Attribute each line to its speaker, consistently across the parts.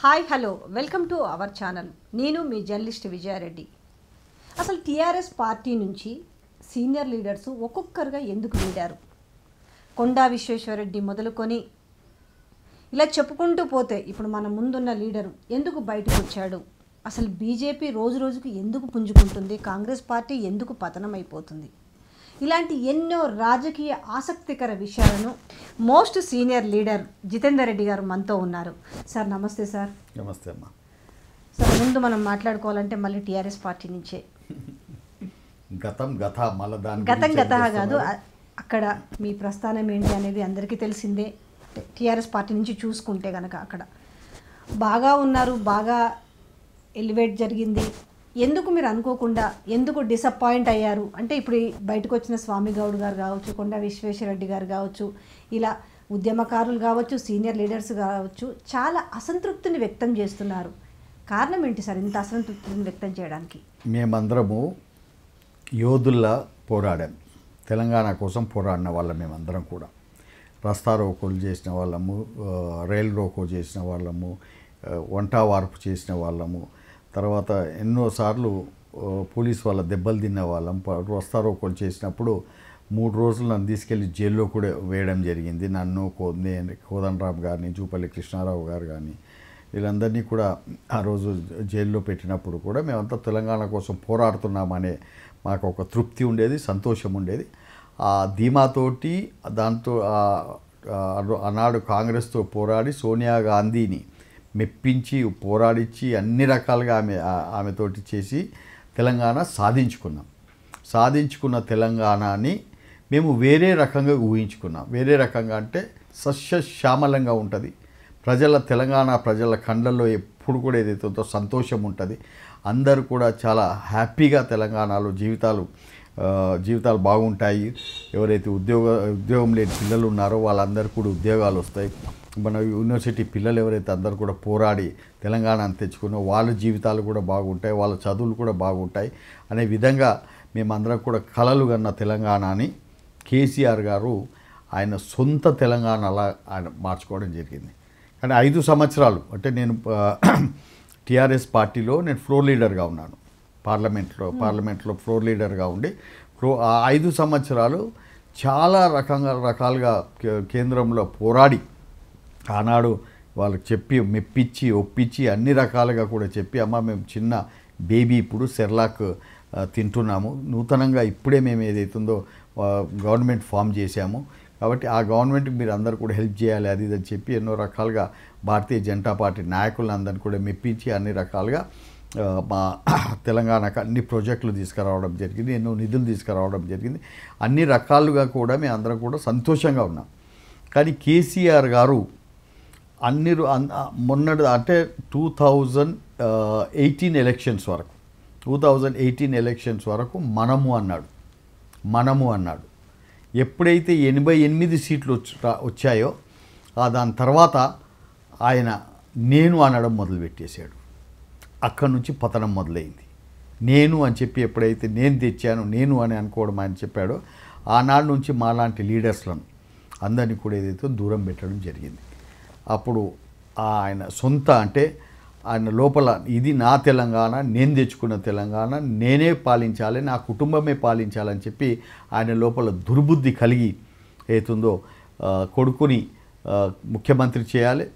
Speaker 1: Hi hello welcome to our channel నేను మీ journalist Vijaya Reddy అసలు టీఆర్ఎస్ పార్టీ నుంచి సీనియర్ లీడర్స్ ఒక్కొక్కరుగా ఎందుకు వీడారు కొండా విశ్వేశ్వరరెడ్డి మొదలుకొని ఇలా చెప్పుకుంటూ పోతే ఇప్పుడు మన ముందున్న లీడరు ఎందుకు బయటకు వచ్చాడు అసలు బీజేపీ రోజు రోజుకు ఎందుకు పుంజుకుంటుంది కాంగ్రెస్ పార్టీ ఎందుకు పతనమైపోతుంది ఇలాంటి ఎన్నో రాజకీయ ఆసక్తికర విషయాలను most senior leader Jitender Reddy గారు మనతో ఉన్నారు సార్ నమస్తే సార్
Speaker 2: నమస్తే అమ్మా
Speaker 1: సార్ ముందు మనం మాట్లాడుకోవాలంటే మళ్ళీ టీఆర్ఎస్ పార్టీ నుంచే
Speaker 2: గతం గత మళ్ళా దాని
Speaker 1: గతం
Speaker 2: గురించి ఏం
Speaker 1: గత కాదు
Speaker 2: చేస్తున్నారు?
Speaker 1: అ- అక్కడ మీ ప్రస్థానం ఏంటి అనేది అందరికీ తెలిసిందే టీఆర్ఎస్ పార్టీ నుంచి చూసుకుంటే కనుక అక్కడ బాగా ఉన్నారు బాగా ఎలివేట్ జరిగింది ఎందుకు మీరు అనుకోకుండా ఎందుకు డిసప్పాయింట్ అయ్యారు అంటే ఇప్పుడు ఈ బయటకు వచ్చిన స్వామి గౌడ్ గారు కావచ్చు కొండ విశ్వేశ్వరరెడ్డి గారు కావచ్చు ఇలా ఉద్యమకారులు కావచ్చు సీనియర్ లీడర్స్ కావచ్చు చాలా అసంతృప్తిని వ్యక్తం చేస్తున్నారు కారణం ఏంటి సార్ ఇంత అసంతృప్తిని వ్యక్తం చేయడానికి
Speaker 2: మేమందరము యోధుల్లా పోరాడాం తెలంగాణ కోసం పోరాడిన వాళ్ళం మేమందరం కూడా రస్తా రోకోలు చేసిన వాళ్ళము ఆ, రైలు రోకో చేసిన వాళ్ళము ఆ, వంట వార్పు చేసిన వాళ్ళము తర్వాత ఎన్నోసార్లు ఆ, పోలీస్ వాళ్ళ దెబ్బలు తిన్న వాళ్ళం ప- రస్తా రోకోలు చేసినప్పుడు మూడు రోజులు నన్ను తీసుకెళ్లి జైల్లో కూడా వేయడం జరిగింది నన్ను కో నేను కోదండరామ్ గారిని జూపల్లి కృష్ణారావు గారు కానీ వీళ్ళందరినీ కూడా ఆ రోజు జైల్లో పెట్టినప్పుడు కూడా మేమంతా తెలంగాణ కోసం పోరాడుతున్నామనే మాకు ఒక తృప్తి ఉండేది సంతోషం ఉండేది ఆ ధీమాతోటి దాంతో ఆ- ఆ- ఆనాడు కాంగ్రెస్తో పోరాడి సోనియా గాంధీని మెప్పించి పోరాడించి అన్ని రకాలుగా ఆమె ఆ- ఆమెతోటి చేసి తెలంగాణ సాధించుకున్నాం సాధించుకున్న తెలంగాణని మేము వేరే రకంగా ఊహించుకున్నాం వేరే రకంగా అంటే సస్యశ్యామలంగా ఉంటుంది ప్రజల తెలంగాణ ప్రజల కండల్లో ఎప్పుడు కూడా ఏదైతే ఉందో సంతోషం ఉంటుంది అందరూ కూడా చాలా హ్యాపీగా తెలంగాణలో జీవితాలు ఆ, జీవితాలు బాగుంటాయి ఎవరైతే ఉద్యోగ ఉద్యోగం లేని పిల్లలు ఉన్నారో వాళ్ళందరూ కూడా ఉద్యోగాలు వస్తాయి మన యూనివర్సిటీ పిల్లలు ఎవరైతే అందరూ కూడా పోరాడి తెలంగాణను తెచ్చుకున్నో వాళ్ళ జీవితాలు కూడా బాగుంటాయి వాళ్ళ చదువులు కూడా బాగుంటాయి అనే విధంగా మేమందరం కూడా కలలు కన్న తెలంగాణని కేసీఆర్ గారు ఆయన సొంత తెలంగాణలా ఆయన మార్చుకోవడం జరిగింది కానీ ఐదు సంవత్సరాలు అంటే నేను టీఆర్ఎస్ పార్టీలో నేను ఫ్లోర్ లీడర్గా ఉన్నాను పార్లమెంట్లో పార్లమెంట్లో ఫ్లోర్ లీడర్గా ఉండి ఫ్లో ఆ ఐదు సంవత్సరాలు చాలా రకంగా రకాలుగా కే- కేంద్రంలో పోరాడి ఆనాడు వాళ్ళకి చెప్పి మెప్పించి ఒప్పించి అన్ని రకాలుగా కూడా చెప్పి అమ్మ మేము చిన్న బేబీ ఇప్పుడు సెర్లాక్ ఆ, తింటున్నాము నూతనంగా ఇప్పుడే మేము ఏదైతుందో ఆ, గవర్నమెంట్ ఫామ్ చేశాము కాబట్టి ఆ గవర్నమెంట్కి మీరు అందరు కూడా హెల్ప్ చేయాలి అది ఇది అని చెప్పి ఎన్నో రకాలుగా భారతీయ జనతా పార్టీ నాయకులందరినీ కూడా మెప్పించి అన్ని రకాలుగా ఆ, మా తెలంగాణకు అన్ని ప్రాజెక్టులు తీసుకురావడం జరిగింది ఎన్నో నిధులు తీసుకురావడం జరిగింది అన్ని రకాలుగా కూడా మేము అందరం కూడా సంతోషంగా ఉన్నాం కానీ కేసీఆర్ గారు అన్ని రో- అన్- ఆ, మొన్నటి అంటే టూ థౌజండ్ ఎయిటీన్ ఎలక్షన్స్ వరకు టూ థౌజండ్ ఎయిటీన్ ఎలక్షన్స్ వరకు మనము అన్నాడు మనము అన్నాడు ఎప్పుడైతే ఎనభై ఎనిమిది సీట్లు వచ్చి రా- వచ్చాయో ఆ దాని తర్వాత ఆయన నేను అనడం మొదలుపెట్టేశాడు అక్కడి నుంచి పతనం మొదలైంది నేను అని చెప్పి ఎప్పుడైతే నేను తెచ్చాను నేను అని అనుకోవడం ఆయన చెప్పాడో ఆనాడు నుంచి మాలాంటి లీడర్స్లను అందరినీ కూడా ఏదైతే దూరం పెట్టడం జరిగింది అప్పుడు ఆయన సొంత అంటే ఆయన లోపల ఇది నా తెలంగాణ నేను తెచ్చుకున్న తెలంగాణ నేనే పాలించాలి నా కుటుంబమే పాలించాలని చెప్పి ఆయన లోపల దుర్బుద్ధి కలిగి ఏతుందో ఆ, కొడుకుని ఆ, ముఖ్యమంత్రి చేయాలి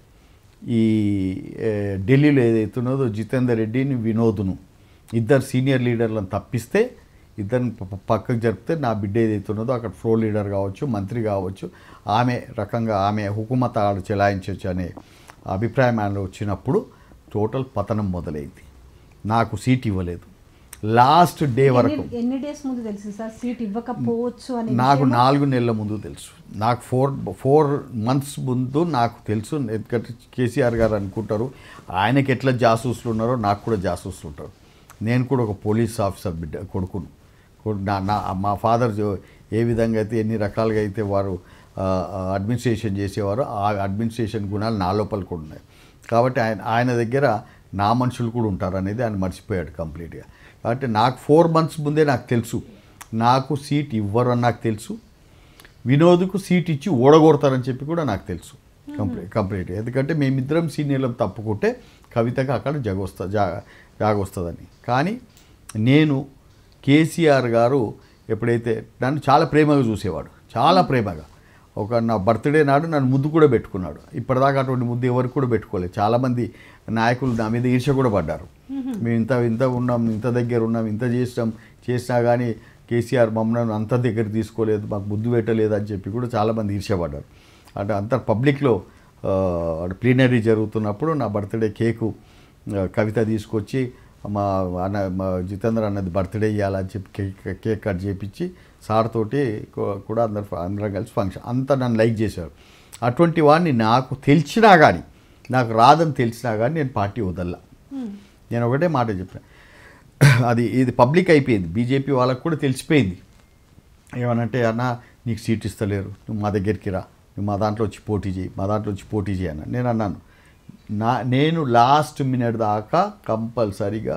Speaker 2: ఈ ఏ, ఢిల్లీలో ఏదైతున్నదో జితేందర్ రెడ్డిని వినోద్ను ఇద్దరు సీనియర్ లీడర్లను తప్పిస్తే ఇద్దరిని ప- ప- పక్కకు జరిపితే నా బిడ్డ ఏదైతున్నదో అక్కడ ఫ్లో లీడర్ కావచ్చు మంత్రి కావచ్చు ఆమె రకంగా ఆమె హుకుమత ఆడ చెలాయించవచ్చు అనే అభిప్రాయం ఆయనలో వచ్చినప్పుడు టోటల్ పతనం మొదలైంది నాకు సీట్ ఇవ్వలేదు లాస్ట్ డే వరకు
Speaker 1: ఎన్ని- ఎన్ని డేస్ ముందు తెలిసింది సార్ సీట్ ఇవ్వకపోవచ్చు అని
Speaker 2: నాకు నాలుగు నెలల ముందు తెలుసు నాకు ఫోర్ ఫోర్ మంత్స్ ముందు నాకు తెలుసు ఎందుకంటే కేసీఆర్ గారు అనుకుంటారు ఆయనకి ఎట్లా జాసూసులు ఉన్నారో నాకు కూడా జాసూసులు ఉంటారు నేను కూడా ఒక పోలీస్ ఆఫీసర్ బిడ్డ కొడుకును కొడు- నా నా మా ఫాదర్ ఏ విధంగా అయితే ఎన్ని రకాలుగా అయితే వారు ఆ, ఆ, అడ్మినిస్ట్రేషన్ చేసేవారో ఆ అడ్మినిస్ట్రేషన్ గుణాలు నా లోపల కూడా ఉన్నాయి కాబట్టి ఆయన ఆయన దగ్గర నా మనుషులు కూడా ఉంటారు అనేది ఆయన మర్చిపోయాడు కంప్లీట్గా కాబట్టి నాకు ఫోర్ మంత్స్ ముందే నాకు తెలుసు నాకు సీట్ ఇవ్వరు అని నాకు తెలుసు వినోద్కు సీట్ ఇచ్చి ఓడగొడతారని చెప్పి కూడా నాకు తెలుసు కంప్లీట్ కంప్లీట్ ఎందుకంటే మేమిద్దరం సీనియర్లు తప్పుకుంటే కవితకు అక్కడ జగొస్తా జా జాగొస్తుందని కానీ నేను కేసీఆర్ గారు ఎప్పుడైతే నన్ను చాలా ప్రేమగా చూసేవాడు చాలా ప్రేమగా ఒక నా బర్త్డే నాడు నన్ను ముద్దు కూడా పెట్టుకున్నాడు ఇప్పటిదాకా అటువంటి ముద్దు ఎవరికి కూడా పెట్టుకోలేదు చాలామంది నాయకులు నా మీద ఈర్ష్య కూడా పడ్డారు మేము ఇంత ఇంత ఉన్నాం ఇంత దగ్గర ఉన్నాం ఇంత చేసినాం చేసినా కానీ కేసీఆర్ మమ్మల్ని అంత దగ్గర తీసుకోలేదు మాకు ముద్దు పెట్టలేదు అని చెప్పి కూడా చాలామంది ఈర్ష్యపడ్డారు అంటే అంత పబ్లిక్లో ప్లీనరీ జరుగుతున్నప్పుడు నా బర్త్డే కేకు ఆ, కవిత తీసుకొచ్చి మా అన్న మా జితేంద్ర అన్నది బర్త్డే ఇవ్వాలని చెప్పి కేక్ కేక్ కట్ చేపించి సార్ తోటి కూ- కూడా అందరు అందరం కలిసి ఫంక్షన్ అంతా నన్ను లైక్ చేశారు అటువంటి వాడిని నాకు తెలిసినా కానీ నాకు రాదని తెలిసినా కానీ నేను పార్టీ వదల్లా నేను ఒకటే మాట చెప్పాను అది ఇది పబ్లిక్ అయిపోయింది బీజేపీ వాళ్ళకు కూడా తెలిసిపోయింది ఏమనంటే అన్న నీకు సీట్ ఇస్తలేరు నువ్వు మా దగ్గరికి రా నువ్వు మా దాంట్లో వచ్చి పోటీ చేయి మా దాంట్లో వచ్చి పోటీ చేయి అన్న నేను అన్నాను నా నేను లాస్ట్ మినిట్ దాకా కంపల్సరీగా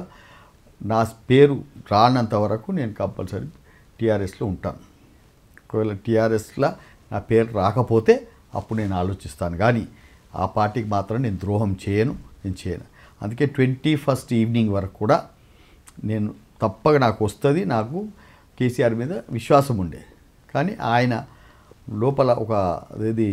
Speaker 2: నా పేరు రానంత వరకు నేను కంపల్సరీ టీఆర్ఎస్లో ఉంటాను ఒకవేళ టీఆర్ఎస్లో నా పేరు రాకపోతే అప్పుడు నేను ఆలోచిస్తాను కానీ ఆ పార్టీకి మాత్రం నేను ద్రోహం చేయను నేను చేయను అందుకే ట్వంటీ ఫస్ట్ ఈవినింగ్ వరకు కూడా నేను తప్పక నాకు వస్తుంది నాకు కేసీఆర్ మీద విశ్వాసం ఉండే కానీ ఆయన లోపల ఒక ఇది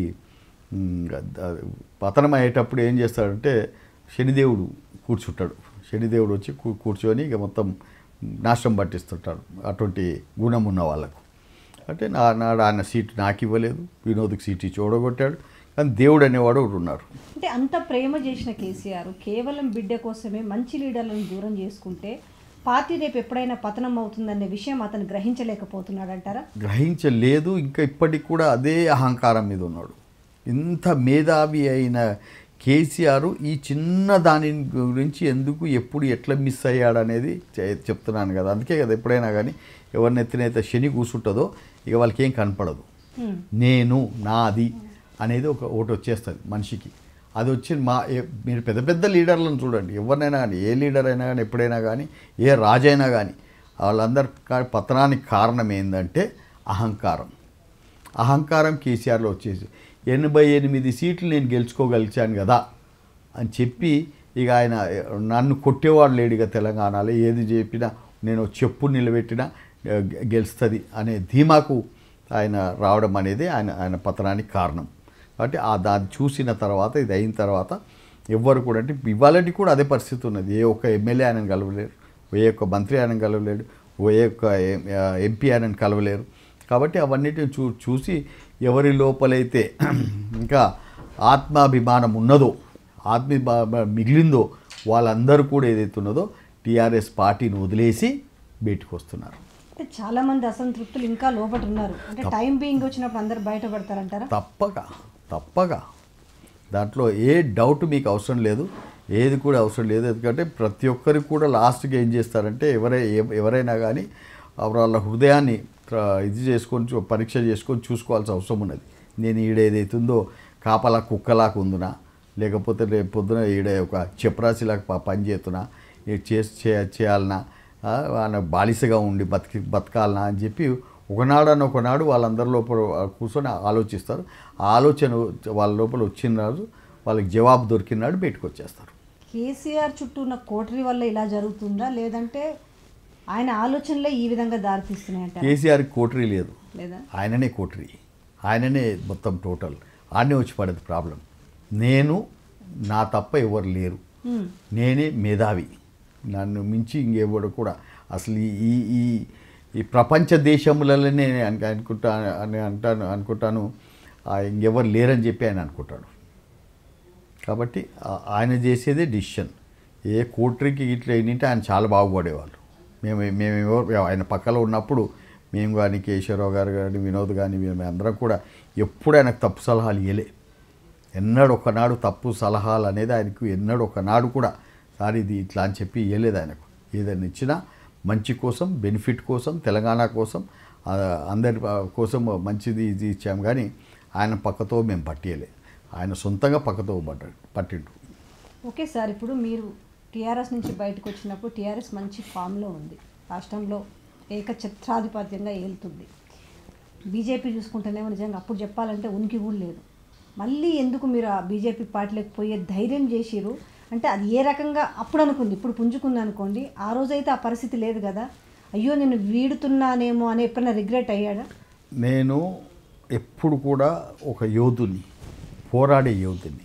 Speaker 2: మ్, ద- పతనం అయ్యేటప్పుడు ఏం చేస్తాడంటే శనిదేవుడు కూర్చుంటాడు శనిదేవుడు వచ్చి కూ- కూర్చొని ఇక మొత్తం నాశనం పట్టిస్తుంటాడు అటువంటి గుణం ఉన్న వాళ్ళకు అంటే నా నాడు ఆయన సీట్ నాకు ఇవ్వలేదు వినోద్కి సీట్ ఇచ్చి ఓడగొట్టాడు కానీ దేవుడు అనేవాడు ఒకడు ఉన్నాడు
Speaker 1: అంటే అంత ప్రేమ చేసిన కేసీఆర్ కేవలం బిడ్డ కోసమే మంచి లీడర్లను దూరం చేసుకుంటే పార్టీ రేపు ఎప్పుడైనా పతనం అవుతుందనే విషయం అతను గ్రహించలేకపోతున్నాడు అంటారా
Speaker 2: గ్రహించలేదు ఇంకా ఇప్పటికి కూడా అదే అహంకారం మీద ఉన్నాడు ఇంత మేధావి అయిన కేసీఆర్ ఈ చిన్న దాని గురించి ఎందుకు ఎప్పుడు ఎట్లా మిస్ అయ్యాడనేది చె- చెప్తున్నాను కదా అందుకే కదా ఎప్పుడైనా కానీ ఎవరిని ఎత్తినైతే శని కూర్చుంటుందో ఇక వాళ్ళకి ఏం కనపడదు
Speaker 1: హ్మ్.
Speaker 2: నేను నాది అనేది ఒక ఒకటి వచ్చేస్తుంది మనిషికి అది వచ్చి మా ఏ- మీరు పెద్ద పెద్ద లీడర్లను చూడండి ఎవరినైనా కానీ ఏ లీడర్ అయినా కానీ ఎప్పుడైనా కానీ ఏ రాజైనా కానీ వాళ్ళందరి కా- పతనానికి కారణం ఏంటంటే అహంకారం అహంకారం కేసీఆర్లో వచ్చేసి ఎనభై ఎనిమిది సీట్లు నేను గెలుచుకోగలిచాను కదా అని చెప్పి ఇక ఆయన నన్ను కొట్టేవాడు లేడు ఇక తెలంగాణలో ఏది చెప్పినా నేను చెప్పు నిలబెట్టినా గెలుస్తుంది అనే ధీమాకు ఆయన రావడం అనేది ఆయన ఆయన పతనానికి కారణం కాబట్టి ఆ దాన్ని చూసిన తర్వాత ఇది అయిన తర్వాత ఎవ్వరు కూడా అంటే ఇవాళకి కూడా అదే పరిస్థితి ఉన్నది ఏ ఒక్క ఎమ్మెల్యే ఆయన కలవలేరు ఏ ఒక్క మంత్రి ఆయన కలవలేడు ఏ ఒక్క ఎం- ఎంపీ ఆయన కలవలేరు కాబట్టి అవన్నిటిని చూ చూసి ఎవరి లోపలైతే ఇంకా ఆత్మాభిమానం ఉన్నదో ఆత్మ మిగిలిందో వాళ్ళందరూ కూడా ఏదైతే ఉన్నదో టీఆర్ఎస్ పార్టీని వదిలేసి బయటకు వస్తున్నారు
Speaker 1: అంటే చాలా మంది అసంతృప్తులు ఇంకా లోపట ఉన్నారు అంటే టైం బీయింగ్ వచ్చినప్పుడు అందరు బయటపడతారంటారా
Speaker 2: తప్పక తప్పక దాంట్లో ఏ డౌట్ మీకు అవసరం లేదు ఏది కూడా అవసరం లేదు ఎందుకంటే ప్రతి ఒక్కరికి కూడా లాస్ట్కి ఏం చేస్తారంటే ఎవరై ఎవ- ఎవరైనా కానీ వాళ్ళ హృదయాన్ని ట్ర- ఇది చేసుకొని చూ- పరీక్ష చేసుకొని చూసుకోవాల్సిన అవసరం ఉన్నది నేను ఈడ ఏదైతుందో కాపలా కుక్కలాగా ఉందునా లేకపోతే రేపు పొద్దున ఈడ ఒక చెప్రాసిలాగా ప- పని చేస్తున్నా ఇది చేసి చే- చేయాలనా ఆ, ఆయన బాలిసగా ఉండి బతికి బతకాలనా అని చెప్పి ఒకనాడని ఒకనాడు వాళ్ళందరి లోపల కూర్చొని ఆలోచిస్తారు ఆ ఆలోచన వాళ్ళ లోపల వచ్చిన రోజు వాళ్ళకి జవాబు దొరికినాడు బయటకు వచ్చేస్తారు
Speaker 1: కేసీఆర్ చుట్టూ ఉన్న కోటరీ వల్ల ఇలా జరుగుతుందా లేదంటే ఆయన ఆలోచనలే ఈ విధంగా దారితీస్తున్నాయంట
Speaker 2: కేసీఆర్కి కోటరీ లేదు
Speaker 1: లేదా
Speaker 2: ఆయననే కోటరీ ఆయననే మొత్తం టోటల్ ఆయనే వచ్చి పడేది ప్రాబ్లం నేను నా తప్ప ఎవరు లేరు
Speaker 1: హ్మ్.
Speaker 2: నేనే మేధావి నన్ను మించి ఇంకెవడు కూడా అసలు ఈ- ఈ ఈ ఈ ప్రపంచ దేశములలోనే నేను అను- అనుకుంటా అని అంటాను అనుకుంటాను ఆ, ఇంకెవరు లేరని చెప్పి ఆయన అనుకుంటాడు కాబట్టి ఆ- ఆయన చేసేదే డిసిషన్ ఏ కోట్రీకి ఇట్లా ఏంటంటే ఆయన చాలా బాగుపడేవాళ్ళు మేము మేము ఎవరు ఆయన పక్కలో ఉన్నప్పుడు మేము కానీ కేశవరావు గారు కానీ వినోద్ కానీ మేము అందరం కూడా ఎప్పుడు ఆయనకు తప్పు సలహాలు ఇవ్వలే ఎన్నడూ ఒకనాడు తప్పు సలహాలు అనేది ఆయనకు ఎన్నడూ ఒకనాడు కూడా సార్ ఇది ఇట్లా అని చెప్పి ఇవ్వలేదు ఆయనకు ఏదైనా ఇచ్చినా మంచి కోసం బెనిఫిట్ కోసం తెలంగాణ కోసం ఆ, అందరి ఆ, కోసం మంచిది ఇది ఇచ్చాం కానీ ఆయన పక్కతో మేము పట్టియలే ఆయన సొంతంగా పక్కతో పడ్డాడు పట్టిండు
Speaker 1: ఓకే సార్ ఇప్పుడు మీరు టీఆర్ఎస్ నుంచి బయటకు వచ్చినప్పుడు టీఆర్ఎస్ మంచి ఫామ్లో ఉంది రాష్ట్రంలో ఏకఛత్రాధిపత్యంగా ఏలుతుంది బీజేపీ చూసుకుంటేనేమో నిజంగా అప్పుడు చెప్పాలంటే ఉనికి కూడా లేదు మళ్ళీ ఎందుకు మీరు ఆ బీజేపీ పార్టీలోకి పోయే ధైర్యం చేసిరు అంటే అది ఏ రకంగా అప్పుడు అనుకుంది ఇప్పుడు పుంజుకుంది అనుకోండి ఆ రోజైతే ఆ పరిస్థితి లేదు కదా అయ్యో నేను వీడుతున్నానేమో అని ఎప్పుడైనా రిగ్రెట్ అయ్యాడా
Speaker 2: నేను ఎప్పుడు కూడా ఒక యోధుని పోరాడే యోధుని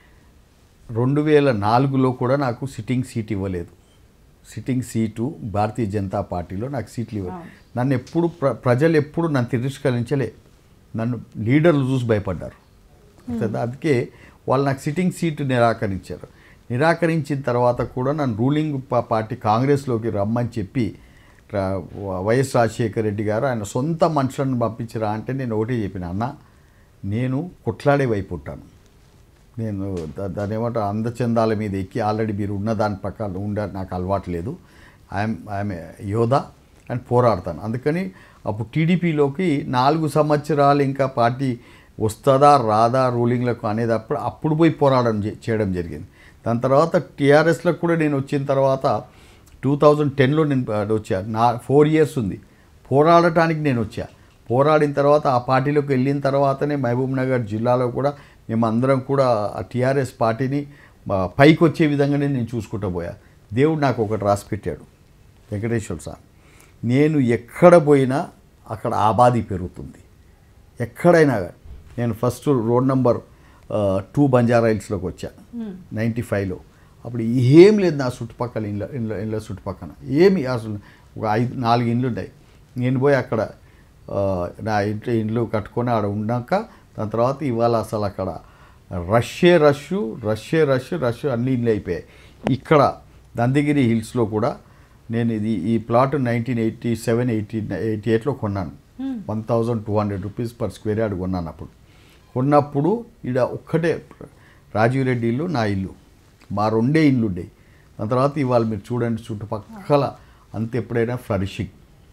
Speaker 2: రెండు వేల నాలుగులో కూడా నాకు సిట్టింగ్ సీట్ ఇవ్వలేదు సిట్టింగ్ సీటు భారతీయ జనతా పార్టీలో నాకు సీట్లు ఇవ్వలేదు నన్ను ఎప్పుడు ప్ర ప్రజలు ఎప్పుడు నన్ను తిరస్కరించలే నన్ను లీడర్లు చూసి భయపడ్డారు కదా అందుకే వాళ్ళు నాకు సిట్టింగ్ సీటు నిరాకరించారు నిరాకరించిన తర్వాత కూడా నన్ను రూలింగ్ పా- పార్టీ కాంగ్రెస్లోకి రమ్మని చెప్పి రా- వైఎస్ రాజశేఖర రెడ్డి గారు ఆయన సొంత మనుషులను పంపించరా అంటే నేను ఒకటే చెప్పిన అన్న నేను కొట్లాడే వైపు ఉంటాను నేను దా- దాని ఏమంటారు అందచందాల మీద ఎక్కి ఆల్రెడీ మీరు ఉన్న దాని ప్రకారం ఉండ నాకు అలవాటు లేదు ఐఎమ్ ఐఎమ్ యోధ అండ్ పోరాడతాను అందుకని అప్పుడు టీడీపీలోకి నాలుగు సంవత్సరాలు ఇంకా పార్టీ వస్తుందా రాదా రూలింగ్లకు అనేది అప్పుడు అప్పుడు పోయి పోరాడడం చే- చేయడం జరిగింది దాని తర్వాత టీఆర్ఎస్లో కూడా నేను వచ్చిన తర్వాత టూ థౌజండ్ టెన్లో నేను ఆ, వచ్చా నా ఫోర్ ఇయర్స్ ఉంది పోరాడటానికి నేను వచ్చా పోరాడిన తర్వాత ఆ పార్టీలోకి వెళ్ళిన తర్వాతనే మహబూబ్ నగర్ జిల్లాలో కూడా మేమందరం కూడా ఆ టీఆర్ఎస్ పార్టీని ఆ, పైకి వచ్చే విధంగానే నేను చూసుకుంటూ పోయా దేవుడు నాకు ఒకటి రాసి పెట్టాడు వెంకటేశ్వర స్వామి నేను ఎక్కడ పోయినా అక్కడ ఆబాది పెరుగుతుంది ఎక్కడైనా కానీ. నేను first road number two Banjara హిల్స్లోకి వచ్చాను నైంటీ ఫైవ్లో అప్పుడు ఏం లేదు నా చుట్టుపక్కల ఇళ్ళ ఇళ్ళ ఇళ్ళ చుట్టుపక్కల ఏమి అసలు ఒక ఐదు నాలుగు ఇండ్లు ఉన్నాయి నేను పోయి అక్కడ ఆ, నా ఇంట్లో ఇండ్లు కట్టుకొని ఆడ ఉన్నాక దాని తర్వాత ఇవాళ అసలు అక్కడ రష్యే రష్ రష్యే రష్ రష్ అన్ని ఇండ్లు అయిపోయాయి ఇక్కడ నందగిరి హిల్స్లో కూడా నేను ఇది ఈ plot nineteen eighty seven eighty eighty ఎయిట్లో కొన్నాను one thousand two hundred rupees per square yard కొన్నాను అప్పుడు కొన్నప్పుడు ఇక్కడ ఒక్కటే రాజీవ్ రెడ్డి ఇల్లు నా ఇల్లు మా రెండే ఇల్లు ఉండేవి దాని తర్వాత ఇవాళ మీరు చూడండి చుట్టుపక్కల అంత ఎప్పుడైనా ఫ్లరిషింగ్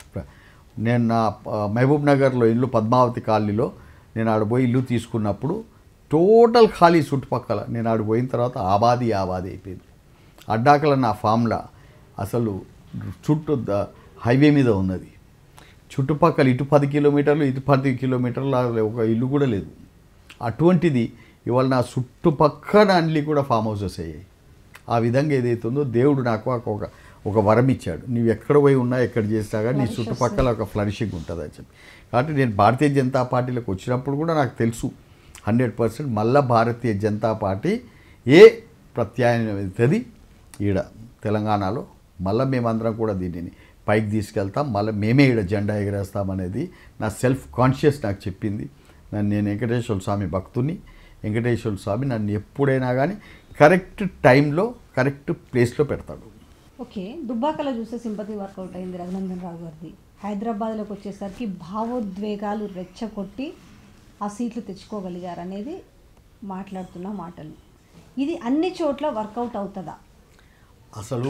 Speaker 2: నేను నా ఆ, మహబూబ్ నగర్లో ఇల్లు పద్మావతి కాలనీలో నేను ఆడ పోయి ఇల్లు తీసుకున్నప్పుడు టోటల్ ఖాళీ చుట్టుపక్కల నేను ఆడ పోయిన తర్వాత ఆబాది ఆబాది అయిపోయింది అడ్డాకల నా ఫామ్లా అసలు చుట్టూ ద- హైవే మీద ఉన్నది చుట్టుపక్కల ఇటు పది కిలోమీటర్లు ఇటు పది కిలోమీటర్లు ఒక ఇల్లు కూడా లేదు అటువంటిది ఇవాళ నా చుట్టుపక్కల అన్ని కూడా ఫామ్ హౌసెస్ అయ్యాయి ఆ విధంగా ఏదైతుందో దేవుడు నాకు ఒక ఒక వరం ఇచ్చాడు నువ్వు ఎక్కడ పోయి ఉన్నా ఎక్కడ చేసినా కానీ నీ చుట్టుపక్కల ఒక ఫ్లరిషింగ్ ఉంటుంది అని చెప్పి కాబట్టి నేను భారతీయ జనతా పార్టీలోకి వచ్చినప్పుడు కూడా నాకు తెలుసు హండ్రెడ్ పర్సెంట్ మళ్ళా భారతీయ జనతా పార్టీ ఏ ప్రత్యామ్నాయం అవుతుంది ఈడ తెలంగాణలో మళ్ళీ మేమందరం కూడా దీనిని పైకి తీసుకెళ్తాం మళ్ళీ మేమే ఈడ జెండా ఎగరేస్తాం అనేది నా సెల్ఫ్ కాన్షియస్ నాకు చెప్పింది నన్ను నేను వెంకటేశ్వర స్వామి భక్తుని వెంకటేశ్వర స్వామి నన్ను ఎప్పుడైనా కానీ కరెక్ట్ టైంలో కరెక్ట్ ప్లేస్లో పెడతాడు
Speaker 1: ఓకే దుబ్బాకలో చూస్తే సింపతి వర్కౌట్ అయింది రఘునందన్ రావు గారిది హైదరాబాద్లోకి వచ్చేసరికి భావోద్వేగాలు రెచ్చగొట్టి ఆ సీట్లు తెచ్చుకోగలిగారు అనేది మాట్లాడుతున్న మాటలు ఇది అన్ని చోట్ల వర్కౌట్ అవుతుందా
Speaker 2: అసలు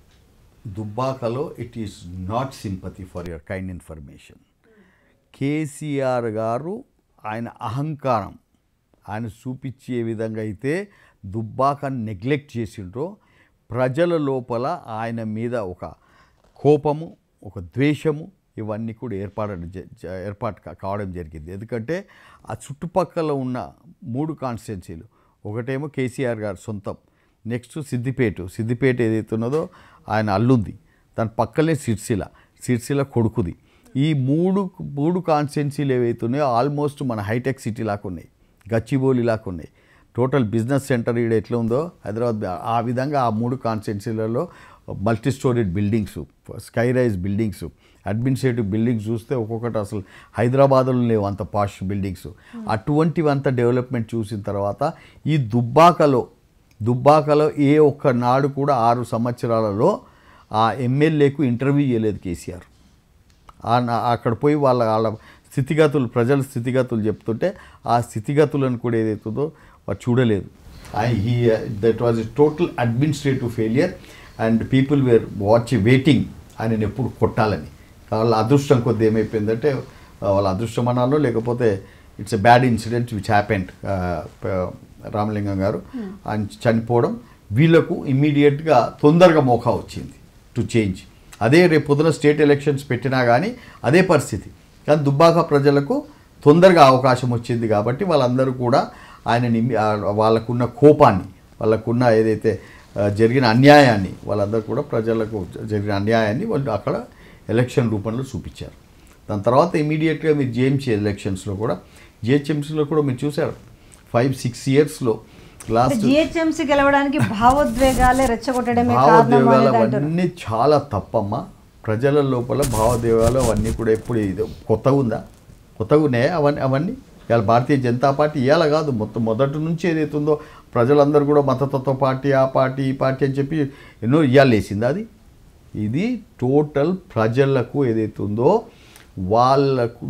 Speaker 2: దుబ్బాకలో it is not sympathy for your kind information KCR గారు ఆయన అహంకారం ఆయన చూపించే విధంగా అయితే దుబ్బాకని నెగ్లెక్ట్ చేసిండ్రో ప్రజల లోపల ఆయన మీద ఒక కోపము ఒక ద్వేషము ఇవన్నీ కూడా ఏర్పడడం జ- జ- ఏర్పాటు కా- కావడం జరిగింది ఎందుకంటే ఆ చుట్టుపక్కల ఉన్న మూడు కాన్స్టిట్యున్సీలు ఒకటేమో కేసీఆర్ గారు సొంతం నెక్స్ట్ సిద్దిపేట సిద్దిపేట ఏదైతే ఉన్నదో ఆయన అల్లుంది దాని పక్కనే సిరిసిల్ల సిరిసిల్ల కొడుకుది ఈ మూడు మూడు కాన్స్టిట్యున్సీలు ఏవైతే ఉన్నాయో ఆల్మోస్ట్ మన హైటెక్ సిటీ లాగా ఉన్నాయి గచ్చిబౌలి లాగా ఉన్నాయి టోటల్ బిజినెస్ సెంటర్ ఈడ ఎట్లా ఉందో హైదరాబాద్ ఆ విధంగా ఆ మూడు కాన్స్టిట్యున్సీలలో multi storeyed buildings sky rise buildings administrative buildings చూస్తే ఒక్కొక్కటి అసలు హైదరాబాద్లో లేవు అంత పాష్ బిల్డింగ్స్ అటువంటివంత డెవలప్మెంట్ చూసిన తర్వాత ఈ దుబ్బాకలో దుబ్బాకలో ఏ ఒక్క నాడు కూడా ఆరు సంవత్సరాలలో ఆ ఎమ్మెల్యేకు ఇంటర్వ్యూ చేయలేదు కేసీఆర్ ఆ నా- అక్కడ పోయి వాళ్ళ వాళ్ళ స్థితిగతులు ప్రజల స్థితిగతులు చెప్తుంటే ఆ స్థితిగతులను కూడా ఏదైతుందో వారు చూడలేదు he that was a total administrative failure and people were watch waiting ఆయనను ఎప్పుడు కొట్టాలని వాళ్ళ అదృష్టం కొద్ది ఏమైపోయిందంటే ఆ, వాళ్ళ అదృష్టం అనాలో లేకపోతే it's a bad incident which happened Ramalingam గారు ఆయన చనిపోవడం వీళ్ళకు ఇమ్మీడియట్గా తొందరగా మోకా వచ్చింది టు చేంజ్ అదే రేపు పొద్దున స్టేట్ ఎలక్షన్స్ పెట్టినా కానీ అదే పరిస్థితి కానీ దుబ్బాక ప్రజలకు తొందరగా అవకాశం వచ్చింది కాబట్టి వాళ్ళందరూ కూడా ఆయన నిమి- ఆ వాళ్ళకున్న కోపాన్ని వాళ్ళకున్న ఏదైతే ఆ, జరిగిన అన్యాయాన్ని వాళ్ళందరూ కూడా ప్రజలకు జరిగిన అన్యాయాన్ని వాళ్ళు అక్కడ ఎలక్షన్ రూపంలో చూపించారు దాని తర్వాత ఇమీడియట్గా మీరు జిహెచ్ఎంసీ ఎలక్షన్స్లో కూడా జిహెచ్ఎంసీలో కూడా మీరు చూశారు ఫైవ్ సిక్స్ ఇయర్స్లో లాస్ట్
Speaker 1: జిహెచ్ఎంసీ గెలవడానికి భావోద్వేగాలే రెచ్చగొట్టడమే కారణం
Speaker 2: భావోద్వేగాలు
Speaker 1: అనేది అంటారు
Speaker 2: అవన్నీ చాలా తప్పమ్మా ప్రజల లోపల భావోద్వేగాలు అవన్నీ కూడా ఎప్పుడు ఇది కొత్తగా ఉందా కొత్తగా ఉన్నాయా అవన్నీ అవన్నీ ఇవాళ భారతీయ జనతా పార్టీ ఇవాళ కాదు మొత్తం మొదటి నుంచి ఏదైతుందో ప్రజలందరూ కూడా మతతత్వ పార్టీ ఆ పార్టీ ఈ పార్టీ అని చెప్పి ఎన్నో ఇవాళ వేసింది అది ఇది టోటల్ ప్రజలకు ఏదైతే ఉందో వాళ్ళకు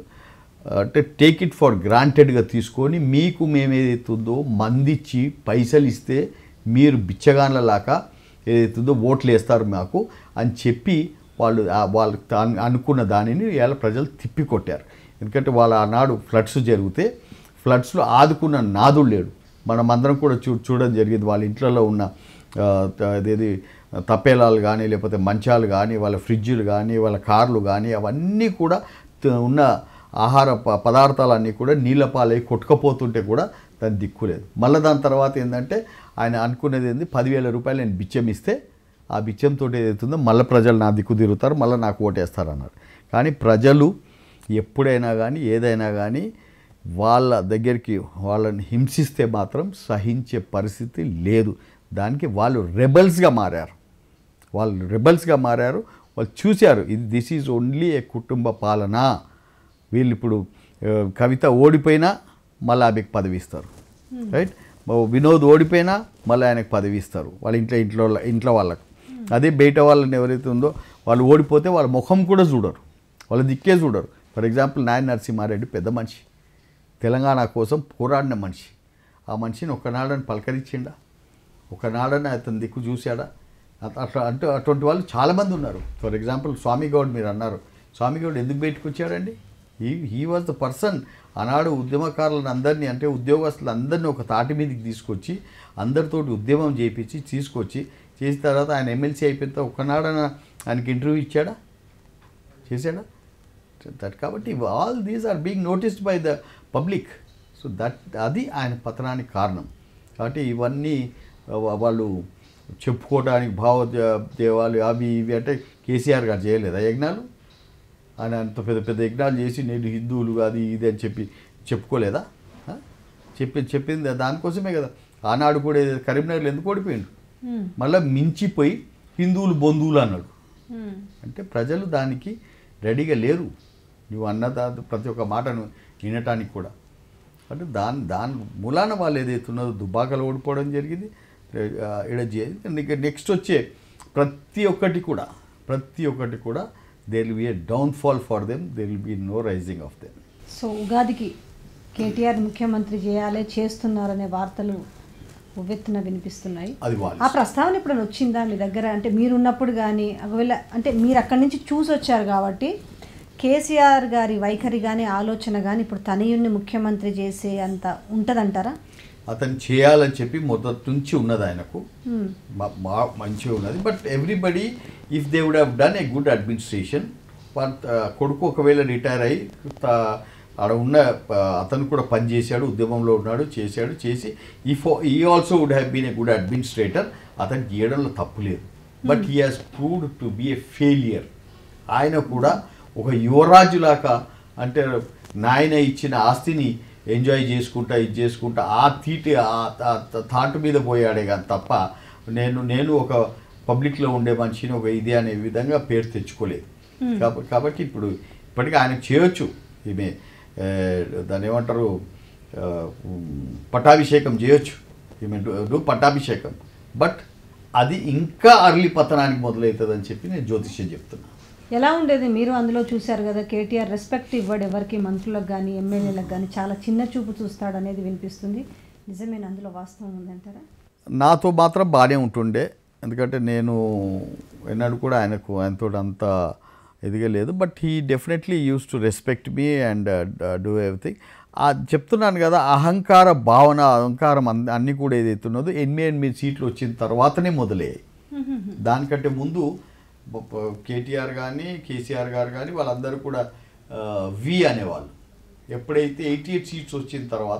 Speaker 2: అంటే టేక్ ఇట్ ఫర్ గ్రాంటెడ్గా తీసుకొని మీకు మేము ఏదైతే ఉందో మందిచ్చి పైసలు ఇస్తే మీరు బిచ్చగాన్లలాగా ఏదైతుందో ఓట్లు వేస్తారు మాకు అని చెప్పి వాళ్ళు ఆ- వాళ్ళు తాను అనుకున్న దానిని ఇవాళ ప్రజలు తిప్పికొట్టారు ఎందుకంటే వాళ్ళ ఆనాడు ఫ్లడ్స్ జరిగితే ఫ్లడ్స్లో ఆదుకున్న నాదుడు లేడు మనం అందరం కూడా చూ చూడడం జరిగింది వాళ్ళ ఇంట్లలో ఉన్న ఆ, త- అదేది తప్పేలాలు కానీ లేకపోతే మంచాలు కానీ వాళ్ళ ఫ్రిడ్జ్లు కానీ వాళ్ళ కార్లు కానీ అవన్నీ కూడా త- ఉన్న ఆహార ప- పదార్థాలన్నీ కూడా నీళ్ళ పాలై కొట్టుకపోతుంటే కూడా దాని దిక్కులేదు మళ్ళీ దాని తర్వాత ఏంటంటే ఆయన అనుకునేది ఏంది పదివేల రూపాయలు నేను బిచ్చం ఇస్తే ఆ బిచ్చంతో ఏదైతుందో మళ్ళీ ప్రజలు నా దిక్కు తిరుగుతారు మళ్ళీ నాకు ఓటేస్తారు అన్నారు కానీ ప్రజలు ఎప్పుడైనా కానీ ఏదైనా కానీ వాళ్ళ దగ్గరికి వాళ్ళని హింసిస్తే మాత్రం సహించే పరిస్థితి లేదు దానికి వాళ్ళు రెబల్స్గా మారారు వాళ్ళు రెబల్స్గా మారారు వాళ్ళు చూశారు ఇది దిస్ ఈజ్ ఓన్లీ ఏ కుటుంబ పాలన వీళ్ళు ఇప్పుడు ఆ, కవిత ఓడిపోయినా మళ్ళీ ఆమెకు పదవి ఇస్తారు రైట్ వినోద్ ఓడిపోయినా మళ్ళీ ఆయనకు పదవి ఇస్తారు వాళ్ళ ఇంట్లో ఇంట్లో ఇంట్లో వాళ్ళకు అదే బయట వాళ్ళని ఎవరైతే ఉందో వాళ్ళు ఓడిపోతే వాళ్ళ ముఖం కూడా చూడరు వాళ్ళ దిక్కే చూడరు ఫర్ ఎగ్జాంపుల్ నాయన నరసింహారెడ్డి పెద్ద మనిషి తెలంగాణ కోసం పోరాడిన మనిషి ఆ మనిషిని ఒకనాడని పలకరించిండా ఒకనాడని అతని దిక్కు చూశాడా అత- అట్లా అంటే అటువంటి వాళ్ళు చాలామంది ఉన్నారు ఫర్ ఎగ్జాంపుల్ స్వామి గౌడ్ మీరు అన్నారు స్వామి గౌడ్ ఎందుకు బయటకు వచ్చాడండి ఈ హీ వాజ్ ద పర్సన్ ఆనాడు ఉద్యమకారులను అందరినీ అంటే ఉద్యోగస్తులు అందరినీ ఒక తాటి మీదకి తీసుకొచ్చి అందరితోటి ఉద్యమం చేయించి తీసుకొచ్చి చేసిన తర్వాత ఆయన ఎమ్మెల్సీ అయిపోయిన తర్వాత ఒకనాడన ఆయనకి ఇంటర్వ్యూ ఇచ్చాడా చేశాడా దట్ కాబట్టి all these are being noticed by the public so that అది ఆయన పతనానికి కారణం కాబట్టి ఇవన్నీ వా- వాళ్ళు చెప్పుకోవడానికి భావోద్వేవాలు అవి ఇవి అంటే కేసీఆర్ గారు చేయలేదా యజ్ఞాలు ఆయన అంత పెద్ద పెద్ద యజ్ఞాలు చేసి నేను హిందువులు అది ఇది అని చెప్పి చెప్పుకోలేదా ఆ? చెప్పి చెప్పింది దానికోసమే కదా ఆనాడు కూడా ఏదో కరీంనగర్లో ఎందుకు ఓడిపోయిండు
Speaker 1: Hmm.
Speaker 2: మళ్ళీ మించిపోయి హిందువులు బంధువులు అన్నాడు
Speaker 1: Hmm.
Speaker 2: అంటే ప్రజలు దానికి రెడీగా లేరు నువ్వు అన్న దా- ప్రతి ఒక్క మాటను వినటానికి కూడా అంటే దాని దాని మూలాన వాళ్ళు ఏదైతే ఉన్నదో దుబాకలు ఓడిపోవడం జరిగింది ఆ, ఈడ జే- నెక్స్ట్ వచ్చే ప్రతి ఒక్కటి కూడా ప్రతి ఒక్కటి కూడా they will be a downfall for them they will be no rising of them
Speaker 1: so ఉగాదికి కేటీఆర్ ముఖ్యమంత్రి చేయాలి చేస్తున్నారనే వార్తలు ఉవ్వెత్తున వినిపిస్తున్నాయి
Speaker 2: అది వాళ్ళు
Speaker 1: ఆ ప్రస్తావన ఇప్పుడు వచ్చిందా మీ దగ్గర అంటే మీరున్నప్పుడు కానీ ఒకవేళ అంటే మీరు అక్కడి నుంచి చూసి వచ్చారు కాబట్టి కేసీఆర్ గారి వైఖరి కానీ ఆలోచన కానీ ఇప్పుడు తనయుణ్ణి ముఖ్యమంత్రి చేసే అంత ఉంటుందంటారా
Speaker 2: అతను చేయాలని చెప్పి మొదటి నుంచి ఉన్నది ఆయనకు
Speaker 1: Hmm.
Speaker 2: మా- మా మంచిగా ఉన్నది but everybody if they would have done a good administration కొడుకు ఒకవేళ రిటైర్ అయ్యి త- ఆడ ఉన్న ఆ, అతను కూడా పని చేశాడు ఉద్యమంలో ఉన్నాడు చేశాడు చేసి ఈ ఫో ఈ also would have been a good administrator అతను గీయడంలో తప్పు లేదు but he has proved to be a failure ఆయన కూడా ఒక యువరాజులాగా అంటే నాయన ఇచ్చిన ఆస్తిని ఎంజాయ్ చేసుకుంటా ఇది చేసుకుంటా ఆ తీటి ఆ- ఆ థాట్ మీద పోయాడే కానీ తప్ప నేను నేను ఒక పబ్లిక్లో ఉండే మనిషిని ఒక ఇది అనే విధంగా పేరు తెచ్చుకోలేదు కాబ- కాబట్టి ఇప్పుడు ఇప్పటికీ ఆయన చేయొచ్చు ఈమె ఏ, దాన్ని ఏమంటారు ఆ, ఉమ్, పట్టాభిషేకం చేయొచ్చు ఈమె డు- డు పట్టాభిషేకం బట్ అది ఇంకా అర్లీ పతనానికి మొదలవుతుందని చెప్పి నేను జ్యోతిష్యం చెప్తున్నా
Speaker 1: ఎలా ఉండేది మీరు అందులో చూశారు కదా కేటీఆర్ రెస్పెక్ట్ ఇవ్వడు ఎవరికి మంత్రులకు కానీ ఎమ్మెల్యేలకు కానీ చాలా చిన్న చూపు చూస్తాడు అనేది వినిపిస్తుంది నిజమేనా అందులో వాస్తవం ఉందంటారా
Speaker 2: నాతో మాత్రం బాగానే ఉంటుండే ఎందుకంటే నేను ఎన్నడూ కూడా ఆయనకు ఆయనతో అంత ఎదిగా లేదు but he definitely used to respect me and do everything ఆ చెప్తున్నాను కదా అహంకార భావన అహంకారం అన్ని అన్నీ కూడా ఏదైతే ఉన్నదో ఎనిమిది ఎనిమిది సీట్లు వచ్చిన తర్వాతనే మొదలయ్యాయి దానికంటే ముందు బ- బ- కేటీఆర్ కానీ కేసీఆర్ గారు కానీ వాళ్ళందరూ కూడా ఆ, వి అనేవాళ్ళు ఎప్పుడైతే ఎయిటీ ఎయిట్ సీట్స్ వచ్చిన తర్వాత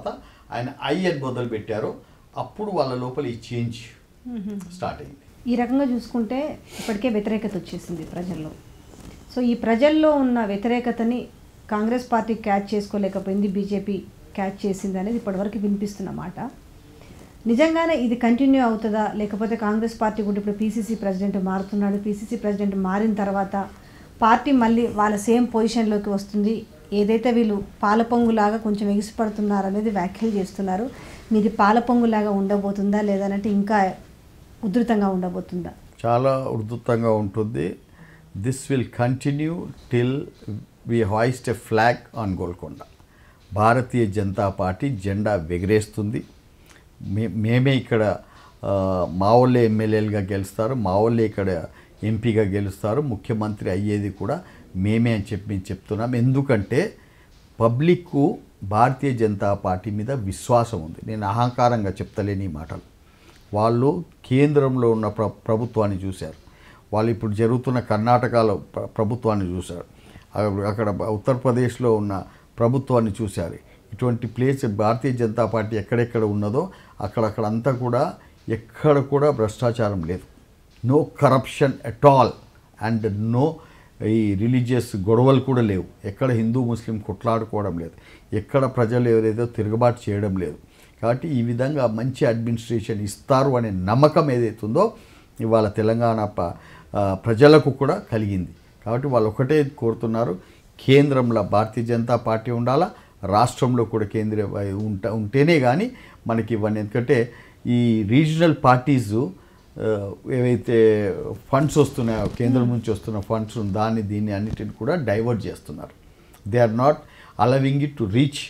Speaker 2: ఆయన ఐ అని మొదలు పెట్టారో అప్పుడు వాళ్ళ లోపల ఈ చేంజ్ స్టార్ట్ అయింది
Speaker 1: ఈ రకంగా చూసుకుంటే ఇప్పటికే వ్యతిరేకత వచ్చేసింది ప్రజల్లో సో ఈ ప్రజల్లో ఉన్న వ్యతిరేకతని కాంగ్రెస్ పార్టీ క్యాచ్ చేసుకోలేకపోయింది బీజేపీ క్యాచ్ చేసింది అనేది ఇప్పటివరకు వినిపిస్తున్న మాట నిజంగానే ఇది కంటిన్యూ అవుతుందా లేకపోతే కాంగ్రెస్ పార్టీ కూడా ఇప్పుడు పీసీసీ ప్రెసిడెంట్ మారుతున్నాడు పీసీసీ ప్రెసిడెంట్ మారిన తర్వాత పార్టీ మళ్ళీ వాళ్ళ సేమ్ పొజిషన్లోకి వస్తుంది ఏదైతే వీళ్ళు పాలపొంగులాగా కొంచెం ఎగిసిపడుతున్నారు అనేది వ్యాఖ్యలు చేస్తున్నారు మీది పాలపొంగులాగా ఉండబోతుందా లేదనంటే ఇంకా ఉధృతంగా ఉండబోతుందా
Speaker 2: చాలా ఉధృతంగా ఉంటుంది this will continue till we hoist a flag on Golconda Bharatiya Janata party జెండా ఎగరేస్తుంది మే మేమే ఇక్కడ ఆ, మా వాళ్ళే ఎమ్మెల్యేలుగా గెలుస్తారు మా వాళ్ళే ఇక్కడ ఎంపీగా గెలుస్తారు ముఖ్యమంత్రి అయ్యేది కూడా మేమే అని చెప్పి మేము చెప్తున్నాం ఎందుకంటే పబ్లిక్కు భారతీయ జనతా పార్టీ మీద విశ్వాసం ఉంది నేను అహంకారంగా చెప్తలేని ఈ మాటలు వాళ్ళు కేంద్రంలో ఉన్న ప్ర ప్రభుత్వాన్ని చూశారు వాళ్ళు ఇప్పుడు జరుగుతున్న కర్ణాటకలో ప్ర- ప్రభుత్వాన్ని చూశారు అక్కడ- అక్కడ ఉత్తరప్రదేశ్లో ఉన్న ప్రభుత్వాన్ని చూశారు ఇటువంటి ప్లేస్ భారతీయ జనతా పార్టీ ఎక్కడెక్కడ ఉన్నదో అక్కడక్కడ అంతా కూడా ఎక్కడ కూడా భ్రష్టాచారం లేదు no corruption at all and no ఈ రిలీజియస్ గొడవలు కూడా లేవు ఎక్కడ హిందూ ముస్లిం కొట్లాడుకోవడం లేదు ఎక్కడ ప్రజలు ఎవరైతే తిరుగుబాటు చేయడం లేదు కాబట్టి ఈ విధంగా మంచి అడ్మినిస్ట్రేషన్ ఇస్తారు అనే నమ్మకం ఏదైతుందో ఇవాళ తెలంగాణ ప- ఆ, ప్రజలకు కూడా కలిగింది కాబట్టి వాళ్ళు ఒకటే కోరుతున్నారు కేంద్రంలో భారతీయ జనతా పార్టీ ఉండాలా రాష్ట్రంలో కూడా కేంద్ర ఉంట ఉంటేనే కానీ మనకి ఇవన్నీ ఎందుకంటే ఈ రీజనల్ పార్టీసు ఆ, ఏవైతే ఫండ్స్ వస్తున్నాయో కేంద్రం నుంచి వస్తున్న ఫండ్స్ దాన్ని దీన్ని అన్నిటిని కూడా డైవర్ట్ చేస్తున్నారు they are not allowing it to reach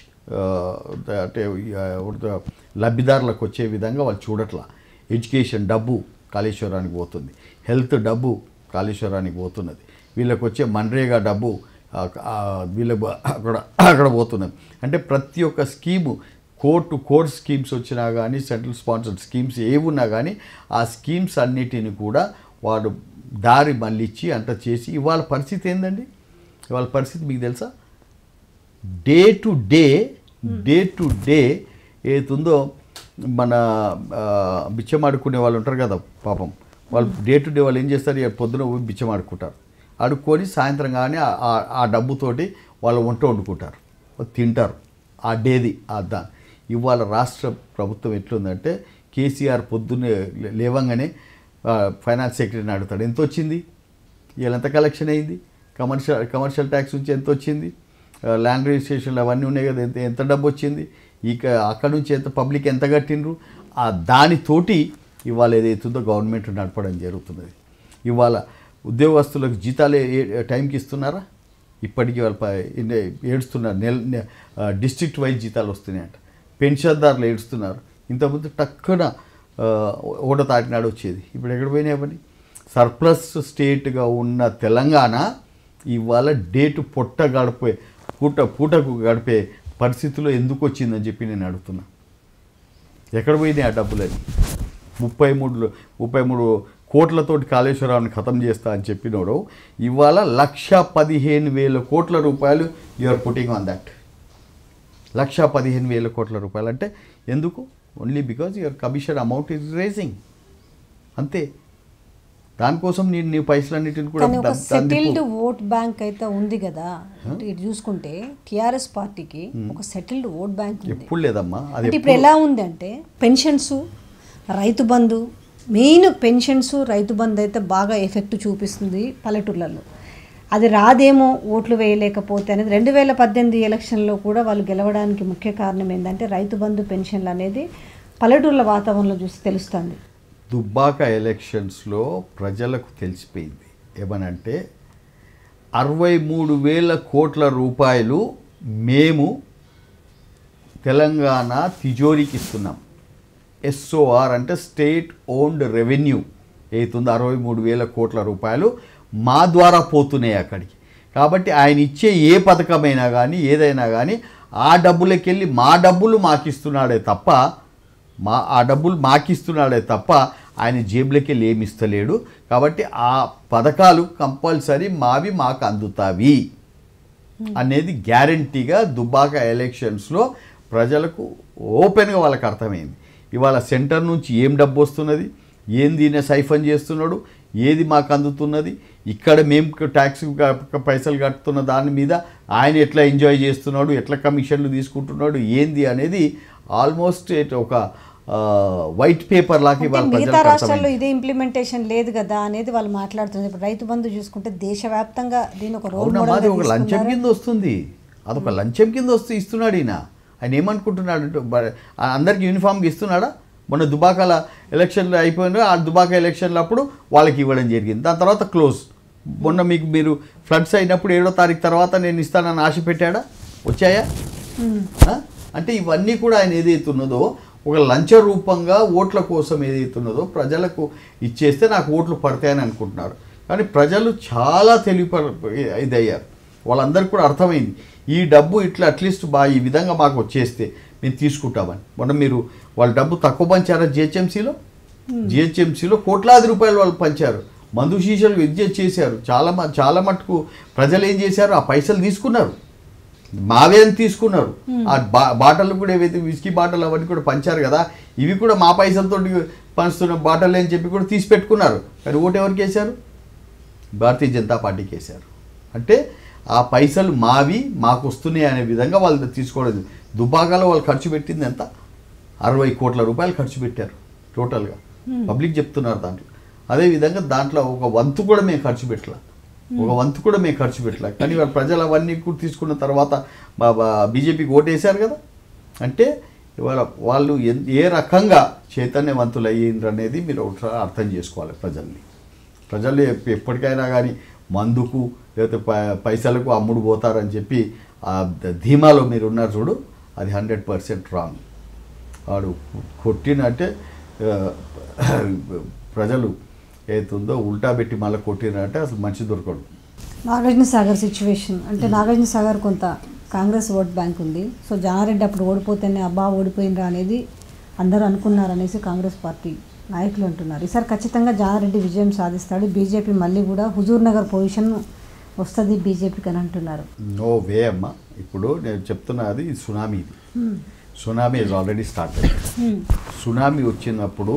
Speaker 2: అంటే ఆ, ఉర్ద- లబ్ధిదారులకు వచ్చే విధంగా వాళ్ళు చూడట్లా ఎడ్యుకేషన్ డబ్బు కాళేశ్వరానికి పోతుంది హెల్త్ డబ్బు కాళేశ్వరానికి పోతున్నది వీళ్ళకి వచ్చే మన్రేగా డబ్బు ఆ, ఆ, వీళ్ళ అక్కడ అక్కడ పోతున్నది అంటే ప్రతి ఒక్క స్కీము కోర్టు కోర్ట్ స్కీమ్స్ వచ్చినా కానీ సెంట్రల్ స్పాన్సర్డ్ స్కీమ్స్ ఏవి ఉన్నా కానీ ఆ స్కీమ్స్ అన్నిటిని కూడా వాడు దారి మళ్ళిచ్చి అంట చేసి ఇవాళ పరిస్థితి ఏందండి ఇవాళ పరిస్థితి మీకు తెలుసా day to day day to day ఏతుందో మన ఆ, బిచ్చం ఆడుకునే వాళ్ళు ఉంటారు కదా పాపం వాళ్ళు డే టు డే వాళ్ళు ఏం చేస్తారు ఇక పొద్దున పోయి బిచ్చం ఆడుకుంటారు ఆడుకొని సాయంత్రం కానీ ఆ- ఆ- ఆ డబ్బుతోటి వాళ్ళు వంట వండుకుంటారు తింటారు ఆ డేది ఆ దా ఇవాళ రాష్ట్ర ప్రభుత్వం ఎట్లుందంటే కేసీఆర్ పొద్దున్నే లే- లేవంగానే ఆ, ఫైనాన్స్ సెక్రటరీని అడుగుతాడు ఎంత వచ్చింది ఇవాళ ఎంత కలెక్షన్ అయింది కమర్షియల్ కమర్షియల్ ట్యాక్స్ నుంచి ఎంత వచ్చింది ఆ, ల్యాండ్ రిజిస్ట్రేషన్లు అవన్నీ ఉన్నాయి కదా ఎంత ఎంత డబ్బు వచ్చింది ఇక అక్కడ నుంచి ఎంత పబ్లిక్ ఎంత కట్టిండ్రు ఆ దానితోటి ఇవాళ ఏదైతుందో గవర్నమెంట్ నడపడం జరుగుతున్నది ఇవాళ ఉద్యోగస్తులకు జీతాలు ఏ- ఏ- టైంకి ఇస్తున్నారా ఇప్పటికీ వాళ్ళ ప- ఇన్ని ఏడుస్తున్నారు నెల నె- ఆ, డిస్ట్రిక్ట్ వైజ్ జీతాలు వస్తున్నాయంట పెన్షన్దారులు ఏడుస్తున్నారు ఇంతకుముందు టక్కున ఆ, ఒకటో తారీఖు నాడు వచ్చేది ఇప్పుడు ఎక్కడ పోయినాయి అవన్నీ సర్ప్లస్ స్టేట్గా ఉన్న తెలంగాణ ఇవాళ డేటు పొట్ట గడిపే పూట పూటకు గడిపే పరిస్థితిలో ఎందుకు వచ్చిందని చెప్పి నేను అడుగుతున్నా ఎక్కడ పోయినాయి ఆ డబ్బులని ముప్పై మూడు ముప్పై మూడు కోట్లతోటి కాళేశ్వరాన్ని ఖతం చేస్తా అని చెప్పినోడు ఇవాళ లక్ష పదిహేను వేల కోట్ల రూపాయలు యూఆర్ పుట్టింగ్ ఆన్ దట్ లక్ష పదిహేను వేల కోట్ల రూపాయలు అంటే ఎందుకు only because your commission amount is raising అంతే దానికోసం నేను నీ పైసలన్నిటిని కూడా
Speaker 1: కానీ ఒక
Speaker 2: ద- దాన్ని
Speaker 1: సెటిల్డ్ ఓట్ బ్యాంక్ అయితే ఉంది కదా అంటే ఇటు చూసుకుంటే టిఆర్ఎస్ పార్టీకి ఒక సెటిల్డ్ ఓట్ బ్యాంక్ ఉంది
Speaker 2: ఎప్పుడు లేదమ్మా అది
Speaker 1: అంటే ఇప్పుడు ఎలా ఉంది అంటే పెన్షన్స్ రైతు బంధు మెయిన్ పెన్షన్స్ రైతు బంధు అయితే బాగా ఎఫెక్ట్ చూపిస్తుంది పల్లెటూర్లలో అది రాదేమో ఓట్లు వేయలేకపోతే అనేది రెండు వేల పద్దెనిమిది ఎలక్షన్లో కూడా వాళ్ళు గెలవడానికి ముఖ్య కారణం ఏంటంటే రైతు బంధు పెన్షన్లు అనేది పల్లెటూర్ల వాతావరణంలో చూసి తెలుస్తుంది
Speaker 2: దుబ్బాక ఎలక్షన్స్లో ప్రజలకు తెలిసిపోయింది ఏమనంటే అరవై మూడు వేల కోట్ల రూపాయలు మేము తెలంగాణ తిజోరికి ఇస్తున్నాం ఎస్ఓఆర్ అంటే స్టేట్ ఓన్డ్ రెవెన్యూ ఏతుందో అరవై మూడు వేల కోట్ల రూపాయలు మా ద్వారా పోతున్నాయి అక్కడికి కాబట్టి ఆయన ఇచ్చే ఏ పథకమైనా కానీ ఏదైనా కానీ ఆ డబ్బులకెళ్ళి మా డబ్బులు మాకిస్తున్నాడే తప్ప మా ఆ డబ్బులు మాకిస్తున్నాడే తప్ప ఆయన జేబులకి వెళ్ళి ఏమి ఇస్తలేడు కాబట్టి ఆ పథకాలు కంపల్సరీ మావి మాకు అందుతావి అనేది గ్యారంటీగా దుబ్బాక ఎలక్షన్స్లో ప్రజలకు ఓపెన్గా వాళ్ళకి అర్థమైంది ఇవాళ సెంటర్ నుంచి ఏం డబ్బు వస్తున్నది ఏం దీన్ని సైఫన్ చేస్తున్నాడు ఏది మాకు అందుతున్నది ఇక్కడ మేము ట్యాక్స్ పైసలు కట్టుతున్న దాని మీద ఆయన ఎట్లా ఎంజాయ్ చేస్తున్నాడు ఎట్లా కమిషన్లు తీసుకుంటున్నాడు ఏంది అనేది ఆల్మోస్ట్ ఒక వైట్ పేపర్ లాగా
Speaker 1: అంటే
Speaker 2: ఇవాళ
Speaker 1: మిగతా
Speaker 2: ప్రజలకు
Speaker 1: రాష్ట్రాల్లో
Speaker 2: అర్థమైంది
Speaker 1: ఇదే ఇంప్లిమెంటేషన్ లేదు కదా అనేది వాళ్ళు మాట్లాడుతున్నారు ఇప్పుడు రైతు బంధు చూసుకుంటే దేశవ్యాప్తంగా దీని ఒక రోల్
Speaker 2: అవునమ్మా
Speaker 1: మోడల్
Speaker 2: అది ఒక లంచం కింద వస్తుంది అదొక లంచం కింద వస్తూ ఇస్తున్నాడు ఈయన ఆయన ఏమనుకుంటున్నాడు అంటే బ- ఆ అందరికి యూనిఫామ్గా ఇస్తున్నాడా మొన్న దుబాకాల ఎలక్షన్లు అయిపోయినా ఆ దుబాకా ఎలక్షన్లు అప్పుడు వాళ్ళకి ఇవ్వడం జరిగింది దాని తర్వాత క్లోజ్ మొన్న మీకు మీరు ఫ్లడ్స్ అయినప్పుడు ఏడో తారీఖు తర్వాత నేను ఇస్తానని ఆశ పెట్టాడా వచ్చాయా ఆ? అంటే ఇవన్నీ కూడా ఆయన ఏదైతే ఉన్నదో ఒక లంచ రూపంగా ఓట్ల కోసం ఏదైతే ఉన్నదో ప్రజలకు ఇచ్చేస్తే నాకు ఓట్లు పడతాయని అనుకుంటున్నారు కానీ ప్రజలు చాలా తెలివి ఇదయ్యారు వాళ్ళందరికీ కూడా అర్థమైంది ఈ డబ్బు ఇట్లా అట్లీస్ట్ బా ఈ విధంగా మాకు వచ్చేస్తే మేము తీసుకుంటామని మొన్న మీరు వాళ్ళ డబ్బు తక్కువ పంచారా జిహెచ్ఎంసీలో జిహెచ్ఎంసీలో కోట్లాది రూపాయలు వాళ్ళు పంచారు మందు శీషలు విద్య చేశారు చాలా మ- చాలా మటుకు ప్రజలు ఏం చేశారు ఆ పైసలు తీసుకున్నారు మావే అని తీసుకున్నారు ఆ బా బాటలు కూడా ఏవైతే విస్కీ బాటలు అవన్నీ కూడా పంచారు కదా ఇవి కూడా మా పైసలతో పంచుతున్న బాటలు అని చెప్పి కూడా తీసి పెట్టుకున్నారు కానీ ఓటు ఎవరికి వేశారు భారతీయ జనతా పార్టీకి వేశారు అంటే ఆ పైసలు మావి మాకు వస్తున్నాయి అనే విధంగా వాళ్ళు తీసుకోవడం దుబాగాలో వాళ్ళు ఖర్చు పెట్టింది ఎంత అరవై కోట్ల రూపాయలు ఖర్చు పెట్టారు టోటల్గా పబ్లిక్ చెప్తున్నారు దాంట్లో అదేవిధంగా దాంట్లో ఒక వంతు కూడా మేము ఖర్చు పెట్టలే ఒక వంతు కూడా మేము ఖర్చు పెట్టలే కానీ వాళ్ళ ప్రజలు అవన్నీ కూడా తీసుకున్న తర్వాత మా బీజేపీకి ఓటేశారు కదా అంటే ఇవాళ వాళ్ళు ఎన్- ఏ రకంగా చైతన్యవంతులు అయ్యిండ్రు అనేది మీరు ఒకసారి అర్థం చేసుకోవాలి ప్రజల్ని ప్రజలు ఎప్- ఎప్పటికైనా కానీ మందుకు లేకపోతే ప- పైసలకు అమ్ముడు పోతారని చెప్పి ఆ ద- ధీమాలో మీరు ఉన్నారు చూడు అది హండ్రెడ్ పర్సెంట్ రాంగ్ వాడు కొట్టినంటే ఆ, ప్రజలు ఏతుందో ఉల్టా పెట్టి మళ్ళీ కొట్టినంటే అసలు మనిషి దొరకడు
Speaker 1: నాగార్జున సాగర్ సిచ్యువేషన్ అంటే నాగార్జున సాగర్ కొంత కాంగ్రెస్ ఓట్ బ్యాంక్ ఉంది సో జానారెడ్డి అప్పుడు ఓడిపోతేనే అబ్బా ఓడిపోయినరా అనేది అందరూ అనుకున్నారు అనేసి కాంగ్రెస్ పార్టీ నాయకులు అంటున్నారు ఈసారి ఖచ్చితంగా జానారెడ్డి విజయం సాధిస్తాడు బీజేపీ మళ్ళీ కూడా హుజూర్ నగర్ పొజిషన్ వస్తుంది బీజేపీకి అని అంటున్నారు
Speaker 2: నో వే అమ్మ ఇప్పుడు నేను చెప్తున్నది ఇది సునామీ ఇది tsunami is already start tsunami వచ్చినప్పుడు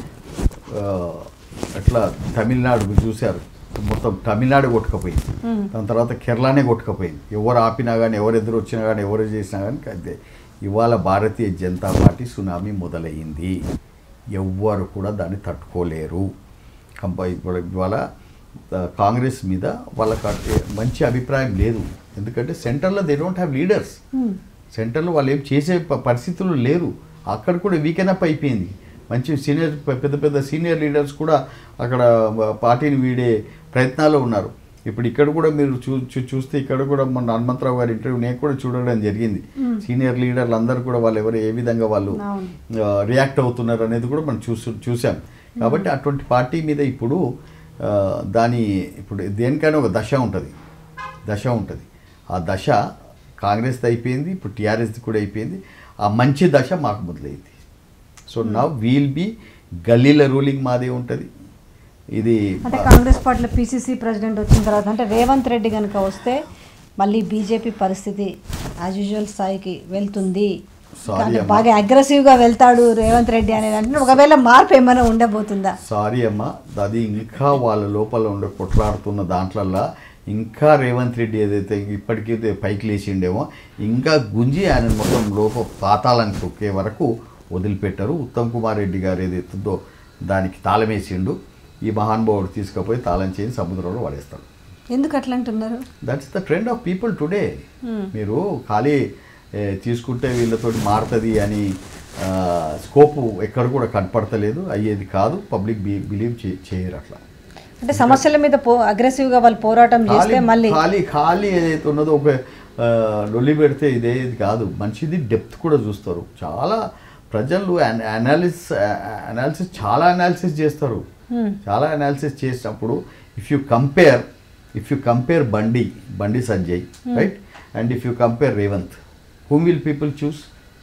Speaker 2: ఆ, అట్లా తమిళనాడు మీరు చూశారు మొత్తం తమిళనాడు కొట్టుకపోయింది దాని తర్వాత కేరళనే కొట్టుకపోయింది ఎవరు ఆపినా కానీ ఎవరు ఎదురు వచ్చినా కానీ ఎవరు చేసినా కానీ అంతే ఇవాళ భారతీయ జనతా పార్టీ సునామీ మొదలయ్యింది ఎవ్వరు కూడా దాన్ని తట్టుకోలేరు కంప ఇప్పుడు ఇవాళ ఆ, కాంగ్రెస్ మీద వాళ్ళకి అట్- మంచి అభిప్రాయం లేదు ఎందుకంటే సెంటర్లో దే డోంట్ హ్యావ్ లీడర్స్ సెంటర్లో వాళ్ళు ఏం చేసే ప- పరిస్థితులు లేరు అక్కడ కూడా వీకెన్ అప్ అయిపోయింది మంచి సీనియర్ పె- పెద్ద పెద్ద సీనియర్ లీడర్స్ కూడా అక్కడ వ- పార్టీని వీడే ప్రయత్నాల్లో ఉన్నారు ఇప్పుడు ఇక్కడ కూడా మీరు చూ చూ- చూస్తే ఇక్కడ కూడా మన హనుమంతరావు గారి ఇంటర్వ్యూ నేను కూడా చూడడం జరిగింది సీనియర్ లీడర్లు అందరూ కూడా వాళ్ళు ఎవరు ఏ విధంగా వాళ్ళు
Speaker 1: అవును.
Speaker 2: రియాక్ట్ అవుతున్నారు అనేది కూడా మనం చూసు చూసాం కాబట్టి అటువంటి పార్టీ మీద ఇప్పుడు ఆ, దాని ఇప్పుడు దేనికైనా ఒక దశ ఉంటుంది దశ ఉంటుంది ఆ దశ కాంగ్రెస్ది అయిపోయింది ఇప్పుడు టీఆర్ఎస్ది కూడా అయిపోయింది ఆ మంచి దశ మాకు మొదలైంది సో నవ్ వీల్ బి గల్లీల రూలింగ్ మాదే ఉంటుంది ఇది
Speaker 1: అంటే కాంగ్రెస్ పార్టీలో పీసీసీ ప్రెసిడెంట్ వచ్చిన తర్వాత అంటే రేవంత్ రెడ్డి కనుక వస్తే మళ్ళీ బీజేపీ పరిస్థితి యాజ్ యూజువల్ స్థాయికి వెళ్తుంది
Speaker 2: Sorry
Speaker 1: కానీ
Speaker 2: అమ్మా.
Speaker 1: బాగా అగ్రెసివ్గా వెళ్తాడు రేవంత్ రెడ్డి అనేది అంటే ఒకవేళ మార్పు ఏమైనా ఉండబోతుందా
Speaker 2: సారీ అమ్మ అది ఇంకా వాళ్ళ లోపల ఉండే కొట్లాడుతున్న దాంట్లల్లో ఇంకా రేవంత్ రెడ్డి ఏదైతే ఇప్పటికీ పైకి లేచిండేమో ఇంకా గుంజి ఆయన మొత్తం లోప పాతాలని తొక్కే వరకు వదిలిపెట్టారు ఉత్తమ్ కుమార్ రెడ్డి గారు ఏదైతుందో దానికి తాళమేసిండు ఈ మహానుభావుడు తీసుకుపోయి తాళం చేసి సముద్రంలో పడేస్తాడు
Speaker 1: ఎందుకు అట్లా అంటున్నారు
Speaker 2: that's the trend of people today మీరు ఖాళీ ఏ, తీసుకుంటే వీళ్ళతోటి మారుతుంది అని స్కోప్ ఎక్కడ కూడా కనపడతలేదు అయ్యేది కాదు పబ్లిక్ బిలీవ్ చేయరు అట్లా
Speaker 1: అంటే సమస్యల మీద పో అగ్రెసివ్గా వాళ్ళు పోరాటం చేస్తే
Speaker 2: ఖాళీ
Speaker 1: మళ్ళీ
Speaker 2: ఖాళీ ఖాళీ ఏదైతే ఉన్నదో ఒక ఆ, లొల్లి పెడితే ఇదే ఇది కాదు మంచిది డెప్త్ కూడా చూస్తారు చాలా ప్రజలు అనాలిసిస్ అనాలిసిస్ చాలా అనాలిసిస్ చేస్తారు చాలా అనాలిసిస్ చేసినప్పుడు if you compare if you compare Bandi Bandi Sanjay right and if you compare Revanth whom will people choose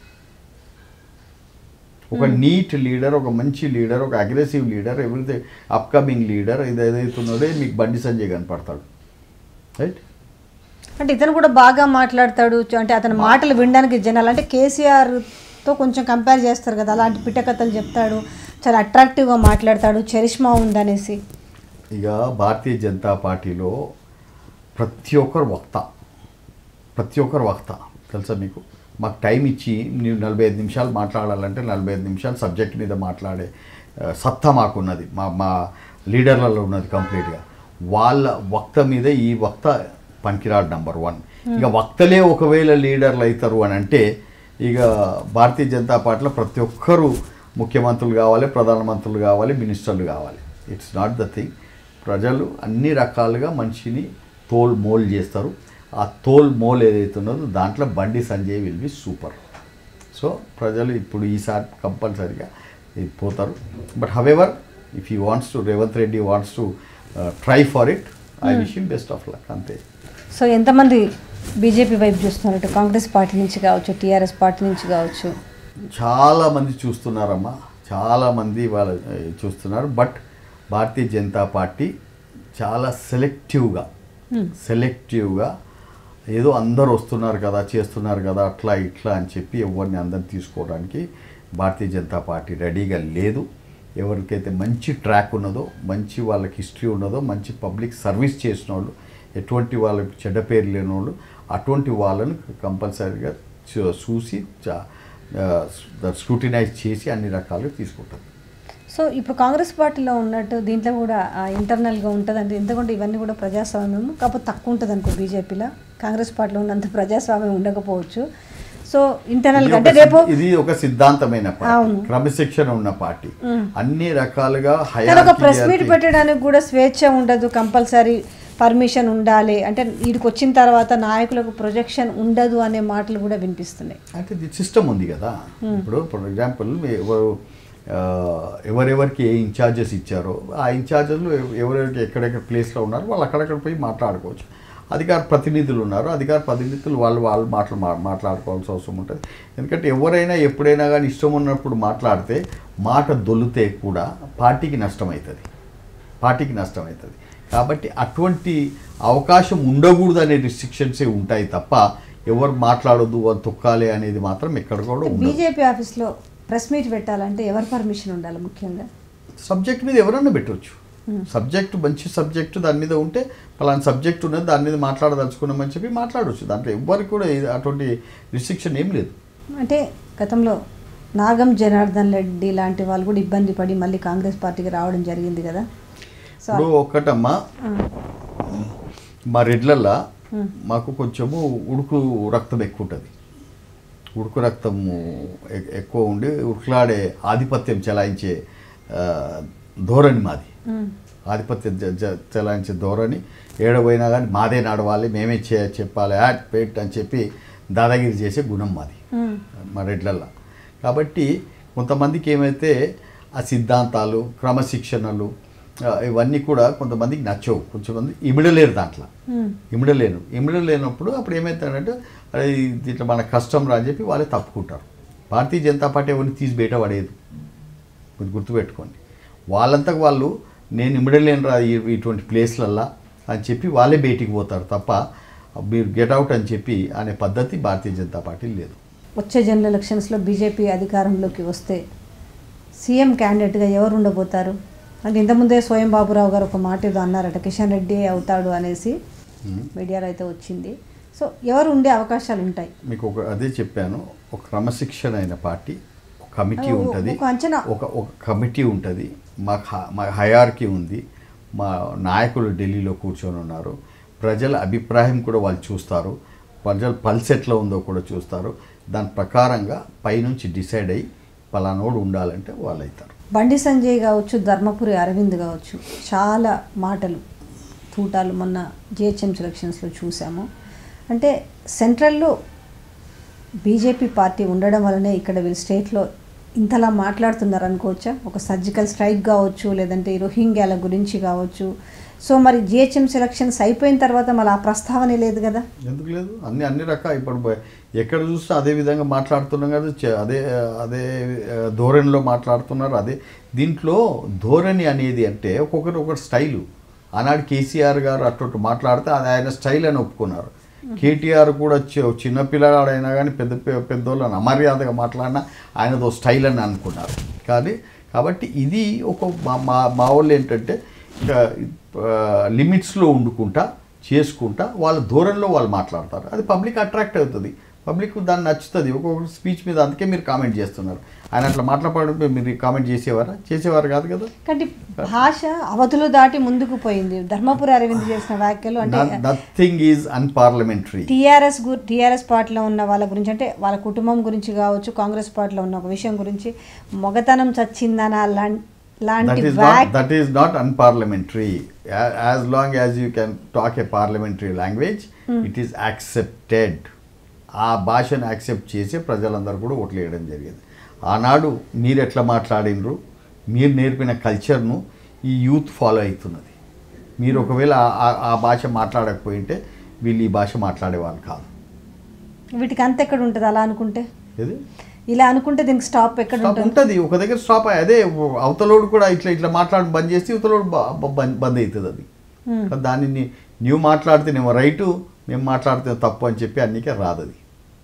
Speaker 2: ఒక నీట్ లీడర్ ఒక మంచి లీడర్ ఒక aggressive leader everything upcoming leader ఇది ఏదైతే ఉన్నదో మీకు బండి సంజయ్ కనపడతాడు రైట్
Speaker 1: అంటే ఇతను కూడా బాగా మాట్లాడతాడు చ- అంటే అతని మాటలు వినడానికి జనాలు అంటే కేసీఆర్తో కొంచెం కంపేర్ చేస్తారు కదా అలాంటి పిట్టకథలు చెప్తాడు చాలా అట్రాక్టివ్గా మాట్లాడతాడు చరిష్మా ఉందనేసి
Speaker 2: ఇక భారతీయ జనతా పార్టీలో ప్రతి ఒక్కరు వక్త ప్రతి ఒక్కరు వక్త తెలుసా మీకు మాకు టైం ఇచ్చి ನೀವು నలభై ఐదు నిమిషాలు మాట్లాడాలంటే నలభై ఐదు నిమిషాలు సబ్జెక్ట్ మీద మాట్లాడే ఆ, సత్తా మాకున్నది మా మా లీడర్లలో ఉన్నది కంప్లీట్గా వాళ్ళ వక్త మీద ఈ వక్త పనికిరాడు నంబర్ వన్ ఇక వక్తలే ఒకవేళ లీడర్లు అవుతారు అని అంటే ఇక భారతీయ జనతా పార్టీలో ప్రతి ఒక్కరూ ముఖ్యమంత్రులు కావాలి ప్రధానమంత్రులు కావాలి మినిస్టర్లు కావాలి ఇట్స్ నాట్ ద థింగ్ ప్రజలు అన్ని రకాలుగా మనిషిని తోల్ మోల్ చేస్తారు ఆ తోల్ మోల్ ఏదైతే ఉన్నదో దాంట్లో Bandi Sanjay will be super so ప్రజలు ఇప్పుడు ఈసారి కంపల్సరిగా ఇది పోతారు but however if you wants to Revanth Reddy wants to try for it I wish him best of luck అంతే
Speaker 1: సో ఎంతమంది బీజేపీ వైపు చూస్తున్నారు ఇటు కాంగ్రెస్ పార్టీ నుంచి కావచ్చు టీఆర్ఎస్ పార్టీ నుంచి కావచ్చు
Speaker 2: చాలా మంది చూస్తున్నారమ్మా చాలా మంది వాళ్ళ ఏ, చూస్తున్నారు బట్ భారతీయ జనతా పార్టీ చాలా సెలెక్టివ్గా సెలెక్టివ్గా ఏదో అందరు వస్తున్నారు కదా చేస్తున్నారు కదా అట్లా ఇట్లా అని చెప్పి ఎవరిని అందరిని తీసుకోవడానికి భారతీయ జనతా పార్టీ రెడీగా లేదు ఎవరికైతే మంచి ట్రాక్ ఉన్నదో మంచి వాళ్ళకి హిస్టరీ ఉన్నదో మంచి పబ్లిక్ సర్వీస్ చేసిన వాళ్ళు ఎటువంటి వాళ్ళకి చెడ్డ పేరు లేని వాళ్ళు అటువంటి వాళ్ళని కంపల్సరీగా చూ- చూసి స్క్రూటినైజ్ చేసి అన్ని రకాలుగా తీసుకుంటారు
Speaker 1: సో ఇప్పుడు కాంగ్రెస్ పార్టీలో ఉన్నట్టు దీంట్లో కూడా ఇంటర్నల్గా ఉంటుంది అంటే ఎందుకంటే ఇవన్నీ కూడా ప్రజాస్వామ్యం కాకపోతే తక్కువ ఉంటుంది అనుకో బీజేపీలో కాంగ్రెస్ పార్టీలో ఉన్నంత ప్రజాస్వామ్యం ఉండకపోవచ్చు సో ఇంటర్నల్గా అంటే
Speaker 2: ఇది
Speaker 1: రేపు
Speaker 2: ఒక- ఇది ఒక సిద్ధాంతమైన పార్టీ
Speaker 1: అవును.
Speaker 2: క్రమశిక్షణ ఉన్న పార్టీ అన్ని రకాలుగా
Speaker 1: కానీ ఒక ప్రెస్ మీట్
Speaker 2: hierarchy-
Speaker 1: పెట్టడానికి కూడా స్వేచ్ఛ ఉండదు కంపల్సరీ పర్మిషన్ ఉండాలి అంటే వీడికి వచ్చిన తర్వాత నాయకులకు ప్రొజెక్షన్ ఉండదు అనే మాటలు కూడా వినిపిస్తున్నాయి
Speaker 2: అంటే ఇది సిస్టమ్ ఉంది కదా ఇప్పుడు ఫర్ ఎగ్జాంపుల్ ఎవరు ఆ, ఎవరెవరికి ఏ ఇన్ఛార్జెస్ ఇచ్చారో ఆ ఇన్ఛార్జెస్లు ఎవరెవరికి ఎక్కడెక్కడ ప్లేస్లో ఉన్నారో వాళ్ళు అక్కడక్కడ పోయి మాట్లాడుకోవచ్చు అధికార ప్రతినిధులు ఉన్నారు అధికార ప్రతినిధులు వాళ్ళు వాళ్ళు మాటలు మా- మాట్లాడుకోవాల్సిన అవసరం ఉంటుంది ఎందుకంటే ఎవరైనా ఎప్పుడైనా కానీ ఇష్టం ఉన్నప్పుడు మాట్లాడితే మాట దొల్లితే కూడా పార్టీకి నష్టం అవుతుంది పార్టీకి నష్టం అవుతుంది కాబట్టి అటువంటి అవకాశం ఉండకూడదు అనే రిస్ట్రిక్షన్సే ఉంటాయి తప్ప ఎవరు మాట్లాడొద్దు అని తొక్కాలి అనేది మాత్రం ఎక్కడ కూడా ఉండదు
Speaker 1: బీజేపీ ఆఫీస్లో ప్రెస్ మీట్ పెట్టాలంటే ఎవరి పర్మిషన్ ఉండాలి ముఖ్యంగా
Speaker 2: సబ్జెక్ట్ మీద ఎవరన్నా పెట్టవచ్చు సబ్జెక్ట్ మంచి సబ్జెక్ట్ దాని మీద ఉంటే పలానా సబ్జెక్ట్ ఉన్నది దాని మీద మాట్లాడదలుచుకున్నామని చెప్పి మాట్లాడవచ్చు దాంట్లో ఎవరికి కూడా ఇది- అటువంటి రిస్ట్రిక్షన్ ఏం లేదు
Speaker 1: అంటే గతంలో నాగం జనార్దన్ రెడ్డి లాంటి వాళ్ళు కూడా ఇబ్బంది పడి మళ్ళీ కాంగ్రెస్ పార్టీకి రావడం జరిగింది కదా సో
Speaker 2: ఇప్పుడు ఒక్కటమ్మా మా రెడ్లల్లో మాకు కొంచెము ఉడుకు రక్తం ఎక్కువ ఉంటుంది ఉడుకు రక్తము ఎ- ఎక్కువ ఉండి ఉరుకులాడే ఆధిపత్యం చెలాయించే ఆ, ధోరణి మాది
Speaker 1: ఉమ్,
Speaker 2: ఆధిపత్యం జ- జ- చెలాయించే ధోరణి ఏడపోయినా కానీ మాదే నడవాలి మేమే చే చెప్పాలి యాట్ పెట్ అని చెప్పి దాదాగిరి చేసే గుణం మాది
Speaker 1: ఉమ్,
Speaker 2: మా రెడ్లల్లో కాబట్టి కొంతమందికి ఏమైతే ఆ సిద్ధాంతాలు క్రమశిక్షణలు ఆ, ఇవన్నీ కూడా కొంతమందికి నచ్చవు కొంచెంమంది ఇమిడలేరు దాంట్లో
Speaker 1: ఉమ్.
Speaker 2: ఇమిడలేను ఇమిడలేనప్పుడు అప్పుడు ఏమవుతాడంటే అరే ఇది ఇట్లా మన కష్టం రా అని చెప్పి వాళ్ళే తప్పుకుంటారు భారతీయ జనతా పార్టీ ఎవరిని తీసి బయట పడేది మీరు గుర్తుపెట్టుకోండి వాళ్ళంతకు వాళ్ళు నేను ఇమిడలేను రా ఈ- ఇటువంటి ప్లేస్లల్లా అని చెప్పి వాళ్ళే బయటికి పోతారు తప్ప మీరు గెట్ అవుట్ అని చెప్పి అనే పద్ధతి భారతీయ జనతా పార్టీ లేదు
Speaker 1: వచ్చే జనరల్ ఎలక్షన్స్లో బీజేపీ అధికారంలోకి వస్తే సీఎం క్యాండిడేట్గా ఎవరు ఉండబోతారు అంటే ఇంతకుముందే స్వయం బాబురావు గారు ఒక మాట ఏదో అన్నారట కిషన్ రెడ్డి అవుతాడు అనేసి మీడియాలో అయితే వచ్చింది సో ఎవరు ఉండే అవకాశాలు ఉంటాయి
Speaker 2: మీకు ఒక అదే చెప్పాను ఒక క్రమశిక్షణ అయిన పార్టీ ఒక కమిటీ
Speaker 1: ఒక-
Speaker 2: ఉంటుంది
Speaker 1: ఒక అంచనా.
Speaker 2: ఒక ఒక కమిటీ ఉంటుంది మా హ- మా హయార్కి ఉంది మా నాయకులు ఢిల్లీలో కూర్చొని ఉన్నారు ప్రజల అభిప్రాయం కూడా వాళ్ళు చూస్తారు ప్రజల పల్స్ ఎట్లా ఉందో కూడా చూస్తారు దాని ప్రకారంగా పైనుంచి డిసైడ్ అయ్యి పలానోడు ఉండాలంటే వాళ్ళు అవుతారు
Speaker 1: బండి సంజయ్ కావచ్చు ధర్మపురి అరవింద్ కావచ్చు చాలా మాటలు తూటాలు మొన్న జిహెచ్ఎం సెలక్షన్స్లో చూసాము అంటే సెంట్రల్లో బీజేపీ పార్టీ ఉండడం వల్లనే ఇక్కడ వీళ్ళు స్టేట్లో ఇంతలా మాట్లాడుతున్నారు అనుకోవచ్చా ఒక సర్జికల్ స్ట్రైక్ కావచ్చు లేదంటే ఈ రోహింగ్యాల గురించి కావచ్చు సో మరి జిహెచ్ఎం సెలక్షన్స్ అయిపోయిన తర్వాత మళ్ళీ ఆ ప్రస్తావనే లేదు కదా
Speaker 2: ఎందుకు లేదు అన్ని అన్ని రకాల ఇప్పుడు బ- ఎక్కడ చూసినా అదే విధంగా మాట్లాడుతున్నాం కదా చ- అదే అదే ఆ, ధోరణిలో మాట్లాడుతున్నారు అదే దీంట్లో ధోరణి అనేది అంటే ఒక్కొక్కరు ఒక్కొక్క స్టైలు ఆనాడు కేసీఆర్ గారు అటువంటి మాట్లాడితే అది ఆయన స్టైల్ అని ఒప్పుకున్నారు కేటీఆర్ కూడా చి- చిన్న పిల్లగాడైనా కానీ పెద్ద పె- పెద్దోళ్ళని అమర్యాదగా మాట్లాడినా ఆయనదో స్టైల్ అని అనుకున్నారు కానీ కాబట్టి ఇది ఒక మా మా మా వాళ్ళు ఏంటంటే లిమిట్స్లో వండుకుంటా చేసుకుంటా వాళ్ళ ధోరణిలో వాళ్ళు మాట్లాడతారు అది పబ్లిక్ అట్రాక్ట్ అవుతుంది పబ్లిక్ దాన్ని నచ్చుతుంది ఒక్కొక్క స్పీచ్ మీద అందుకే మీరు కామెంట్ చేస్తున్నారు ఆయన అట్లా మాట్లాడడం మీరు కామెంట్ చేసేవారా చేసేవారు కాదు కదా
Speaker 1: కానీ భాష అవధులు దాటి ముందుకు పోయింది ధర్మపురి అరవింద్ చేసిన వ్యాఖ్యలు అంటే
Speaker 2: నథింగ్ ఈజ్ అన్పార్లమెంటరీ
Speaker 1: టీఆర్ఎస్ గు టీఆర్ఎస్ పార్టీలో ఉన్న వాళ్ళ గురించి అంటే వాళ్ళ కుటుంబం గురించి కావచ్చు కాంగ్రెస్ పార్టీలో ఉన్న ఒక విషయం గురించి మొగతనం చచ్చిందన లాం- లాంటి
Speaker 2: that is
Speaker 1: వ్యాక్
Speaker 2: not that is not unparliamentary A- as long as you can talk a parliamentary language it is accepted ఆ భాషను యాక్సెప్ట్ చేసి ప్రజలందరూ కూడా ఓట్లు వేయడం జరిగింది ఆనాడు మీరు ఎట్లా మాట్లాడినరు మీరు నేర్పిన కల్చర్ను ఈ యూత్ ఫాలో అవుతున్నది మీరు ఒకవేళ ఆ- ఆ- ఆ భాష మాట్లాడకపోయింటే వీళ్ళు ఈ భాష మాట్లాడేవాళ్ళు కాదు
Speaker 1: వీటికి అంత ఎక్కడ ఉంటుంది అలా అనుకుంటే
Speaker 2: ఇది
Speaker 1: ఇలా అనుకుంటే దీనికి స్టాప్ ఎక్కడ
Speaker 2: స్టాప్
Speaker 1: ఉంటుంది
Speaker 2: ఉంటుంది ఒక దగ్గర స్టాప్ అయ్యి- అదే అవతలోడు కూడా ఇట్లా ఇట్లా మాట్లాడి బంద్ చేసి అవతలోడు బ- బ- బంద్ బంద్ అవుతుంది అది
Speaker 1: Hmm.
Speaker 2: కానీ దాన్ని నీ- నువ్వు మాట్లాడితేనేమో రైటు మేము మాట్లాడితే తప్పు అని చెప్పి అన్నికే రాదు అది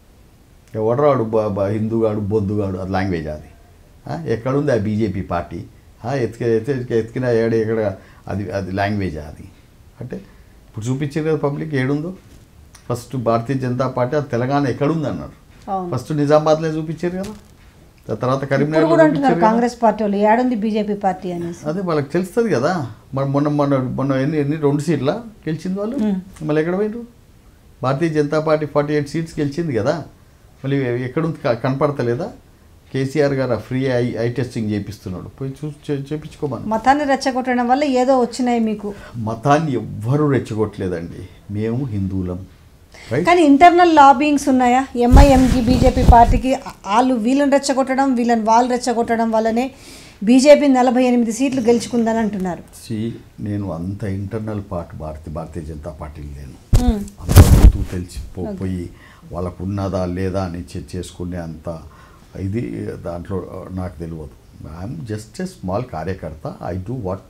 Speaker 2: ఎవడరాడు బ- బ- హిందూగాడు బొందుగాడు అది లాంగ్వేజ్ అది ఆ, ఎక్కడుంది ఆ బీజేపీ పార్టీ ఆ, ఎత్తిక ఎత్తిక ఎత్తికిన ఏడ ఎక్కడ అది అది లాంగ్వేజ్ అది అంటే ఇప్పుడు చూపించారు కదా పబ్లిక్ ఏడుందో ఫస్ట్ భారతీయ జనతా పార్టీ అది తెలంగాణ ఎక్కడుంది అన్నారు
Speaker 1: అవును
Speaker 2: ఫస్ట్ నిజామాబాద్లో చూపించారు కదా ఆ తర్వాత
Speaker 1: ఇప్పుడు
Speaker 2: కరీంనగర్
Speaker 1: కూడా అంటున్నారు కాంగ్రెస్ పార్టీ వాళ్ళు ఏడుంది బీజేపీ పార్టీ అనేసి
Speaker 2: అదే వాళ్ళకి తెలుస్తుంది కదా మరి మొన్న మొన్న మొన్న ఎన్ని ఎన్ని రెండు సీట్ల గెలిచింది వాళ్ళు
Speaker 1: మ్మ్.
Speaker 2: మళ్ళీ ఎక్కడ పోయినారు Bharatiya Janata Party forty eight seats గెలిచింది కదా మళ్ళీ ఎక్కడుంది క- కనపడతలేదా కేసీఆర్ గారు ఫ్రీ ఐ ఐ టెస్టింగ్ చేపిస్తున్నాడు పోయి చూ చే- చేపించుకోమని
Speaker 1: మతాన్ని రెచ్చగొట్టడం వల్ల ఏదో వచ్చినాయి మీకు
Speaker 2: మతాన్ని ఎవ్వరూ రెచ్చగొట్టలేదండి మేము హిందువులం రైట్
Speaker 1: కానీ ఇంటర్నల్ లాబింగ్స్ ఉన్నాయా ఎంఐఎంకి బీజేపీ పార్టీకి వాళ్ళు వీళ్ళని రెచ్చగొట్టడం వీళ్ళని వాళ్ళు రెచ్చగొట్టడం వల్లనే బీజేపీ నలభై ఎనిమిది సీట్లు గెలుచుకుందని అంటున్నారు
Speaker 2: సి నేను అంత ఇంటర్నల్ పార్ట్ భారతీయ భారతీయ జనతా పార్టీలు లేను
Speaker 1: మ్మ్.
Speaker 2: అందరూ తెలిసి పో- పోయి వాళ్ళకు ఉన్నదా లేదా అని చెక్ చేసుకునే అంత ఇది దాంట్లో నాకు తెలియదు ఐఎమ్ జస్ట్ ఏ స్మాల్ కార్యకర్త I do what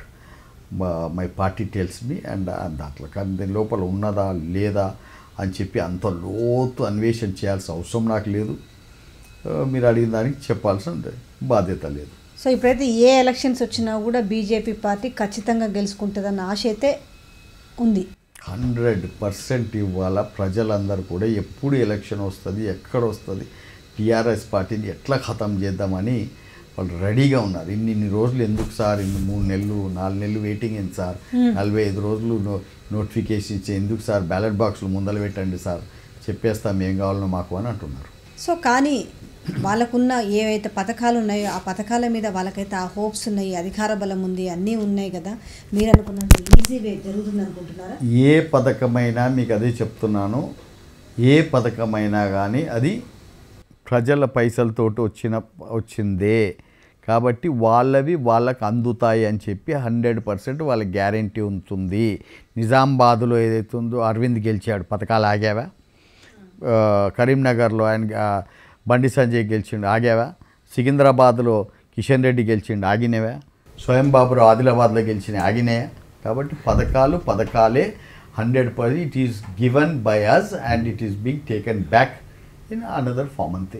Speaker 2: my party tells me and దాంట్లో కానీ దీని లోపల ఉన్నదా లేదా అని చెప్పి అంత లోతు అన్వేషణ చేయాల్సిన అవసరం నాకు లేదు ఆ, మీరు అడిగిన దానికి చెప్పాల్సిన బాధ్యత లేదు
Speaker 1: సో ఇప్పుడైతే ఏ ఎలక్షన్స్ వచ్చినా కూడా బీజేపీ పార్టీ ఖచ్చితంగా గెలుచుకుంటుందన్న ఆశ అయితే ఉంది
Speaker 2: హండ్రెడ్ పర్సెంట్ ఇవాళ ప్రజలందరూ కూడా ఎప్పుడు ఎలక్షన్ వస్తుంది ఎక్కడ వస్తుంది టీఆర్ఎస్ పార్టీని ఎట్లా ఖతం చేద్దామని వాళ్ళు రెడీగా ఉన్నారు ఇన్ని ఇన్ని రోజులు ఎందుకు సార్ ఇన్ని మూడు నెలలు నాలుగు నెలలు వెయిటింగ్ ఏంటి సార్ నలభై ఐదు రోజులు నో నోటిఫికేషన్ ఇచ్చి ఎందుకు సార్ బ్యాలెట్ బాక్సులు ముందర పెట్టండి సార్ చెప్పేస్తాం ఏం కావాలనో మాకు అని అంటున్నారు
Speaker 1: సో కానీ వాళ్ళకున్న ఏవైతే పథకాలు ఉన్నాయో ఆ పథకాల మీద వాళ్ళకైతే ఆ హోప్స్ ఉన్నాయి అధికార బలం ఉంది అన్నీ ఉన్నాయి కదా మీరు అనుకున్నంత ఈజీ వే జరుగుతుంది అనుకుంటున్నారా
Speaker 2: ఏ పథకమైనా మీకు అదే చెప్తున్నాను ఏ పథకమైనా కానీ అది ప్రజల పైసలతోటి వచ్చిన వచ్చిందే కాబట్టి వాళ్ళవి వాళ్ళకి అందుతాయి అని చెప్పి హండ్రెడ్ పర్సెంట్ వాళ్ళ గ్యారంటీ ఉంటుంది నిజామాబాద్లో ఏదైతే ఉందో అరవింద్ గెలిచాడు పథకాలు ఆగావా ఆ, కరీంనగర్లో ఆయన ఆ, బండి సంజయ్ గెలిచిండు ఆగావా సికింద్రాబాద్లో కిషన్ రెడ్డి గెలిచిండు ఆగినవా స్వయం బాబురావు ఆదిలాబాద్లో గెలిచిన ఆగినాయా కాబట్టి పథకాలు పథకాలే hundred percent it is given by us and it is being taken back in another form అంతే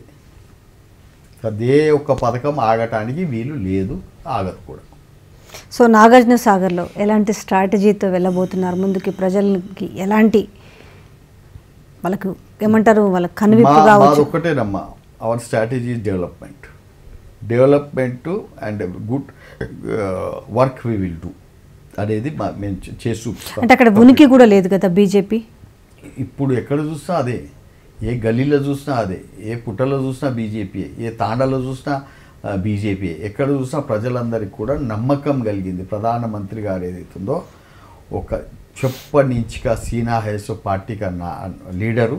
Speaker 2: అదే ఒక్క పథకం ఆగటానికి వీలు లేదు ఆగదు కూడా
Speaker 1: సో నాగార్జున సాగర్లో ఎలాంటి స్ట్రాటజీతో వెళ్ళబోతున్నారు ముందుకి ప్రజలకి ఎలాంటి వాళ్ళకు ఏమంటారు వాళ్ళకి కనువిప్పు
Speaker 2: మా- మాది
Speaker 1: కావచ్చు
Speaker 2: ఒక్కటేనమ్మా our strategy development development and good work we will do అనేది మా మేము చే- చేసి చూపిస్తాం.
Speaker 1: అంటే అక్కడ ఉనికి కూడా లేదు కదా బీజేపీ
Speaker 2: ఇప్పుడు ఎక్కడ చూసినా అదే ఏ గల్లీలో చూసినా అదే ఏ పుట్టలో చూసినా బీజేపీ ఏ తాండాలో చూసినా బీజేపీ ఎక్కడ చూసినా ప్రజలందరికీ కూడా నమ్మకం కలిగింది ప్రధానమంత్రి గారు ఏదైతుందో ఒక చెప్పనించిక సీనా హైసో పార్టీ కన్నా లీడరు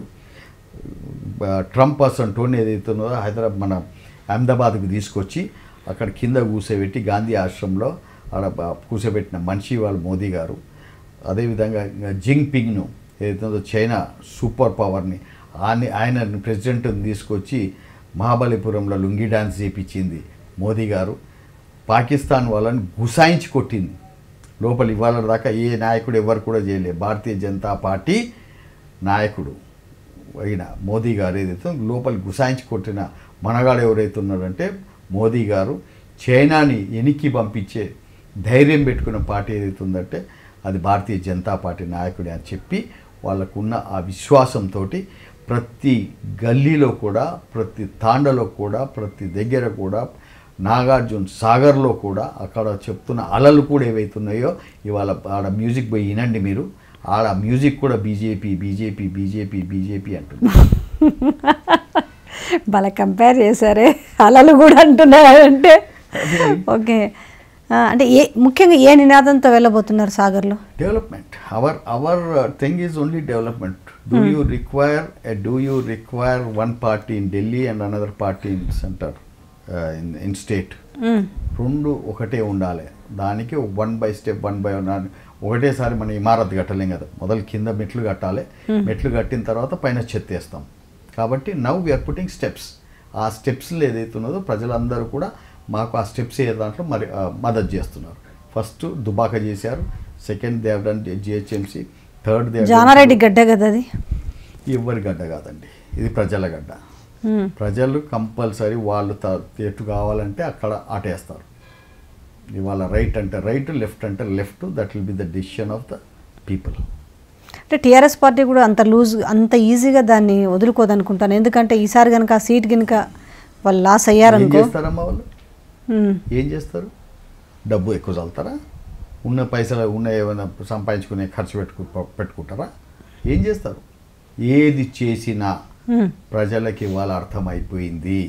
Speaker 2: ఆ, ట్రంప్ అసంటోని ఏదైతే ఉన్నదో హైదరాబాద్ మన అహ్మదాబాద్కు తీసుకొచ్చి అక్కడ కింద కూర్చోబెట్టి గాంధీ ఆశ్రమంలో ఆడ బ- కూర్చోబెట్టిన మనిషి వాళ్ళు మోదీ గారు అదేవిధంగా ఇంకా జింగ్ పింగ్ను ఏదైతే ఉందో చైనా సూపర్ పవర్ని ఆయన ఆయన ప్రెసిడెంట్ని తీసుకొచ్చి మహాబలిపురంలో లుంగి డాన్స్ చేపించింది మోదీ గారు పాకిస్తాన్ వాళ్ళని గుసాయించి కొట్టింది లోపల ఇవాళ దాకా ఏ నాయకుడు ఎవరు కూడా చేయలేదు భారతీయ జనతా పార్టీ నాయకుడు అయిన మోదీ గారు ఏదైతే లోపలి గుసాయించి కొట్టిన మనగాడు ఎవరైతే ఉన్నాడంటే మోదీ గారు చైనాని ఎనికి పంపించే ధైర్యం పెట్టుకున్న పార్టీ ఏదైతే ఉందంటే అది భారతీయ జనతా పార్టీ నాయకుడే అని చెప్పి వాళ్ళకున్న ఆ విశ్వాసంతో ప్రతి గల్లీలో కూడా ప్రతి తాండలో కూడా ప్రతి దగ్గర కూడా నాగార్జున సాగర్లో కూడా అక్కడ చెప్తున్న అలలు కూడా ఏవైతున్నాయో ఇవాళ ఆడ మ్యూజిక్ పోయి వినండి మీరు ఆడ మ్యూజిక్ కూడా బీజేపీ బీజేపీ బీజేపీ బీజేపీ అంటుంది
Speaker 1: భలే కంపేర్ చేశారే అలలు కూడా అంటున్నారంటే ఓకే ఆ, అంటే ఏ ముఖ్యంగా ఏ నినాదంతో వెళ్ళబోతున్నారు సాగర్లో
Speaker 2: development our our thing is only development do you require do you require one party in Delhi and another party in centre in in state
Speaker 1: మ్మ్.
Speaker 2: రెండు ఒకటే ఉండాలి దానికి one by step one by one ఒకటేసారి మనం ఇమారత్ కట్టలేం కదా మొదలు కింద మెట్లు కట్టాలి మెట్లు కట్టిన తర్వాత పైన చెత్తేస్తాం కాబట్టి నవ్ వీఆర్ పుట్టింగ్ స్టెప్స్ ఆ స్టెప్స్లో ఏదైతే ఉన్నదో ప్రజలందరూ కూడా మాకు ఆ స్టెప్స్ ఏ దాంట్లో మరి ఆ, మద్దతు చేస్తున్నారు ఫస్ట్ దుబాక చేశారు second they've done GHMC third they've
Speaker 1: Janareddy గడ్డ కదా అది
Speaker 2: ఎవరి గడ్డ కాదండి ఇది ప్రజల గడ్డ
Speaker 1: మ్మ్.
Speaker 2: ప్రజలు కంపల్సరీ వాళ్ళు త- ఎటు కావాలంటే అక్కడ ఆటేస్తారు ఇవాళ రైట్ అంటే రైట్ లెఫ్ట్ అంటే left that will be the decision of the people
Speaker 1: అంటే టీఆర్ఎస్ పార్టీ కూడా అంత లూజ్ అంత ఈజీగా దాన్ని వదులుకోదనుకుంటాను ఎందుకంటే ఈసారి కనుక ఆ సీట్ కనుక వాళ్ళు లాస్
Speaker 2: ఏం
Speaker 1: అయ్యారనుకో
Speaker 2: చేస్తారమ్మా వాళ్ళు
Speaker 1: మ్మ్.
Speaker 2: ఏం చేస్తారు డబ్బు ఎక్కువ చల్లుతారా ఉన్న పైసలు ఉన్న ఏమైనా సంపాదించుకునే ఖర్చు పెట్టుకు పెట్టుకుంటారా ఏం చేస్తారు ఏది చేసినా
Speaker 1: మ్మ్.
Speaker 2: ప్రజలకి ఇవాళ అర్థమైపోయింది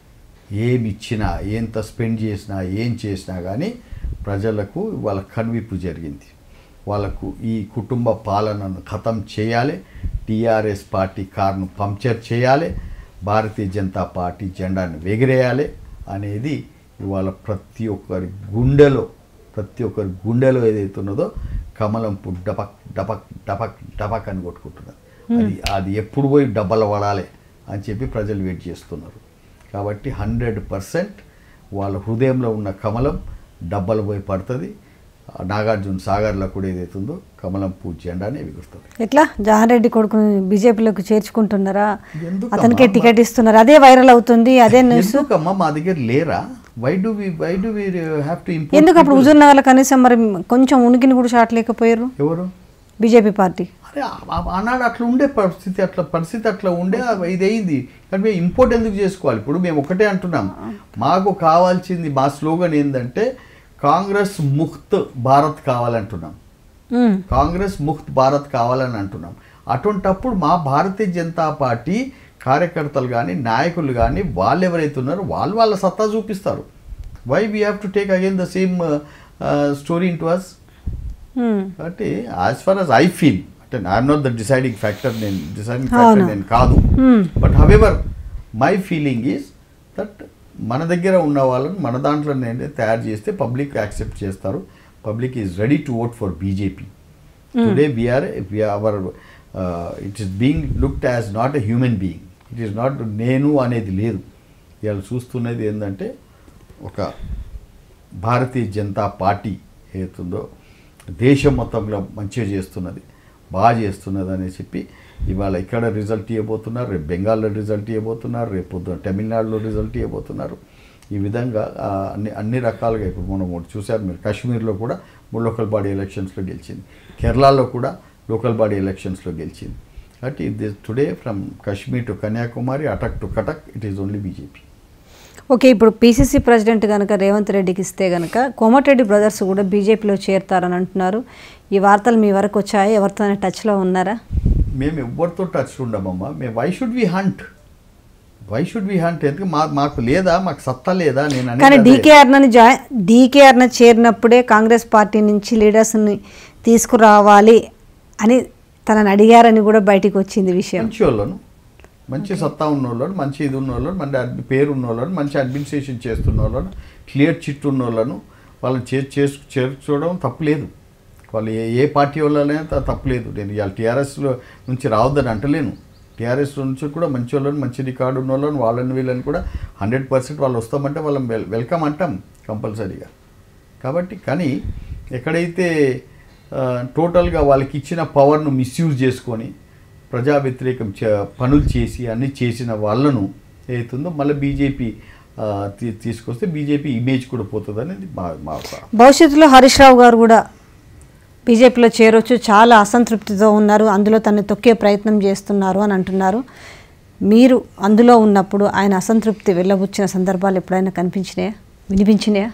Speaker 2: ఏమి ఇచ్చినా ఎంత స్పెండ్ చేసినా ఏం చేసినా కానీ ప్రజలకు వాళ్ళ కనువిప్పు జరిగింది వాళ్ళకు ఈ కుటుంబ పాలనను ఖతం చేయాలి టీఆర్ఎస్ పార్టీ కారును పంక్చర్ చేయాలి భారతీయ జనతా పార్టీ జెండాను ఎగిరేయాలి అనేది ఇవాళ ప్రతి ఒక్కరి గుండెలో ప్రతి ఒక్కరి గుండెలో ఏదైతే ఉన్నదో కమలం పు డపక్ డపక్ డపక్ డపక్ అని కొట్టుకుంటున్నారు అది అది ఎప్పుడు పోయి డబ్బలు పడాలి అని చెప్పి ప్రజలు వెయిట్ చేస్తున్నారు కాబట్టి హండ్రెడ్ పర్సెంట్ వాళ్ళ హృదయంలో ఉన్న కమలం డబ్బలు పోయి పడుతుంది ఆ నాగార్జున సాగర్లో కూడా ఏదైతుందో కమలం పూ జెండానే ఎగురుతుంది
Speaker 1: ఎట్లా జానారెడ్డి కొడుకుని బీజేపీలోకి చేర్చుకుంటున్నారా
Speaker 2: ఎందుకమ్మా?
Speaker 1: అతనికే టికెట్ ఇస్తున్నారు అదే వైరల్ అవుతుంది అదే న్యూస్
Speaker 2: ఎందుకమ్మా మా దగ్గర లేరా why do we why do we have to
Speaker 1: ఎందుకు అప్పుడు హుజూర్ నగర్లో కనీసం మరి కొంచెం ఉనికిని కూడా చాటలేకపోయారు
Speaker 2: ఎవరు
Speaker 1: బీజేపీ పార్టీ
Speaker 2: అరే ఆ- ఆ- ఆనాడు అట్లా ఉండే పరిస్థితి అట్లా పరిస్థితి అట్లా ఉండే అది ఇది అయింది కానీ మేము ఇంపోర్ట్ ఎందుకు చేసుకోవాలి ఇప్పుడు మేము ఒకటే అంటున్నాం మాకు కావాల్సింది మా స్లోగన్ ఏంటంటే కాంగ్రెస్ ముక్త్ భారత్ కావాలంటున్నాం
Speaker 1: మ్మ్.
Speaker 2: కాంగ్రెస్ ముక్త్ భారత్ కావాలని అంటున్నాం అటువంటప్పుడు మా భారతీయ జనతా పార్టీ కార్యకర్తలు కానీ నాయకులు కానీ వాళ్ళు ఎవరైతే ఉన్నారో వాళ్ళు వాళ్ళ సత్తా చూపిస్తారు why we have to take again the same story in to us
Speaker 1: మ్మ్.
Speaker 2: కాబట్టి as far as I feel అంటే I'm not the deciding factor నేను డిసైడింగ్
Speaker 1: అవును.
Speaker 2: ఫ్యాక్టర్ నేను కాదు
Speaker 1: Hmm.
Speaker 2: But however my feeling is that మన దగ్గర ఉన్న వాళ్ళని మన దాంట్లో నేను తయారు చేస్తే పబ్లిక్ యాక్సెప్ట్ చేస్తారు public is ready to vote for BJP today we are our it is being looked as not a human being it is not నేను అనేది లేదు ఇవాళ చూస్తున్నది ఏంటంటే ఒక భారతీయ జనతా పార్టీ ఏతుందో దేశం మొత్తంలో మంచిగా చేస్తున్నది బాగా చేస్తున్నది అని చెప్పి ఇవాళ ఇక్కడ రిజల్ట్ ఇవ్వబోతున్నారు రేపు బెంగాల్లో రిజల్ట్ ఇవ్వబోతున్నారు రేపు పొద్దున తమిళనాడులో రిజల్ట్ ఇవ్వబోతున్నారు ఈ విధంగా ఆ, అన్ని అన్ని రకాలుగా ఇప్పుడు మనం ఒకటి చూశారు మీరు కాశ్మీర్లో కూడా లోకల్ బాడీ ఎలక్షన్స్లో గెలిచింది కేరళలో కూడా లోకల్ బాడీ ఎలక్షన్స్లో గెలిచింది కాబట్టి ఇది today from Kashmir to Kanyakumari Attock to Cuttack it is only BJP
Speaker 1: okay ఇప్పుడు పీసీసీ ప్రెసిడెంట్ కనుక రేవంత్ రెడ్డికి ఇస్తే కనుక కోమటిరెడ్డి బ్రదర్స్ కూడా బీజేపీలో చేరుతారని అంటున్నారు ఈ వార్తలు మీ వరకు వచ్చాయి ఎవరితోనే టచ్లో ఉన్నారా
Speaker 2: మేము ఎవరితో టచ్ ఉండమమ్మా మేము why should we hunt why should we hunt ఎందుకు మా మాకు లేదా మాకు సత్తా లేదా నేను అనేది
Speaker 1: కానీ
Speaker 2: అదే.
Speaker 1: డీకే అర్నని జాయ్ డీకే అర్న చేరినప్పుడే కాంగ్రెస్ పార్టీ నుంచి లీడర్స్ని తీసుకురావాలి అని తనని అడిగారని కూడా బయటికి వచ్చింది విషయం
Speaker 2: మంచి వాళ్ళను మంచి సత్తా ఉన్న వాళ్ళను మంచి ఇది ఉన్న వాళ్ళను మంచి అడ్మి- పేరు ఉన్న వాళ్ళను మంచి అడ్మినిస్ట్రేషన్ చేస్తున్న వాళ్ళను క్లియర్ చిట్ ఉన్న వాళ్ళను వాళ్ళని చే చేసు చేర్చుకోవడం తప్పులేదు వాళ్ళు ఏ ఏ పార్టీ వాళ్ళనే త- తప్పులేదు నేను ఇవాళ టీఆర్ఎస్లో నుంచి రావద్దని అంటలేను టీఆర్ఎస్ నుంచి కూడా మంచి వాళ్ళని మంచి రికార్డు ఉన్న వాళ్ళని వాళ్ళని వీళ్ళని కూడా హండ్రెడ్ పర్సెంట్ వాళ్ళు వస్తామంటే వాళ్ళని వెల్ వెల్కమ్ అంటాం కంపల్సరీగా కాబట్టి కానీ ఎక్కడైతే ఆ, టోటల్గా వాళ్ళకి ఇచ్చిన పవర్ను మిస్యూజ్ చేసుకొని ప్రజా వ్యతిరేకం చ- పనులు చేసి అన్ని చేసిన వాళ్ళను ఏతుందో మళ్ళీ బీజేపీ తీసుకొస్తే బీజేపీ ఇమేజ్ కూడా పోతుంది అనేది మా మా ఒక
Speaker 1: భవిష్యత్తులో హరీష్ రావు గారు కూడా బీజేపీలో చేరొచ్చు చాలా అసంతృప్తితో ఉన్నారు అందులో తనని తొక్కే ప్రయత్నం చేస్తున్నారు అని అంటున్నారు మీరు అందులో ఉన్నప్పుడు ఆయన అసంతృప్తి వెళ్ళబుచ్చిన సందర్భాలు ఎప్పుడైనా కనిపించినాయా వినిపించినాయా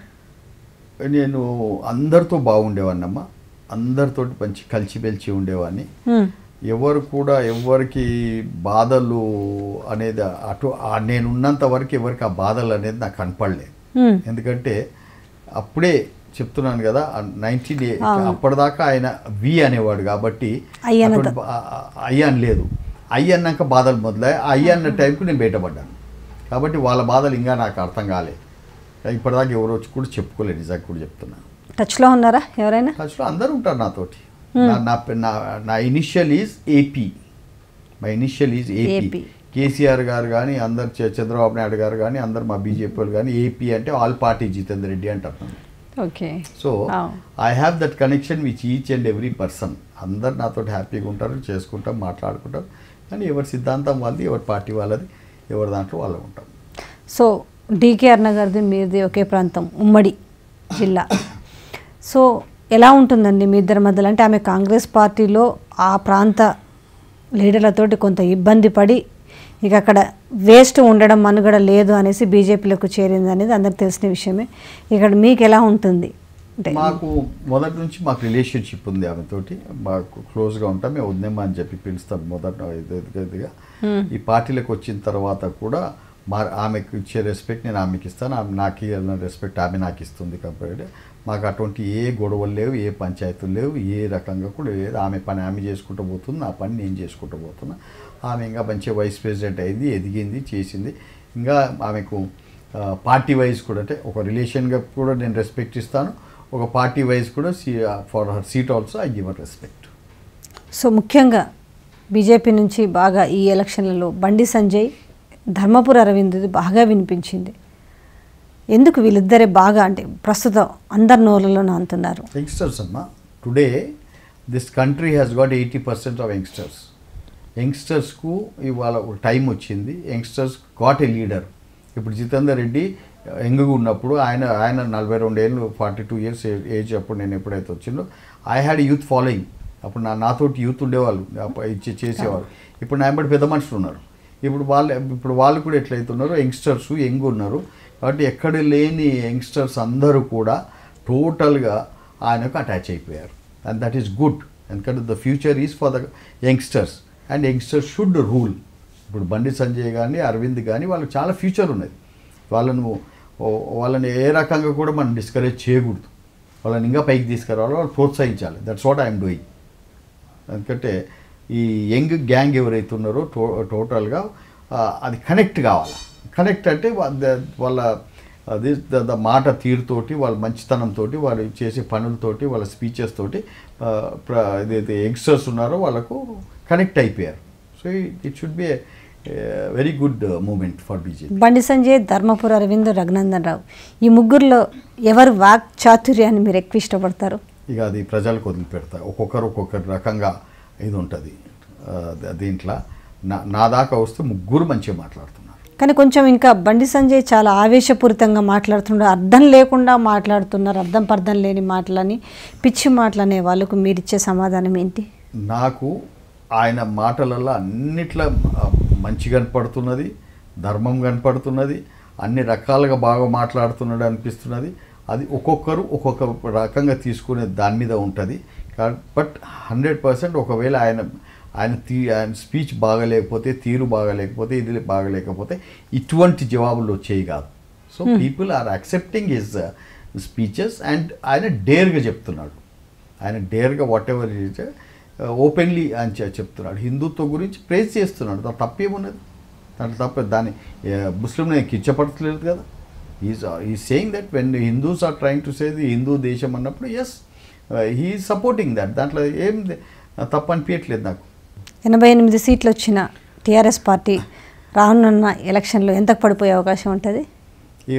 Speaker 2: నేను అందరితో బాగుండేవాడినమ్మా అందరితోటి మంచి కలిసిమెలిసి ఉండేవాడిని
Speaker 1: హ్మ్.
Speaker 2: ఎవరు కూడా ఎవరికి బాధలు అనేది అటు ఆ నేనున్నంత వరకు ఎవరికి ఆ బాధలు అనేది నాకు కనపడలేదు
Speaker 1: హ్మ్.
Speaker 2: ఎందుకంటే అప్పుడే చెప్తున్నాను కదా నైన్టీన్
Speaker 1: అవును.
Speaker 2: అప్పటిదాకా ఆయన వి అనేవాడు కాబట్టి
Speaker 1: అయ్యన్న
Speaker 2: అటువంటి బా- ఆ- అయ్యన్ లేదు అయ్య అన్నాక బాధలు మొదలయ్యాయి ఆ అయ్య అన్న టైంకి నేను బయటపడ్డాను కాబట్టి వాళ్ళ బాధలు ఇంకా నాకు అర్థం కాలేదు ఇప్పటిదాకా ఎవరు వచ్చి కూడా చెప్పుకోలేదు నిజంగా కూడా చెప్తున్నాను
Speaker 1: టచ్లో ఉన్నారా ఎవరైనా
Speaker 2: టచ్లో అందరూ ఉంటారు నాతోటి నా- నా పె- నా నా initial is AP my initial is
Speaker 1: AP.
Speaker 2: AP KCR గారు కానీ అందరు చ- చంద్రబాబు నాయుడు గారు కానీ అందరు మా బీజేపీ వాళ్ళు కానీ ఏపీ అంటే ఆల్ పార్టీ జితేందర్ రెడ్డి అంటారు నన్ను.
Speaker 1: Okay
Speaker 2: so I have that connection with each and every person అందరు నాతో హ్యాపీగా ఉంటారు చేసుకుంటాం మాట్లాడుకుంటాం కానీ ఎవరి సిద్ధాంతం వాళ్ళది ఎవరి పార్టీ వాళ్ళది ఎవరి దాంట్లో వాళ్ళు ఉంటాం
Speaker 1: సో డీకే అర్ణ గారిది మీది ఒకే ప్రాంతం ఉమ్మడి జిల్లా సో ఎలా ఉంటుందండి మీ ఇద్దరి మధ్యలో అంటే ఆమె కాంగ్రెస్ పార్టీలో ఆ ప్రాంత లీడర్లతోటి కొంత ఇబ్బంది పడి ఇక అక్కడ వేస్ట్ ఉండడం మనుగడ లేదు అనేసి బీజేపీలోకి చేరింది అనేది అందరికి తెలిసిన విషయమే ఇక్కడ మీకు ఎలా ఉంటుంది అంటే
Speaker 2: మాకు మొదటి నుంచి మాకు రిలేషన్షిప్ ఉంది ఆమెతోటి మాకు క్లోజ్గా ఉంటాం మేము వద్దేమా అని చెప్పి పిలుస్తాం మొదట ఇది- ఇది- ఇదిగా ఈ పార్టీలకు వచ్చిన తర్వాత కూడా మా ఆమెకు ఇచ్చే రెస్పెక్ట్ నేను ఆమెకి ఇస్తాను ఆమె నాకు ఇవ్వాలన్న రెస్పెక్ట్ ఆమె నాకు ఇస్తుంది కాబట్టి మాకు అటువంటి ఏ గొడవలు లేవు ఏ పంచాయతీలు లేవు ఏ రకంగా కూడా లేదు ఆమె పని ఆమె చేసుకుంటూ పోతుంది నా పని నేను చేసుకుంటూ పోతున్నా ఆమె ఇంకా మంచిగా వైస్ ప్రెసిడెంట్ అయింది ఎదిగింది చేసింది ఇంకా ఆమెకు ఆ, పార్టీ వైజ్ కూడా అంటే ఒక రిలేషన్గా కూడా నేను రెస్పెక్ట్ ఇస్తాను ఒక పార్టీ వైజ్ కూడా see for her seat also I give her respect
Speaker 1: so ముఖ్యంగా బీజేపీ నుంచి బాగా ఈ ఎలక్షన్లలో బండి సంజయ్ ధర్మపుర అరవింద్ది బాగా వినిపించింది ఎందుకు వీళ్ళిద్దరే బాగా అంటే ప్రస్తుతం అందరి నోళ్ళలోనూ అంటున్నారు
Speaker 2: యంగ్స్టర్స్ అమ్మా today this country has got eighty percent of youngsters యంగ్స్టర్స్కు ఇవాళ ఒక టైం వచ్చింది యంగ్స్టర్స్ గాట్ ఏ లీడర్ ఇప్పుడు జితేందర్ రెడ్డి యంగ్గా ఉన్నప్పుడు ఆయన ఆయన నలభై రెండు ఏళ్ళు ఫార్టీ టూ ఇయర్స్ ఏజ్ అప్పుడు నేను ఎప్పుడైతే వచ్చిందో ఐ హ్యాడ్ యూత్ ఫాలోయింగ్ అప్పుడు నా నాతోటి యూత్ ఉండేవాళ్ళు అప్ప- ఇచ్చి చేసేవాళ్ళు ఇప్పుడు నా వెంబడి పెద్ద మనుషులు ఉన్నారు ఇప్పుడు వాళ్ళు ఇప్పుడు వాళ్ళు కూడా ఎట్లయితున్నారో యంగ్స్టర్స్ యంగ్ ఉన్నారు కాబట్టి ఎక్కడ లేని యంగ్స్టర్స్ అందరూ కూడా టోటల్గా ఆయనకు అటాచ్ అయిపోయారు అండ్ దట్ ఈస్ గుడ్ ఎందుకంటే the future is for the youngsters and youngsters should rule ఇప్పుడు బండి సంజయ్ కానీ అరవింద్ కానీ వాళ్ళకి చాలా ఫ్యూచర్ ఉన్నది వాళ్ళను ఓ- వాళ్ళని ఏ రకంగా కూడా మనం డిస్కరేజ్ చేయకూడదు వాళ్ళని ఇంకా పైకి తీసుకురావాలి వాళ్ళు ప్రోత్సహించాలి దట్స్ వాట్ ఐఎమ్ డూయింగ్ ఎందుకంటే ఈ యంగ్ గ్యాంగ్ ఎవరైతే ఉన్నారో టో టోటల్గా ఆ, అది కనెక్ట్ కావాలి కనెక్ట్ అంటే వా- ద- వాళ్ళ అది ద- ద మాట తీరుతోటి వాళ్ళ మంచితనంతో వాళ్ళు చేసే పనులతోటి వాళ్ళ స్పీచెస్ తోటి ఆ, ప్ర- ఏదైతే యంగ్స్టర్స్ ఉన్నారో వాళ్ళకు కనెక్ట్ అయిపోయారు so it should be very good moment for BJP
Speaker 1: Bandi Sanjay ధర్మపుర Arvind Raghunandan రావు ఈ ముగ్గురులో ఎవరు వాక్ చాతుర్యాన్ని మీరు ఎక్కువ ఇష్టపడతారు
Speaker 2: ఇక అది ప్రజలకు వదిలిపెడతా ఒక్కొక్కరు ఒక్కొక్కరి రకంగా ఇది ఉంటుంది దీంట్లో నా నా దాకా వస్తే ముగ్గురు మంచిగా మాట్లాడుతున్నారు
Speaker 1: కానీ కొంచెం ఇంకా బండి సంజయ్ చాలా ఆవేశపూరితంగా మాట్లాడుతున్నారు అర్థం లేకుండా మాట్లాడుతున్నారు అర్థం పర్థం లేని మాటలని పిచ్చి మాటలనే వాళ్ళకు మీరిచ్చే సమాధానం ఏంటి
Speaker 2: నాకు ఆయన మాటలలో అన్నిట్లా ఆ, మంచి కనపడుతున్నది ధర్మం కనపడుతున్నది అన్ని రకాలుగా బాగా మాట్లాడుతున్నాడు అనిపిస్తున్నది అది ఒక్కొక్కరు ఒక్కొక్క రకంగా తీసుకునే దాని మీద ఉంటుంది బట్ హండ్రెడ్ పర్సెంట్ ఒకవేళ ఆయన ఆయన తీ ఆయన స్పీచ్ బాగలేకపోతే తీరు బాగలేకపోతే ఇది బాగలేకపోతే ఇటువంటి జవాబులు వచ్చేవి కాదు so people are accepting his speeches and ఆయన డేర్గా చెప్తున్నాడు ఆయన డేర్గా వాట్ ఎవర్ ఇట్ ఓపెన్లీ అని చె- చెప్తున్నాడు హిందుత్వం గురించి ప్రేజ్ చేస్తున్నాడు దాని తప్పేమున్నది దాంట్లో తప్ప దాన్ని ముస్లిం నేను కిచ్చపడట్లేదు కదా ఈజ్ ఈ saying that when Hindus are trying to say the Hindu దేశం అన్నప్పుడు ఎస్ హీ సపోర్టింగ్ దట్ దాంట్లో ఏం తప్పు అనిపించట్లేదు నాకు
Speaker 1: ఎనభై ఎనిమిది సీట్లు వచ్చిన టీఆర్ఎస్ పార్టీ రానున్న ఎలక్షన్లో ఎంతకు పడిపోయే అవకాశం ఉంటుంది
Speaker 2: ఇక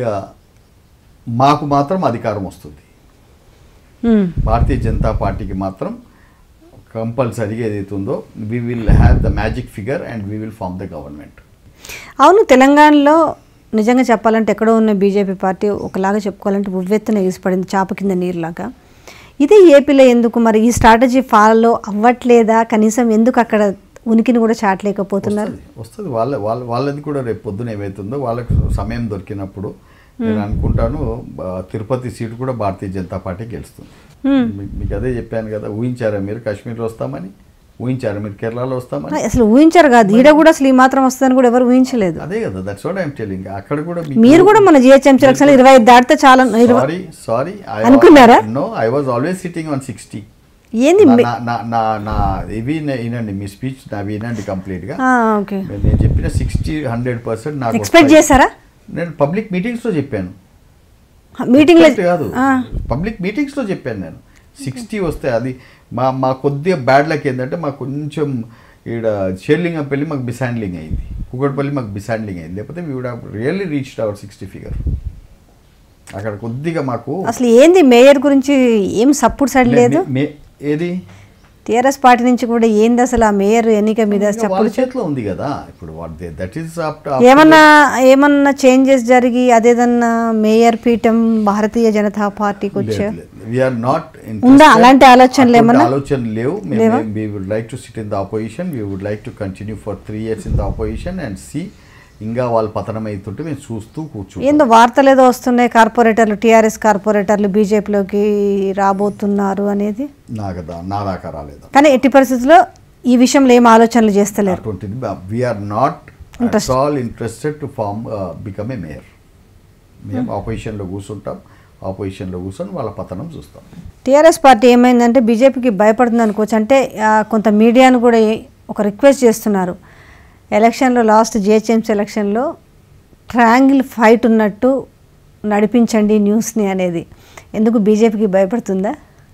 Speaker 2: మాకు మాత్రం అధికారం వస్తుంది
Speaker 1: మ్మ్.
Speaker 2: భారతీయ జనతా పార్టీకి మాత్రం కంపల్సరీగా ఏదైతే ఉందో we will have the magic figure and we will form the government
Speaker 1: అవును తెలంగాణలో నిజంగా చెప్పాలంటే ఎక్కడో ఉన్న బీజేపీ పార్టీ ఒకలాగా చెప్పుకోవాలంటే ఉవ్వెత్తున ఎగిసిపడింది చాప కింద నీరులాగా ఇదే ఏపీలో ఎందుకు మరి ఈ స్ట్రాటజీ ఫాలో అవ్వట్లేదా కనీసం ఎందుకు అక్కడ ఉనికిని కూడా చాటలేకపోతున్నారు
Speaker 2: వస్తుంది వస్తుంది వాళ్ళ వాళ్ళ వాళ్ళది కూడా రేపు పొద్దున ఏమవుతుందో వాళ్ళకి సమయం దొరికినప్పుడు నేను అనుకుంటాను ఆ, తిరుపతి సీటు కూడా భారతీయ జనతా పార్టీ గెలుస్తుంది మీ- మీకు అదే చెప్పాను కదా ఊహించారా మీరు కాశ్మీర్లో వస్తామని ఊహించారా మీరు కేరళలో వస్తామని
Speaker 1: అసలు ఊహించారు కాదు ఈడ కూడా అసలు ఈ మాత్రం వస్తుందని కూడా ఎవరు ఊహించలేదు
Speaker 2: అదే కదా దట్స్ వాట్ ఐఎమ్ టెలింగ్ అక్కడ కూడా
Speaker 1: మీరు కూడా మన జిహెచ్ఎంసీ ఎలక్షన్ ఇరవై ఐదు దాటితే చాలా ఇరవై
Speaker 2: సారీ సారీ
Speaker 1: అనుకున్నారా?
Speaker 2: No I was always sitting on sixty
Speaker 1: ఏంది
Speaker 2: నా నా నా నా ఇవి నే- వినండి మీ స్పీచ్ నా వినండి కంప్లీట్గా
Speaker 1: ఓకే
Speaker 2: నేను చెప్పిన సిక్స్టీ హండ్రెడ్ పర్సెంట్ నాకు
Speaker 1: ఎక్స్పెక్ట్
Speaker 2: వస్తాయి.
Speaker 1: చేశారా
Speaker 2: నేను పబ్లిక్ మీటింగ్స్లో చెప్పాను
Speaker 1: మీటింగ్లో
Speaker 2: Expect కాదు పబ్లిక్ మీటింగ్స్లో చెప్పాను నేను సిక్స్టీ వస్తే అది మా మా కొద్దిగా బ్యాడ్ లక్ ఏంటంటే మాకు కొంచెం ఈడ షేర్లింగంపల్లి మాకు బిసాండ్లింగ్ అయింది కుకట్పల్లి మాకు బిసాండ్లింగ్ అయింది లేకపోతే we would really reached our sixty figure అక్కడ కొద్దిగా మాకు
Speaker 1: అసలు ఏంది మేయర్ గురించి ఏం సపోర్ట్ సైడ్ లేదు
Speaker 2: మే- మే- ఏది
Speaker 1: టీఆర్ఎస్ పార్టీ నుంచి కూడా ఏంది అసలు ఆ మేయర్ ఎన్నిక మీద
Speaker 2: ఇంకా వాళ్ళ
Speaker 1: చప్పుడు
Speaker 2: చేతిలో ఉంది కదా ఇప్పుడు దట్ ఈస్
Speaker 1: ఏమన్నా ఏమన్నా చేంజెస్ జరిగి అదేదన్నా మేయర్ పీఠం భారతీయ జనతా పార్టీకి వచ్చా
Speaker 2: వీఆర్ నాట్
Speaker 1: ఉందా? అలాంటి ఆలోచనలు ఏమన్నా?
Speaker 2: ఆలోచనలు లేవు
Speaker 1: లేవా?
Speaker 2: We would like to sit in the opposition we would like to continue for three years in the opposition and సి ఇంకా వాళ్ళు పతనం అవుతుంటే మేము చూస్తూ కూర్చో
Speaker 1: ఏందో వార్తలు ఏదో వస్తున్నాయి కార్పొరేటర్లు టీఆర్ఎస్ కార్పొరేటర్లు బీజేపీలోకి రాబోతున్నారు అనేది
Speaker 2: నాకు దా- నా దాకా రాలేదు
Speaker 1: కానీ ఎట్టి పరిస్థితుల్లో ఈ విషయంలో ఏం ఆలోచనలు చేస్తలేరు
Speaker 2: అటువంటిది we are not
Speaker 1: Interest.
Speaker 2: All interested to form become a mayor మేము ఆపోజిషన్లో కూర్చుంటాం ఆపోజిషన్లో కూర్చొని వాళ్ళ పతనం చూస్తాం
Speaker 1: టీఆర్ఎస్ పార్టీ ఏమైందంటే బీజేపీకి భయపడుతుంది అనుకోవచ్చు అంటే ఆ, కొంత మీడియాను కూడా ఏ- ఒక రిక్వెస్ట్ చేస్తున్నారు ఎలక్షన్లో లాస్ట్ జిహెచ్ఎంసీ ఎలక్షన్లో ట్రయాంగిల్ ఫైట్ ఉన్నట్టు నడిపించండి న్యూస్ని అనేది ఎందుకు బీజేపీకి భయపడుతుందా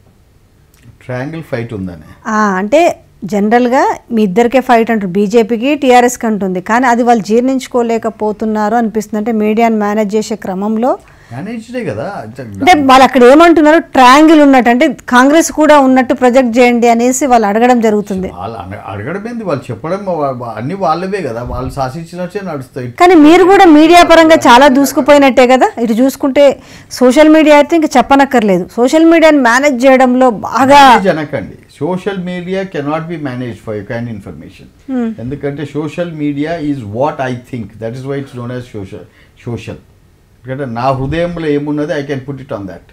Speaker 2: ట్రయాంగిల్ ఫైట్ ఉందని
Speaker 1: ఆ, అంటే జనరల్గా మీ ఇద్దరికే ఫైట్ అంటారు బీజేపీకి టీఆర్ఎస్కి అంటుంది కానీ అది వాళ్ళు జీర్ణించుకోలేకపోతున్నారు అనిపిస్తుంది అంటే మీడియాని మేనేజ్ చేసే క్రమంలో
Speaker 2: మేనేజ్డే కదా
Speaker 1: అంటే వాళ్ళు అక్కడ ఏమంటున్నారు ట్రయాంగిల్ ఉన్నట్టు అంటే కాంగ్రెస్ కూడా ఉన్నట్టు ప్రొజెక్ట్ చేయండి అనేసి వాళ్ళు అడగడం జరుగుతుంది
Speaker 2: వాళ్ళు అడ- అడగడం ఏంది వాళ్ళు చెప్పడం వా- వా- అన్ని వాళ్ళవే కదా వాళ్ళు శాసించినట్టే నడుస్తాయి
Speaker 1: కానీ మీరు కూడా మీడియా పరంగా చాలా దూసుకుపోయినట్టే కదా ఇటు చూసుకుంటే సోషల్ మీడియా అయితే ఇంకా చెప్పనక్కర్లేదు సోషల్ మీడియాని మేనేజ్ చేయడంలో బాగా
Speaker 2: మేనేజ్ అనకండి social media cannot be manage for you kind information ఎందుకంటే social media is what I think that is why it's known as social social ఎందుకంటే నా హృదయంలో ఏమున్నది I can put it on that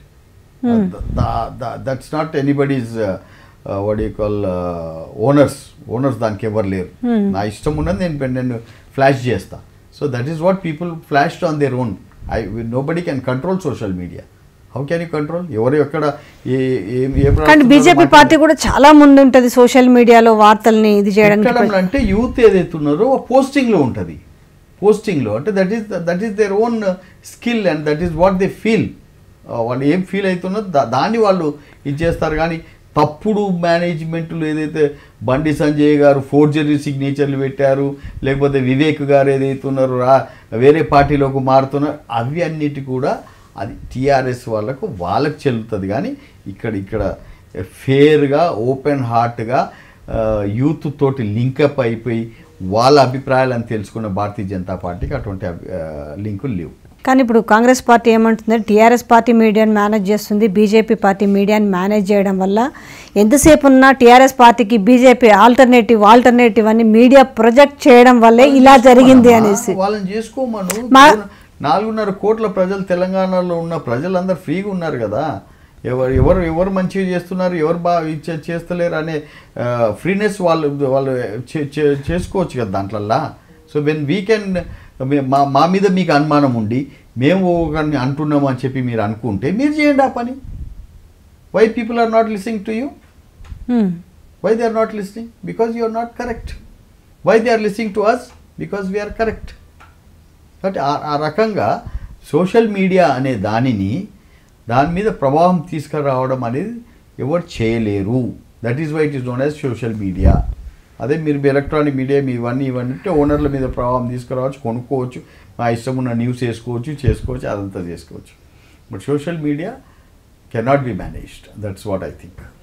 Speaker 2: that's not anybody's what you call owners owners దానికి ఎవరు లేరు నా ఇష్టం ఉన్నది నేను నేను ఫ్లాష్ చేస్తా so that is what people flashed on their own I nobody can control social media how can you control ఎవరు ఎక్కడ ఏ ఏ ఏ
Speaker 1: కానీ
Speaker 2: ప్రాంతంలో
Speaker 1: బీజేపీ
Speaker 2: మాట్లాడారు?
Speaker 1: పార్టీ కూడా చాలా ముందు ఉంటుంది సోషల్ మీడియాలో వార్తల్ని ఇది చేయడానికి
Speaker 2: ఎక్కడంలో అంటే యూత్ ఏదైతే ఉన్నారో పోస్టింగ్లో ఉంటుంది పోస్టింగ్లో అంటే that is that is their own skill and that is what they feel వాళ్ళు ఏం ఫీల్ అవుతున్నదో దా- దాన్ని వాళ్ళు ఇది చేస్తారు కానీ తప్పుడు మేనేజ్మెంట్లు ఏదైతే బండి సంజయ్ గారు ఫోర్జరీ సిగ్నేచర్లు పెట్టారు లేకపోతే వివేక్ గారు ఏదైతే ఉన్నారో రా వేరే పార్టీలోకి మారుతున్నారు అవి అన్నిటి కూడా అది టీఆర్ఎస్ వాళ్ళకు వాళ్ళకి చెల్లుతుంది కానీ ఇక్కడ ఇక్కడ ఫేర్గా ఓపెన్ హార్ట్గా యూత్ తోటి లింకప్ అయిపోయి వాళ్ళ అభిప్రాయాలను తెలుసుకున్న భారతీయ జనతా పార్టీకి అటువంటి అభి- ఆ, లింకులు లేవు
Speaker 1: కానీ ఇప్పుడు కాంగ్రెస్ పార్టీ ఏమంటుంది టీఆర్ఎస్ పార్టీ మీడియాని మేనేజ్ చేస్తుంది బీజేపీ పార్టీ మీడియాని మేనేజ్ చేయడం వల్ల ఎంతసేపు ఉన్నా టీఆర్ఎస్ పార్టీకి బీజేపీ ఆల్టర్నేటివ్ ఆల్టర్నేటివ్ అని మీడియా ప్రొజెక్ట్ చేయడం వల్లే ఇలా జరిగింది అనేసి
Speaker 2: వాళ్ళని చేసుకోమను
Speaker 1: మా-
Speaker 2: నాలుగున్నర కోట్ల ప్రజలు తెలంగాణలో ఉన్న ప్రజలందరూ ఫ్రీగా ఉన్నారు కదా ఎవరు ఎవరు ఎవరు మంచిగా చేస్తున్నారు ఎవరు బాగా ఇచ్చే- చేస్తలేరు అనే ఫ్రీనెస్ వాళ్ళు వాళ్ళు చే- చే- చేసుకోవచ్చు కదా దాంట్లల్లా సో వెన్ వీ కెన్ మా మా మీద మీకు అనుమానం ఉండి మేము ఒకరిని అంటున్నాము అని చెప్పి మీరు అనుకుంటే మీరు చేయండి ఆ పని why people are not listening to you
Speaker 1: hmm.
Speaker 2: why they are not listening because you are not correct why they are listening to us because we are correct కాబట్టి ఆ ఆ రకంగా సోషల్ మీడియా అనే దానిని దాని మీద ప్రభావం తీసుకురావడం అనేది ఎవరు చేయలేరు that is why it is known as social media అదే మీరు ఎలక్ట్రానిక్ మీడియా మీ ఇవన్నీ ఇవన్నీ అంటే ఓనర్ల మీద ప్రభావం తీసుకురావచ్చు కొనుక్కోవచ్చు మా ఇష్టం ఉన్న న్యూస్ వేసుకోవచ్చు చేసుకోవచ్చు అదంతా చేసుకోవచ్చు but social media cannot be managed that's what I think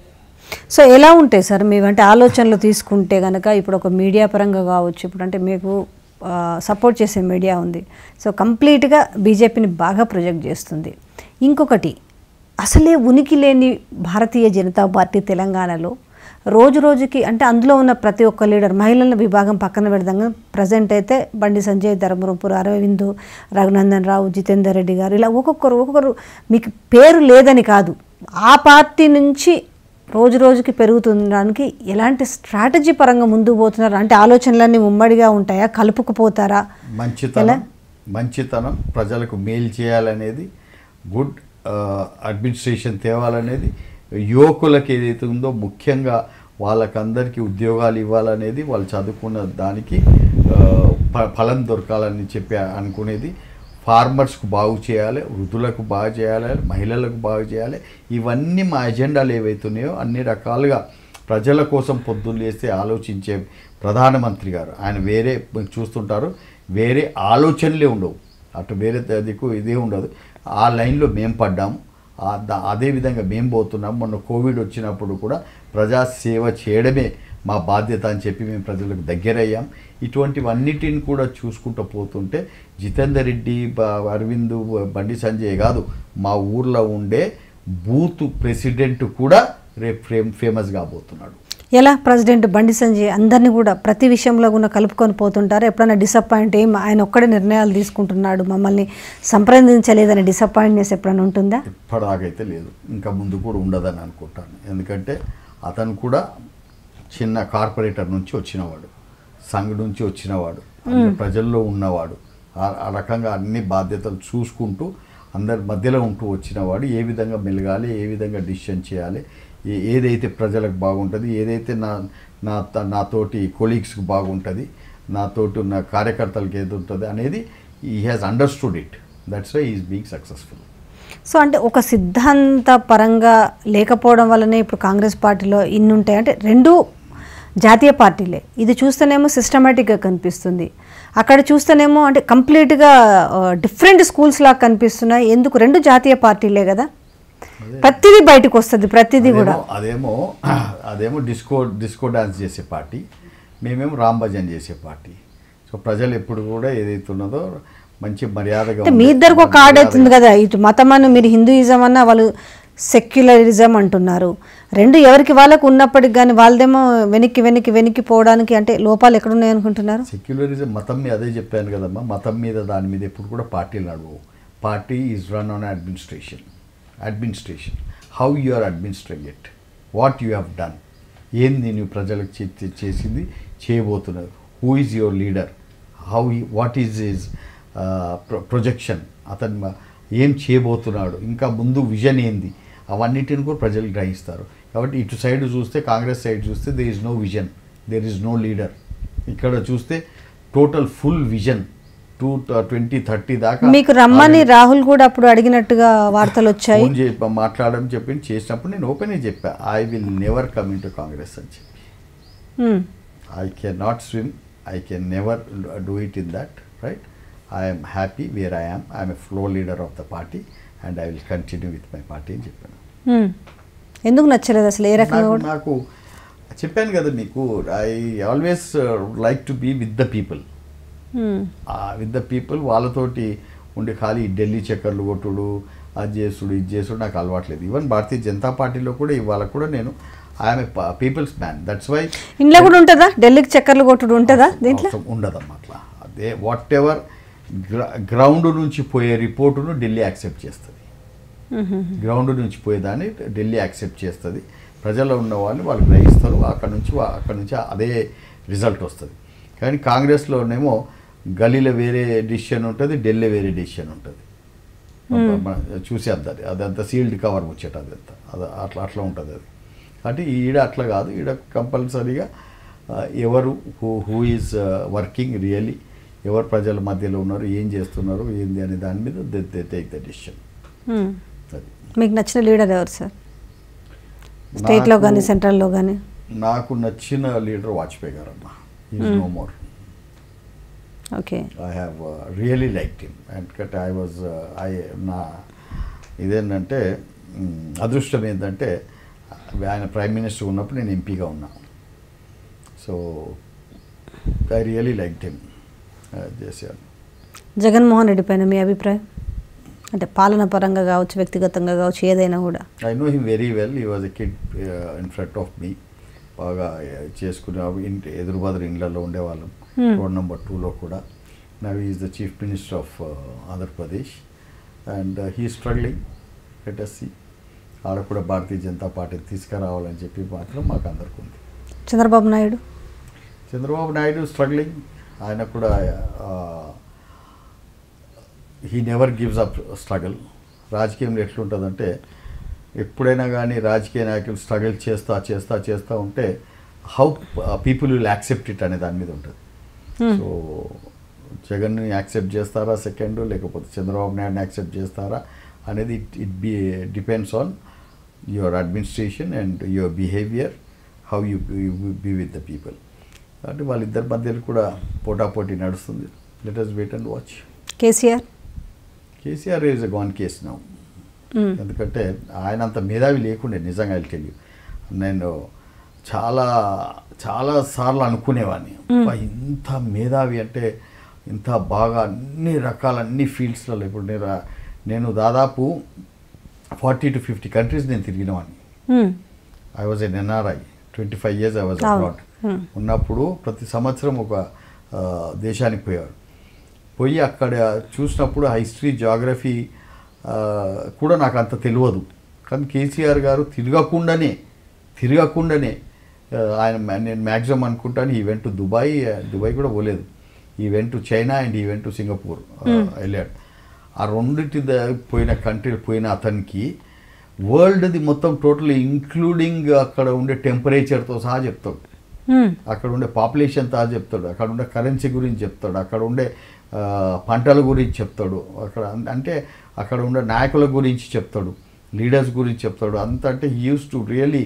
Speaker 1: so ఎలా ఉంటాయి సార్ మేమంటే ఆలోచనలు తీసుకుంటే కనుక ఇప్పుడు ఒక మీడియా పరంగా కావచ్చు ఇప్పుడు అంటే మీకు సపోర్ట్ చేసే మీడియా ఉంది సో కంప్లీట్గా బీజేపీని బాగా ప్రొజెక్ట్ చేస్తుంది ఇంకొకటి అసలే ఉనికి లేని భారతీయ జనతా పార్టీ తెలంగాణలో రోజు రోజుకి అంటే అందులో ఉన్న ప్రతి ఒక్క లీడర్ మహిళల విభాగం పక్కన పెడదాం ప్రజెంట్ అయితే బండి సంజయ్ ధర్మపుర అరవింద్ రఘునందన్ రావు జితేందర్ రెడ్డి గారు ఇలా ఒక్కొక్కరు ఒక్కొక్కరు మీకు పేరు లేదని కాదు ఆ పార్టీ నుంచి రోజు రోజుకి పెరుగుతుండడానికి ఎలాంటి స్ట్రాటజీ పరంగా ముందుకు పోతున్నారు అంటే ఆలోచనలన్నీ ఉమ్మడిగా ఉంటాయా కలుపుకుపోతారా
Speaker 2: మంచితనం మంచితనం ప్రజలకు మేలు చేయాలనేది గుడ్ అడ్మినిస్ట్రేషన్ తేవాలనేది యువకులకు ఏదైతే ఉందో ముఖ్యంగా వాళ్ళకందరికీ ఉద్యోగాలు ఇవ్వాలనేది వాళ్ళు చదువుకున్న దానికి ఆ, ఫ- ఫలం దొరకాలని చెప్పి అనుకునేది ఫార్మర్స్కు బాగు చేయాలి వృద్ధులకు బాగు చేయాలి మహిళలకు బాగు చేయాలి ఇవన్నీ మా ఎజెండాలు ఏవైతున్నాయో అన్ని రకాలుగా ప్రజల కోసం పొద్దున్న లేస్తే ఆలోచించే ప్రధానమంత్రి గారు ఆయన వేరే మీరు చూస్తుంటారు వేరే ఆలోచనలే ఉండవు అటు వేరే దిక్కు ఇదే ఉండదు ఆ లైన్లో మేము పడ్డాము ఆ ద- అదే విధంగా మేము పోతున్నాం మొన్న కోవిడ్ వచ్చినప్పుడు కూడా ప్రజా సేవ చేయడమే మా బాధ్యత అని చెప్పి మేము ప్రజలకు దగ్గరయ్యాం ఇటువంటివన్నిటిని కూడా చూసుకుంటూ పోతుంటే జితేందర్ రెడ్డి బ- అరవింద్ బండి సంజయ్ కాదు మా ఊర్లో ఉండే బూత్ ప్రెసిడెంట్ కూడా రేపు ఫేమ్ ఫేమస్ కాబోతున్నాడు
Speaker 1: ఎలా ప్రెసిడెంట్ బండి సంజయ్ అందరినీ కూడా ప్రతి విషయంలో కూడా కలుపుకొని పోతుంటారు ఎప్పుడైనా డిసప్పాయింట్ ఏం ఆయన ఒక్కడే నిర్ణయాలు తీసుకుంటున్నాడు మమ్మల్ని సంప్రదించలేదని డిసప్పాయింట్నెస్ ఎప్పుడైనా ఉంటుందా
Speaker 2: ఇప్పటిదాకైతే లేదు ఇంకా ముందు కూడా ఉండదని అనుకుంటాను ఎందుకంటే అతను కూడా చిన్న కార్పొరేటర్ నుంచి వచ్చినవాడు సంఘ నుంచి వచ్చినవాడు అందరు ప్రజల్లో ఉన్నవాడు ఆ- ఆ రకంగా అన్ని బాధ్యతలు చూసుకుంటూ అందరి మధ్యలో ఉంటూ వచ్చినవాడు ఏ విధంగా మెలగాలి ఏ విధంగా డిసిషన్ చేయాలి ఏ- ఏదైతే ప్రజలకు బాగుంటుంది ఏదైతే నా నా త- నాతోటి కొలీగ్స్కి బాగుంటుంది నాతోటి ఉన్న కార్యకర్తలకు ఏది ఉంటుంది అనేది he has understood it that's why is being successful
Speaker 1: so అంటే ఒక సిద్ధాంత పరంగా లేకపోవడం వల్లనే ఇప్పుడు కాంగ్రెస్ పార్టీలో ఇన్ని ఉంటాయి అంటే రెండు జాతీయ పార్టీలే ఇది చూస్తేనేమో సిస్టమేటిక్గా కనిపిస్తుంది అక్కడ చూస్తేనేమో అంటే కంప్లీట్గా డిఫరెంట్ స్కూల్స్ లాగా కనిపిస్తున్నాయి ఎందుకు రెండు జాతీయ పార్టీలే కదా ప్రతిదీ బయటకు వస్తుంది ప్రతిదీ కూడా
Speaker 2: అదేమో అదేమో అదేమో డిస్కో డిస్కో డాన్స్ చేసే పార్టీ మేమేమో రామ్ భజన్ చేసే పార్టీ సో ప్రజలు ఎప్పుడు కూడా ఏదైతే ఉన్నదో మంచి మర్యాదగా
Speaker 1: అంటే మీ
Speaker 2: ఉండే-
Speaker 1: ఇద్దరికి ఒక ఆడ అవుతుంది కదా ఇటు మతం అని మీరు హిందూయిజం అన్న వాళ్ళు సెక్యులరిజం అంటున్నారు రెండు ఎవరికి వాళ్ళకు ఉన్నప్పటికి కానీ వాళ్ళదేమో వెనక్కి వెనక్కి వెనక్కి పోవడానికి అంటే లోపాలు ఎక్కడున్నాయి అనుకుంటున్నారు
Speaker 2: సెక్యులరిజం మతం మీద అదే చెప్పాను కదమ్మా మతం మీద దాని మీద ఎప్పుడు కూడా పార్టీలు నడవవు party is run on administration administration how you are administrate it what you have done ఏంది నువ్వు ప్రజలకు చే- చే- చేసింది చేయబోతున్నారు who is your leader how what is is projection అతను మ- ఏం చేయబోతున్నాడు ఇంకా ముందు విజన్ ఏంది అవన్నిటిని కూడా ప్రజలు గ్రహిస్తారు కాబట్టి ఇటు సైడ్ చూస్తే కాంగ్రెస్ సైడ్ చూస్తే there is no vision there is no leader ఇక్కడ చూస్తే total full vision two twenty thirty దాకా
Speaker 1: మీకు రమ్మని రాహుల్ కూడా అప్పుడు అడిగినట్టుగా వార్తలు వచ్చాయి
Speaker 2: ఫోన్ చే మాట్లాడడం చెప్పి చేసినప్పుడు నేను ఓపెన్గా చెప్పా I will never come in to Congress అని చెప్పి
Speaker 1: మ్మ్.
Speaker 2: I can not swim I can never do it in that right I'm happy where I am I'm a flow leader of the party and I will continue with my party అని చెప్పాను
Speaker 1: మ్మ్. ఎందుకు నచ్చలేదు అసలు ఏ రకంగా
Speaker 2: నాకు-
Speaker 1: కూడా
Speaker 2: నాకు చెప్పాను కదా మీకు I always like to be with the people
Speaker 1: hmm.
Speaker 2: With the people వాళ్ళతోటి ఉండి ఖాళీ ఢిల్లీ చక్కర్లు కొట్టుడు అది చేసుడు ఇది చేసుడు నాకు అలవాట్లేదు ఈవెన్ భారతీయ జనతా పార్టీలో కూడా ఇవాళ కూడా నేను I'm a people's man that's why
Speaker 1: ఇంట్లో కూడా ఉంటుందా ఢిల్లీకి చక్కర్లు కొట్టుడు ఉంటుందా దీంట్లో
Speaker 2: ఉండదమ్మా అట్లా అదే వాట్ ఎవర్ గ్రౌండ్ నుంచి పోయే రిపోర్టును ఢిల్లీ యాక్సెప్ట్ చేస్తుంది
Speaker 1: మ్మ్.
Speaker 2: గ్రౌండ్ నుంచి పోయేదాన్ని ఢిల్లీ యాక్సెప్ట్ చేస్తుంది ప్రజల్లో ఉన్న వాళ్ళు వాళ్ళు గ్రహిస్తారు అక్కడ నుంచి వా- అక్కడ నుంచి అదే రిజల్ట్ వస్తుంది కానీ కాంగ్రెస్లోనేమో గలీలో వేరే డిసిషన్ ఉంటుంది ఢిల్లీ వేరే డిసిషన్ ఉంటుంది చూసేద్దాం అదంతా సీల్డ్ కవర్ ముచ్చట అదంతా అది అట్లా అట్లా ఉంటుంది అది అంటే ఈడ అట్లా కాదు ఈడ కంపల్సరీగా ఆ, ఎవరు who who is working really ఎవరు ప్రజల మధ్యలో ఉన్నారు ఏం చేస్తున్నారు ఏంది అనే దాని మీద they they take the decision
Speaker 1: మ్మ్.
Speaker 2: అది
Speaker 1: మీకు నచ్చిన లీడర్ ఎవరు సార్ స్టేట్లో
Speaker 2: నాకు-
Speaker 1: కానీ సెంట్రల్లో కానీ
Speaker 2: నాకు నచ్చిన లీడర్ వాజ్పేయి గారు అమ్మ is no more
Speaker 1: okay
Speaker 2: I have really like him ఎందుకంటే ఐ వాజ్ ఐ నా ఇదేంటంటే మ్, అదృష్టం ఏంటంటే ఆయన ప్రైమ్ మినిస్టర్ ఉన్నప్పుడు నేను ఎంపీగా ఉన్నా so I really like him చేశాను
Speaker 1: జగన్మోహన్ రెడ్డి పైన మీ అభిప్రాయం అంటే పాలన పరంగా కావచ్చు వ్యక్తిగతంగా కావచ్చు ఏదైనా కూడా
Speaker 2: I know him very well he was a kid in front of me బాగా uh, చేసుకునే ఇంటి ఎదురుబాదురు ఇండ్లలో ఉండేవాళ్ళం
Speaker 1: Hmm.
Speaker 2: రోడ్ నెంబర్ టూలో కూడా now is the chief minister of Andhra Pradesh and he struggling let us see ఆడ కూడా భారతీయ జనతా పార్టీ తీసుకురావాలని చెప్పి మాత్రం మాకు అందరికి ఉంది
Speaker 1: చంద్రబాబు నాయుడు
Speaker 2: చంద్రబాబు నాయుడు స్ట్రగ్లింగ్ ఆయన కూడా he never gives up struggle రాజకీయంలో ఎట్లుంటుందంటే ఎప్పుడైనా కానీ రాజకీయ నాయకులు స్ట్రగుల్ చేస్తా చేస్తా చేస్తూ ఉంటే how people will accept it అనే దాని మీద ఉంటుంది
Speaker 1: Hmm.
Speaker 2: సో జగన్ని యాక్సెప్ట్ చేస్తారా సెకండ్ లేకపోతే చంద్రబాబు నాయుడుని యాక్సెప్ట్ చేస్తారా అనేది it it be depends on your administration and your behaviour how you be with the people కాబట్టి వాళ్ళిద్దరి మధ్యలో కూడా పోటాపోటీ నడుస్తుంది let us wait and watch
Speaker 1: KCR
Speaker 2: KCR is a gone case now
Speaker 1: మ్మ్.
Speaker 2: ఎందుకంటే ఆయన అంత మేధావి లేకుండే నిజంగా టెల్ నేను చాలా చాలా సార్లు అనుకునేవాడిని అబ్బా, ఇంత మేధావి అంటే ఇంత బాగా అన్ని రకాల అన్ని ఫీల్డ్స్లలో ఇప్పుడు నేను రా- నేను దాదాపు ఫార్టీ టు ఫిఫ్టీ కంట్రీస్ నేను తిరిగినవాడిని
Speaker 1: మ్మ్.
Speaker 2: I was an NRI twenty five years I was
Speaker 1: అవును.
Speaker 2: Abroad
Speaker 1: Hmm.
Speaker 2: ఉన్నప్పుడు ప్రతి సంవత్సరం ఒక ఆ, దేశానికి పోయేవాడు పోయి అక్కడ చూసినప్పుడు హిస్టరీ జాగ్రఫీ కూడా నాకు అంత తెలియదు కానీ కేసీఆర్ గారు తిరగకుండానే తిరగకుండానే ఆ, ఆయన మ- నేను మ్యాక్సిమం అనుకుంటాను ఈవెంట్ టు దుబాయ్ ఆ, దుబాయ్ కూడా పోలేదు he went to China and he went to Singapore ఆ, వెళ్ళాడు ఆ రెండింటి ద- పోయిన కంట్రీ పోయిన అతనికి వరల్డ్ది మొత్తం టోటల్ ఇంక్లూడింగ్ అక్కడ ఉండే టెంపరేచర్తో సహా చెప్తాడు
Speaker 1: మ్మ్.
Speaker 2: అక్కడ ఉండే పాపులేషన్ తా చెప్తాడు అక్కడ ఉండే కరెన్సీ గురించి చెప్తాడు అక్కడ ఉండే ఆ, పంటల గురించి చెప్తాడు అక్కడ అన్- అంటే అక్కడ ఉండే నాయకుల గురించి చెప్తాడు లీడర్స్ గురించి చెప్తాడు అంత అంటే used to really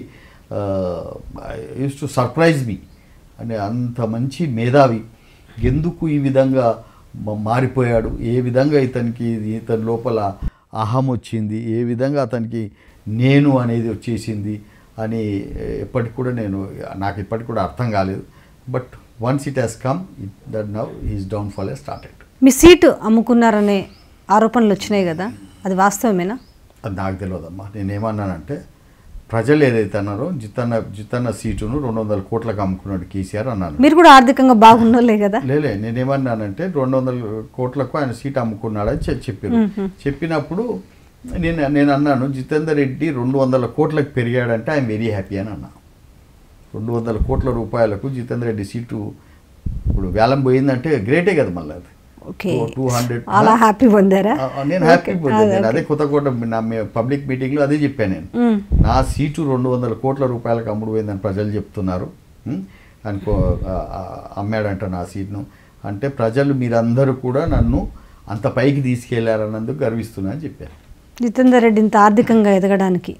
Speaker 2: used to surprise me అంటే అంత మంచి మేధావి ఎందుకు ఈ విధంగా మ- మారిపోయాడు ఏ విధంగా ఇతనికి ఇతని లోపల అహం వచ్చింది ఏ విధంగా అతనికి నేను అనేది వచ్చేసింది అని ఎప్పటికి కూడా నేను నాకు ఇప్పటికి కూడా అర్థం కాలేదు but once it has come it that now he's downfall a started
Speaker 1: మీ సీటు అమ్ముకున్నారనే ఆరోపణలు వచ్చినాయి కదా అది వాస్తవమేనా
Speaker 2: అది నాకు తెలియదమ్మా నేనేమన్నానంటే ప్రజలు ఏదైతే అన్నారో జితన్న జితన్న సీటును రెండు వందల కోట్లకు అమ్ముకున్నాడు కేసీఆర్ అన్నాను
Speaker 1: మీరు కూడా ఆర్థికంగా బాగున్నోళ్ళే కదా
Speaker 2: లేలే నేనేమన్నానంటే రెండు వందల కోట్లకు ఆయన సీట్ అమ్ముకున్నాడని చె- చెప్పారు చెప్పినప్పుడు నేను నేను అన్నాను జితేందర్ రెడ్డి రెండు వందల కోట్లకు పెరిగాడంటే ఐఎమ్ వెరీ హ్యాపీ అని అన్నా రెండు వందల కోట్ల రూపాయలకు జితేందర్ రెడ్డి సీటు ఇప్పుడు వేలం పోయిందంటే గ్రేటే కదా మళ్ళీ అది
Speaker 1: ఓకే
Speaker 2: టూ హండ్రెడ్
Speaker 1: అలా హ్యాపీ పొందారా
Speaker 2: ఆ, ఆ, నేను హ్యాపీ
Speaker 1: ఓకే,
Speaker 2: పొందాను
Speaker 1: అదే,
Speaker 2: అదే కొత్తకోట నా పబ్లిక్ మీటింగ్లో అదే చెప్పాను నేను
Speaker 1: మ్మ్.
Speaker 2: నా సీటు రెండు వందల కోట్ల రూపాయలకు అమ్ముడు పోయిందని ప్రజలు చెప్తున్నారు ఉం? అనుకో ఆ, ఆ, అమ్మాడంట నా సీట్ను అంటే ప్రజలు మీరందరూ కూడా నన్ను అంత పైకి తీసుకెళ్లారన్నందుకు గర్విస్తున్నా అని చెప్పారు
Speaker 1: జితేందర్ రెడ్డి ఇంత ఆర్థికంగా ఎదగడానికి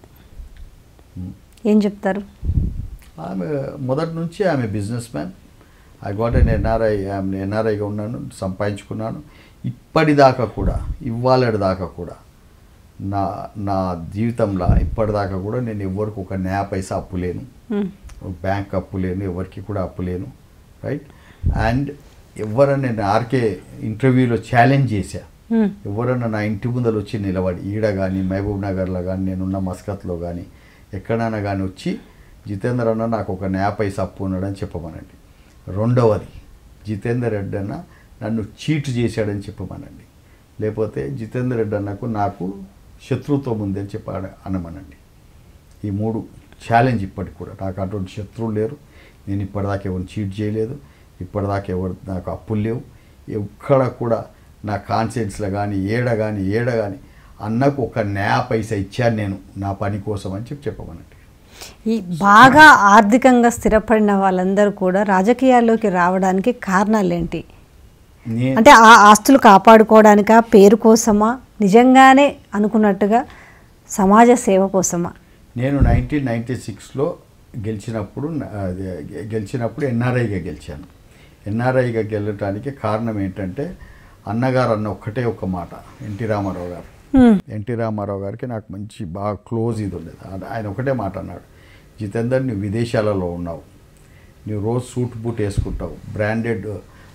Speaker 1: ఏం చెప్తారు
Speaker 2: ఆమె మొదటి నుంచి ఆమె business man I got an NRI ఆమె ఎన్ఆర్ఐగా ఉన్నాను సంపాదించుకున్నాను ఇప్పటిదాకా కూడా ఇవాళ దాకా కూడా నా నా జీవితంలో ఇప్పటిదాకా కూడా నేను ఎవరికి ఒక న్యా పైసా అప్పు లేను
Speaker 1: మ్మ్.
Speaker 2: బ్యాంక్ అప్పు లేను ఎవరికి కూడా అప్పు లేను రైట్ అండ్ ఎవరన్నా నేను ఆర్కే ఇంటర్వ్యూలో ఛాలెంజ్ చేశా
Speaker 1: మ్మ్.
Speaker 2: ఎవరన్నా నా ఇంటి ముందర వచ్చి నిలబడి ఈడ కానీ మహబూబ్ నగర్లో కానీ నేనున్న మస్కత్లో కానీ ఎక్కడైనా కానీ వచ్చి జితేందర్ అన్న నాకు ఒక న్యా పైసా అప్పు ఉన్నాడని చెప్పమనండి రెండవది జితేందర్ రెడ్డి అన్న నన్ను చీట్ చేశాడని చెప్పమనండి లేకపోతే జితేందర్ రెడ్డి అన్నకు నాకు శత్రుత్వం ఉంది అని చెప్పి అన- అనమనండి ఈ మూడు ఛాలెంజ్ ఇప్పటికి కూడా నాకు అటువంటి శత్రువులు లేరు నేను ఇప్పటిదాకా ఎవరిని చీట్ చేయలేదు ఇప్పటిదాకా ఎవరు నాకు అప్పులు లేవు ఎక్కడ కూడా నా కాన్షియన్స్లో కానీ ఏడ కానీ ఏడ కానీ అన్నకు ఒక న్యా పైసా ఇచ్చాను నేను నా పని కోసం అని చెప్పి చెప్పమనండి
Speaker 1: ఈ బాగా ఆర్థికంగా స్థిరపడిన వాళ్ళందరూ కూడా రాజకీయాల్లోకి రావడానికి కారణాలేంటి
Speaker 2: నే-
Speaker 1: అంటే ఆ ఆస్తులు కాపాడుకోవడానికా పేరు కోసమా నిజంగానే అనుకున్నట్టుగా సమాజ సేవ కోసమా
Speaker 2: నేను నైన్టీన్ నైంటీ సిక్స్లో గెలిచినప్పుడు నా- అదే, గె- గెలిచినప్పుడు ఎన్ఆర్ఐగా గెలిచాను ఎన్ఆర్ఐగా గెలటానికి కారణం ఏంటంటే అన్నగారు అన్న ఒక్కటే ఒక మాట ఎన్టీ రామారావు గారు
Speaker 1: మ్మ్.
Speaker 2: ఎన్టీ రామారావు గారికి నాకు మంచి బాగా క్లోజ్ ఇది ఉండేది ఆయన- ఆయన ఒకటే మాట అన్నాడు జితేందర్ నువ్వు విదేశాలలో ఉన్నావు నువ్వు రోజు సూట్ బూట్ వేసుకుంటావు బ్రాండెడ్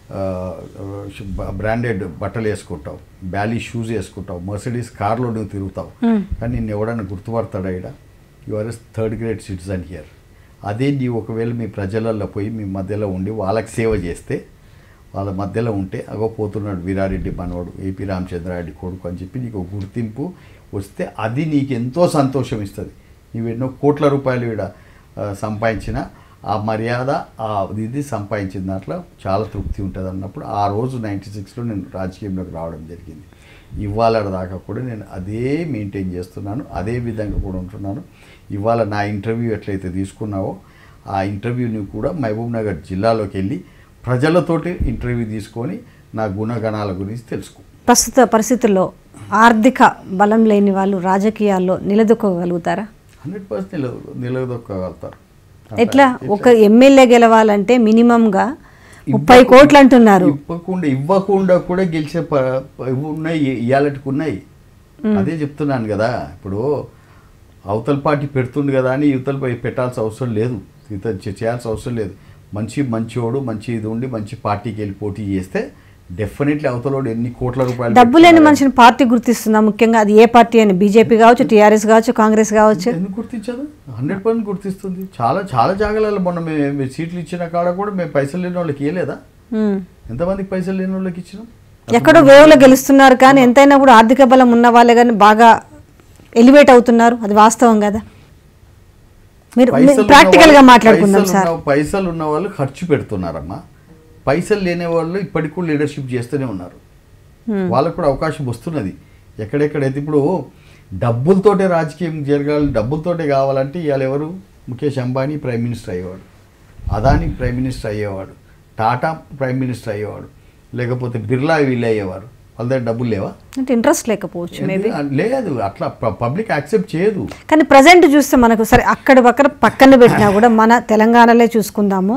Speaker 2: బ్రాండెడ్ బట్టలు వేసుకుంటావు బ్యాలీ షూస్ వేసుకుంటావు మర్సిడీస్ కార్లో నువ్వు తిరుగుతావు కానీ నిన్ను ఎవడన్నా గుర్తుపడతాడా ఇక్కడ you are as third grade citizen here అదే నీవు ఒకవేళ మీ ప్రజలలో పోయి మీ మధ్యలో ఉండి వాళ్ళకి సేవ చేస్తే వాళ్ళ మధ్యలో ఉంటే అగో పోతున్నాడు వీరారెడ్డి మనవాడు ఏపీ రామచంద్రారెడ్డి కొడుకు అని చెప్పి నీకు ఒక గుర్తింపు వస్తే అది నీకు ఎంతో సంతోషం ఇస్తుంది నీవు ఎన్నో కోట్ల రూపాయలు ఇక్కడ ఆ, సంపాదించిన ఆ మర్యాద ఆ ఇది సంపాదించిన దాంట్లో చాలా తృప్తి ఉంటుంది అన్నప్పుడు ఆ రోజు నైంటీ సిక్స్లో నేను రాజకీయంలోకి రావడం జరిగింది ఇవాళ దాకా కూడా నేను అదే మెయింటైన్ చేస్తున్నాను అదే విధంగా కూడా ఉంటున్నాను ఇవాళ నా ఇంటర్వ్యూ ఎట్లయితే తీసుకున్నావో ఆ ఇంటర్వ్యూని కూడా మహబూబ్ నగర్ జిల్లాలోకి వెళ్ళి ప్రజలతోటి ఇంటర్వ్యూ తీసుకొని నా గుణగణాల గురించి తెలుసుకో
Speaker 1: ప్రస్తుత పరిస్థితుల్లో ఆర్థిక బలం లేని వాళ్ళు రాజకీయాల్లో నిలదొక్కగలుగుతారా
Speaker 2: హండ్రెడ్ పర్సెంట్ నిల నిలదొక్కగలుగుతారు
Speaker 1: ఎట్లా ఒక ఎమ్మెల్యే గెలవాలంటే మినిమంగా ముప్పై కోట్లు అంటున్నారు
Speaker 2: ఇవ్వకుండా ఇవ్వకుండా కూడా గెలిచే ప- ప- ఇవి ఉన్నాయి ఇవాళటికి ఉన్నాయి అదే చెప్తున్నాను కదా ఇప్పుడు అవతల పార్టీ పెడుతుంది కదా అని యువతల పై పెట్టాల్సిన అవసరం లేదు ఇతర చేయాల్సిన అవసరం లేదు మంచి మంచివాడు మంచి ఇది ఉండి మంచి పార్టీకి వెళ్ళి పోటీ చేస్తే డెఫినెట్లీ అవతలోడు ఎన్ని కోట్ల రూపాయలు
Speaker 1: డబ్బు లేని
Speaker 2: పెట్టుకున్నాడు.
Speaker 1: మనిషిని పార్టీ గుర్తిస్తుందా ముఖ్యంగా అది ఏ పార్టీ అని బీజేపీ కావచ్చు టీఆర్ఎస్ కావచ్చు కాంగ్రెస్ కావచ్చు
Speaker 2: ఎందుకు గుర్తించదు హండ్రెడ్ పర్సెంట్ గుర్తిస్తుంది చాలా చాలా జాగాలలో మొన్న మేము మేము సీట్లు ఇచ్చిన కాడ కూడా మేము పైసలు లేని వాళ్ళకి ఇవ్వలేదా
Speaker 1: ఉమ్.
Speaker 2: ఎంతమందికి పైసలు లేని వాళ్ళకి ఇచ్చినాం
Speaker 1: ఎక్కడో వేవులో గెలుస్తున్నారు కానీ ఎంతైనా కూడా ఆర్థిక బలం ఉన్న వాళ్ళే కానీ బాగా ఎలివేట్ అవుతున్నారు అది వాస్తవం కదా మీరు
Speaker 2: పైసలు ఉన్న
Speaker 1: ప్రాక్టికల్ గా
Speaker 2: వాళ్ళు-
Speaker 1: మాట్లాడుకుందాం
Speaker 2: పైసలు
Speaker 1: సార్
Speaker 2: ఉన్న- పైసలు ఉన్న వాళ్ళు ఖర్చు పెడుతున్నారమ్మా పైసలు లేని వాళ్ళు ఇప్పటికి కూడా లీడర్షిప్ చేస్తూనే ఉన్నారు
Speaker 1: Hmm.
Speaker 2: వాళ్ళకు కూడా అవకాశం వస్తున్నది ఎక్కడెక్కడైతే ఇప్పుడు డబ్బులతోటే రాజకీయం జరగాలి డబ్బులతోటే కావాలంటే ఇవాళ ఎవరు ముఖేష్ అంబానీ ప్రైమ్ మినిస్టర్ అయ్యేవాడు అదాని ప్రైమ్ మినిస్టర్ అయ్యేవాడు టాటా ప్రైమ్ మినిస్టర్ అయ్యేవాడు లేకపోతే బిర్లా వీళ్ళు అయ్యేవారు వాళ్ళ దగ్గర డబ్బులు లేవా
Speaker 1: అంటే ఇంట్రెస్ట్ లేకపోవచ్చు మేబీ
Speaker 2: ఎందుకు? లేదు అట్లా పబ్లిక్ యాక్సెప్ట్ చేయదు
Speaker 1: కానీ ప్రజెంట్ చూస్తే మనకు సరే అక్కడ పక్కన పక్కన పెట్టినా కూడా మన తెలంగాణలో చూసుకుందాము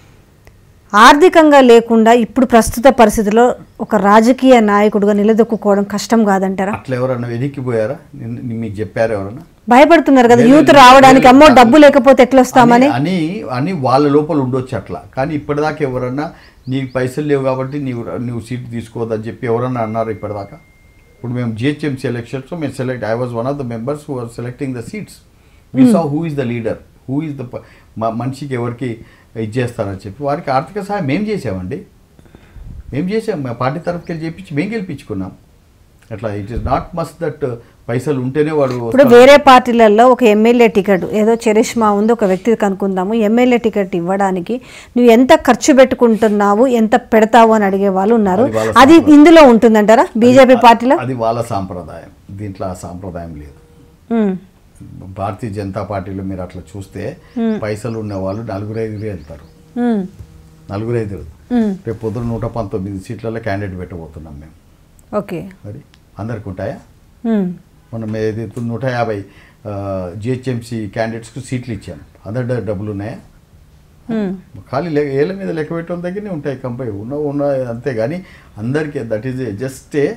Speaker 1: ఆర్థికంగా లేకుండా ఇప్పుడు ప్రస్తుత పరిస్థితిలో ఒక రాజకీయ నాయకుడిగా నిలదొక్కుకోవడం కష్టం కాదంటారా
Speaker 2: అట్లా ఎవరన్నా వెనక్కిపోయారా నిన్న- నిన్న మీకు చెప్పారు ఎవరన్నా
Speaker 1: భయపడుతున్నారు కదా
Speaker 2: లేదు,
Speaker 1: యూత్
Speaker 2: లేదు,
Speaker 1: రావడానికి
Speaker 2: లేదు.
Speaker 1: అమ్మో డబ్బు లేకపోతే ఎట్లా వస్తామని
Speaker 2: అని అని అని వాళ్ళ లోపల ఉండొచ్చు అట్లా కానీ ఇప్పటిదాకా ఎవరన్నా నీకు పైసలు లేవు కాబట్టి నీవు నువ్వు సీట్ తీసుకోవద్దని చెప్పి ఎవరన్నా అన్నారు ఇప్పటిదాకా ఇప్పుడు మేము జిహెచ్ఎంసీ ఎలక్షన్స్ మేము select I was one of the members who are selecting the seats we saw who is the leader who is the మనిషికి ఎవరికి ఇది చేస్తారని చెప్పి వారికి ఆర్థిక సహాయం మేము చేసామండి మేము చేసాం మా పార్టీ తరఫుకి వెళ్ళి చేపించి మేము గెలిపించుకున్నాం అట్లా it is not must that పైసలు ఉంటేనే వాడు
Speaker 1: ఇప్పుడు
Speaker 2: వస్తాడు.
Speaker 1: వేరే పార్టీలలో ఒక ఎమ్మెల్యే టికెట్ ఏదో చరిష్మా ఉంది ఒక వ్యక్తికి కనుక్కుందాము ఎమ్మెల్యే టికెట్ ఇవ్వడానికి నువ్వు ఎంత ఖర్చు పెట్టుకుంటున్నావు ఎంత పెడతావు అని అడిగే వాళ్ళు ఉన్నారు
Speaker 2: అది వాళ్ళ
Speaker 1: అది
Speaker 2: సాంప్రదాయం.
Speaker 1: ఇందులో ఉంటుందంటారా బీజేపీ పార్టీలో
Speaker 2: అది వాళ్ళ సాంప్రదాయం దీంట్లో ఆ సాంప్రదాయం లేదు
Speaker 1: ఉమ్,
Speaker 2: భారతీయ జనతా పార్టీలో మీరు అట్లా చూస్తే పైసలు ఉన్న వాళ్ళు నలుగురు ఐదుగురు వెళ్తారు
Speaker 1: ఉమ్,
Speaker 2: నలుగురు ఐదుగురు
Speaker 1: ఉమ్,
Speaker 2: రేపు పొద్దున నూట పంతొమ్మిది సీట్లలో క్యాండిడేట్ పెట్టబోతున్నాం మేము
Speaker 1: ఓకే
Speaker 2: మరి అందరికి ఉంటాయా
Speaker 1: ఉమ్,
Speaker 2: మనం ఏదైతే నూట యాభై జిహెచ్ఎంసీ క్యాండిడేట్స్కి సీట్లు ఇచ్చాం అందరి దగ్గర డబ్బులు ఉన్నాయా
Speaker 1: ఉమ్,
Speaker 2: ఖాళీ లే ఏళ్ళ మీద లెక్క పెట్టడం దగ్గరనే ఉంటాయి కంపెనీ ఉన్న ఉన్న అంతే కానీ అందరికీ దట్ ఈజ్ జస్ట్ ఏ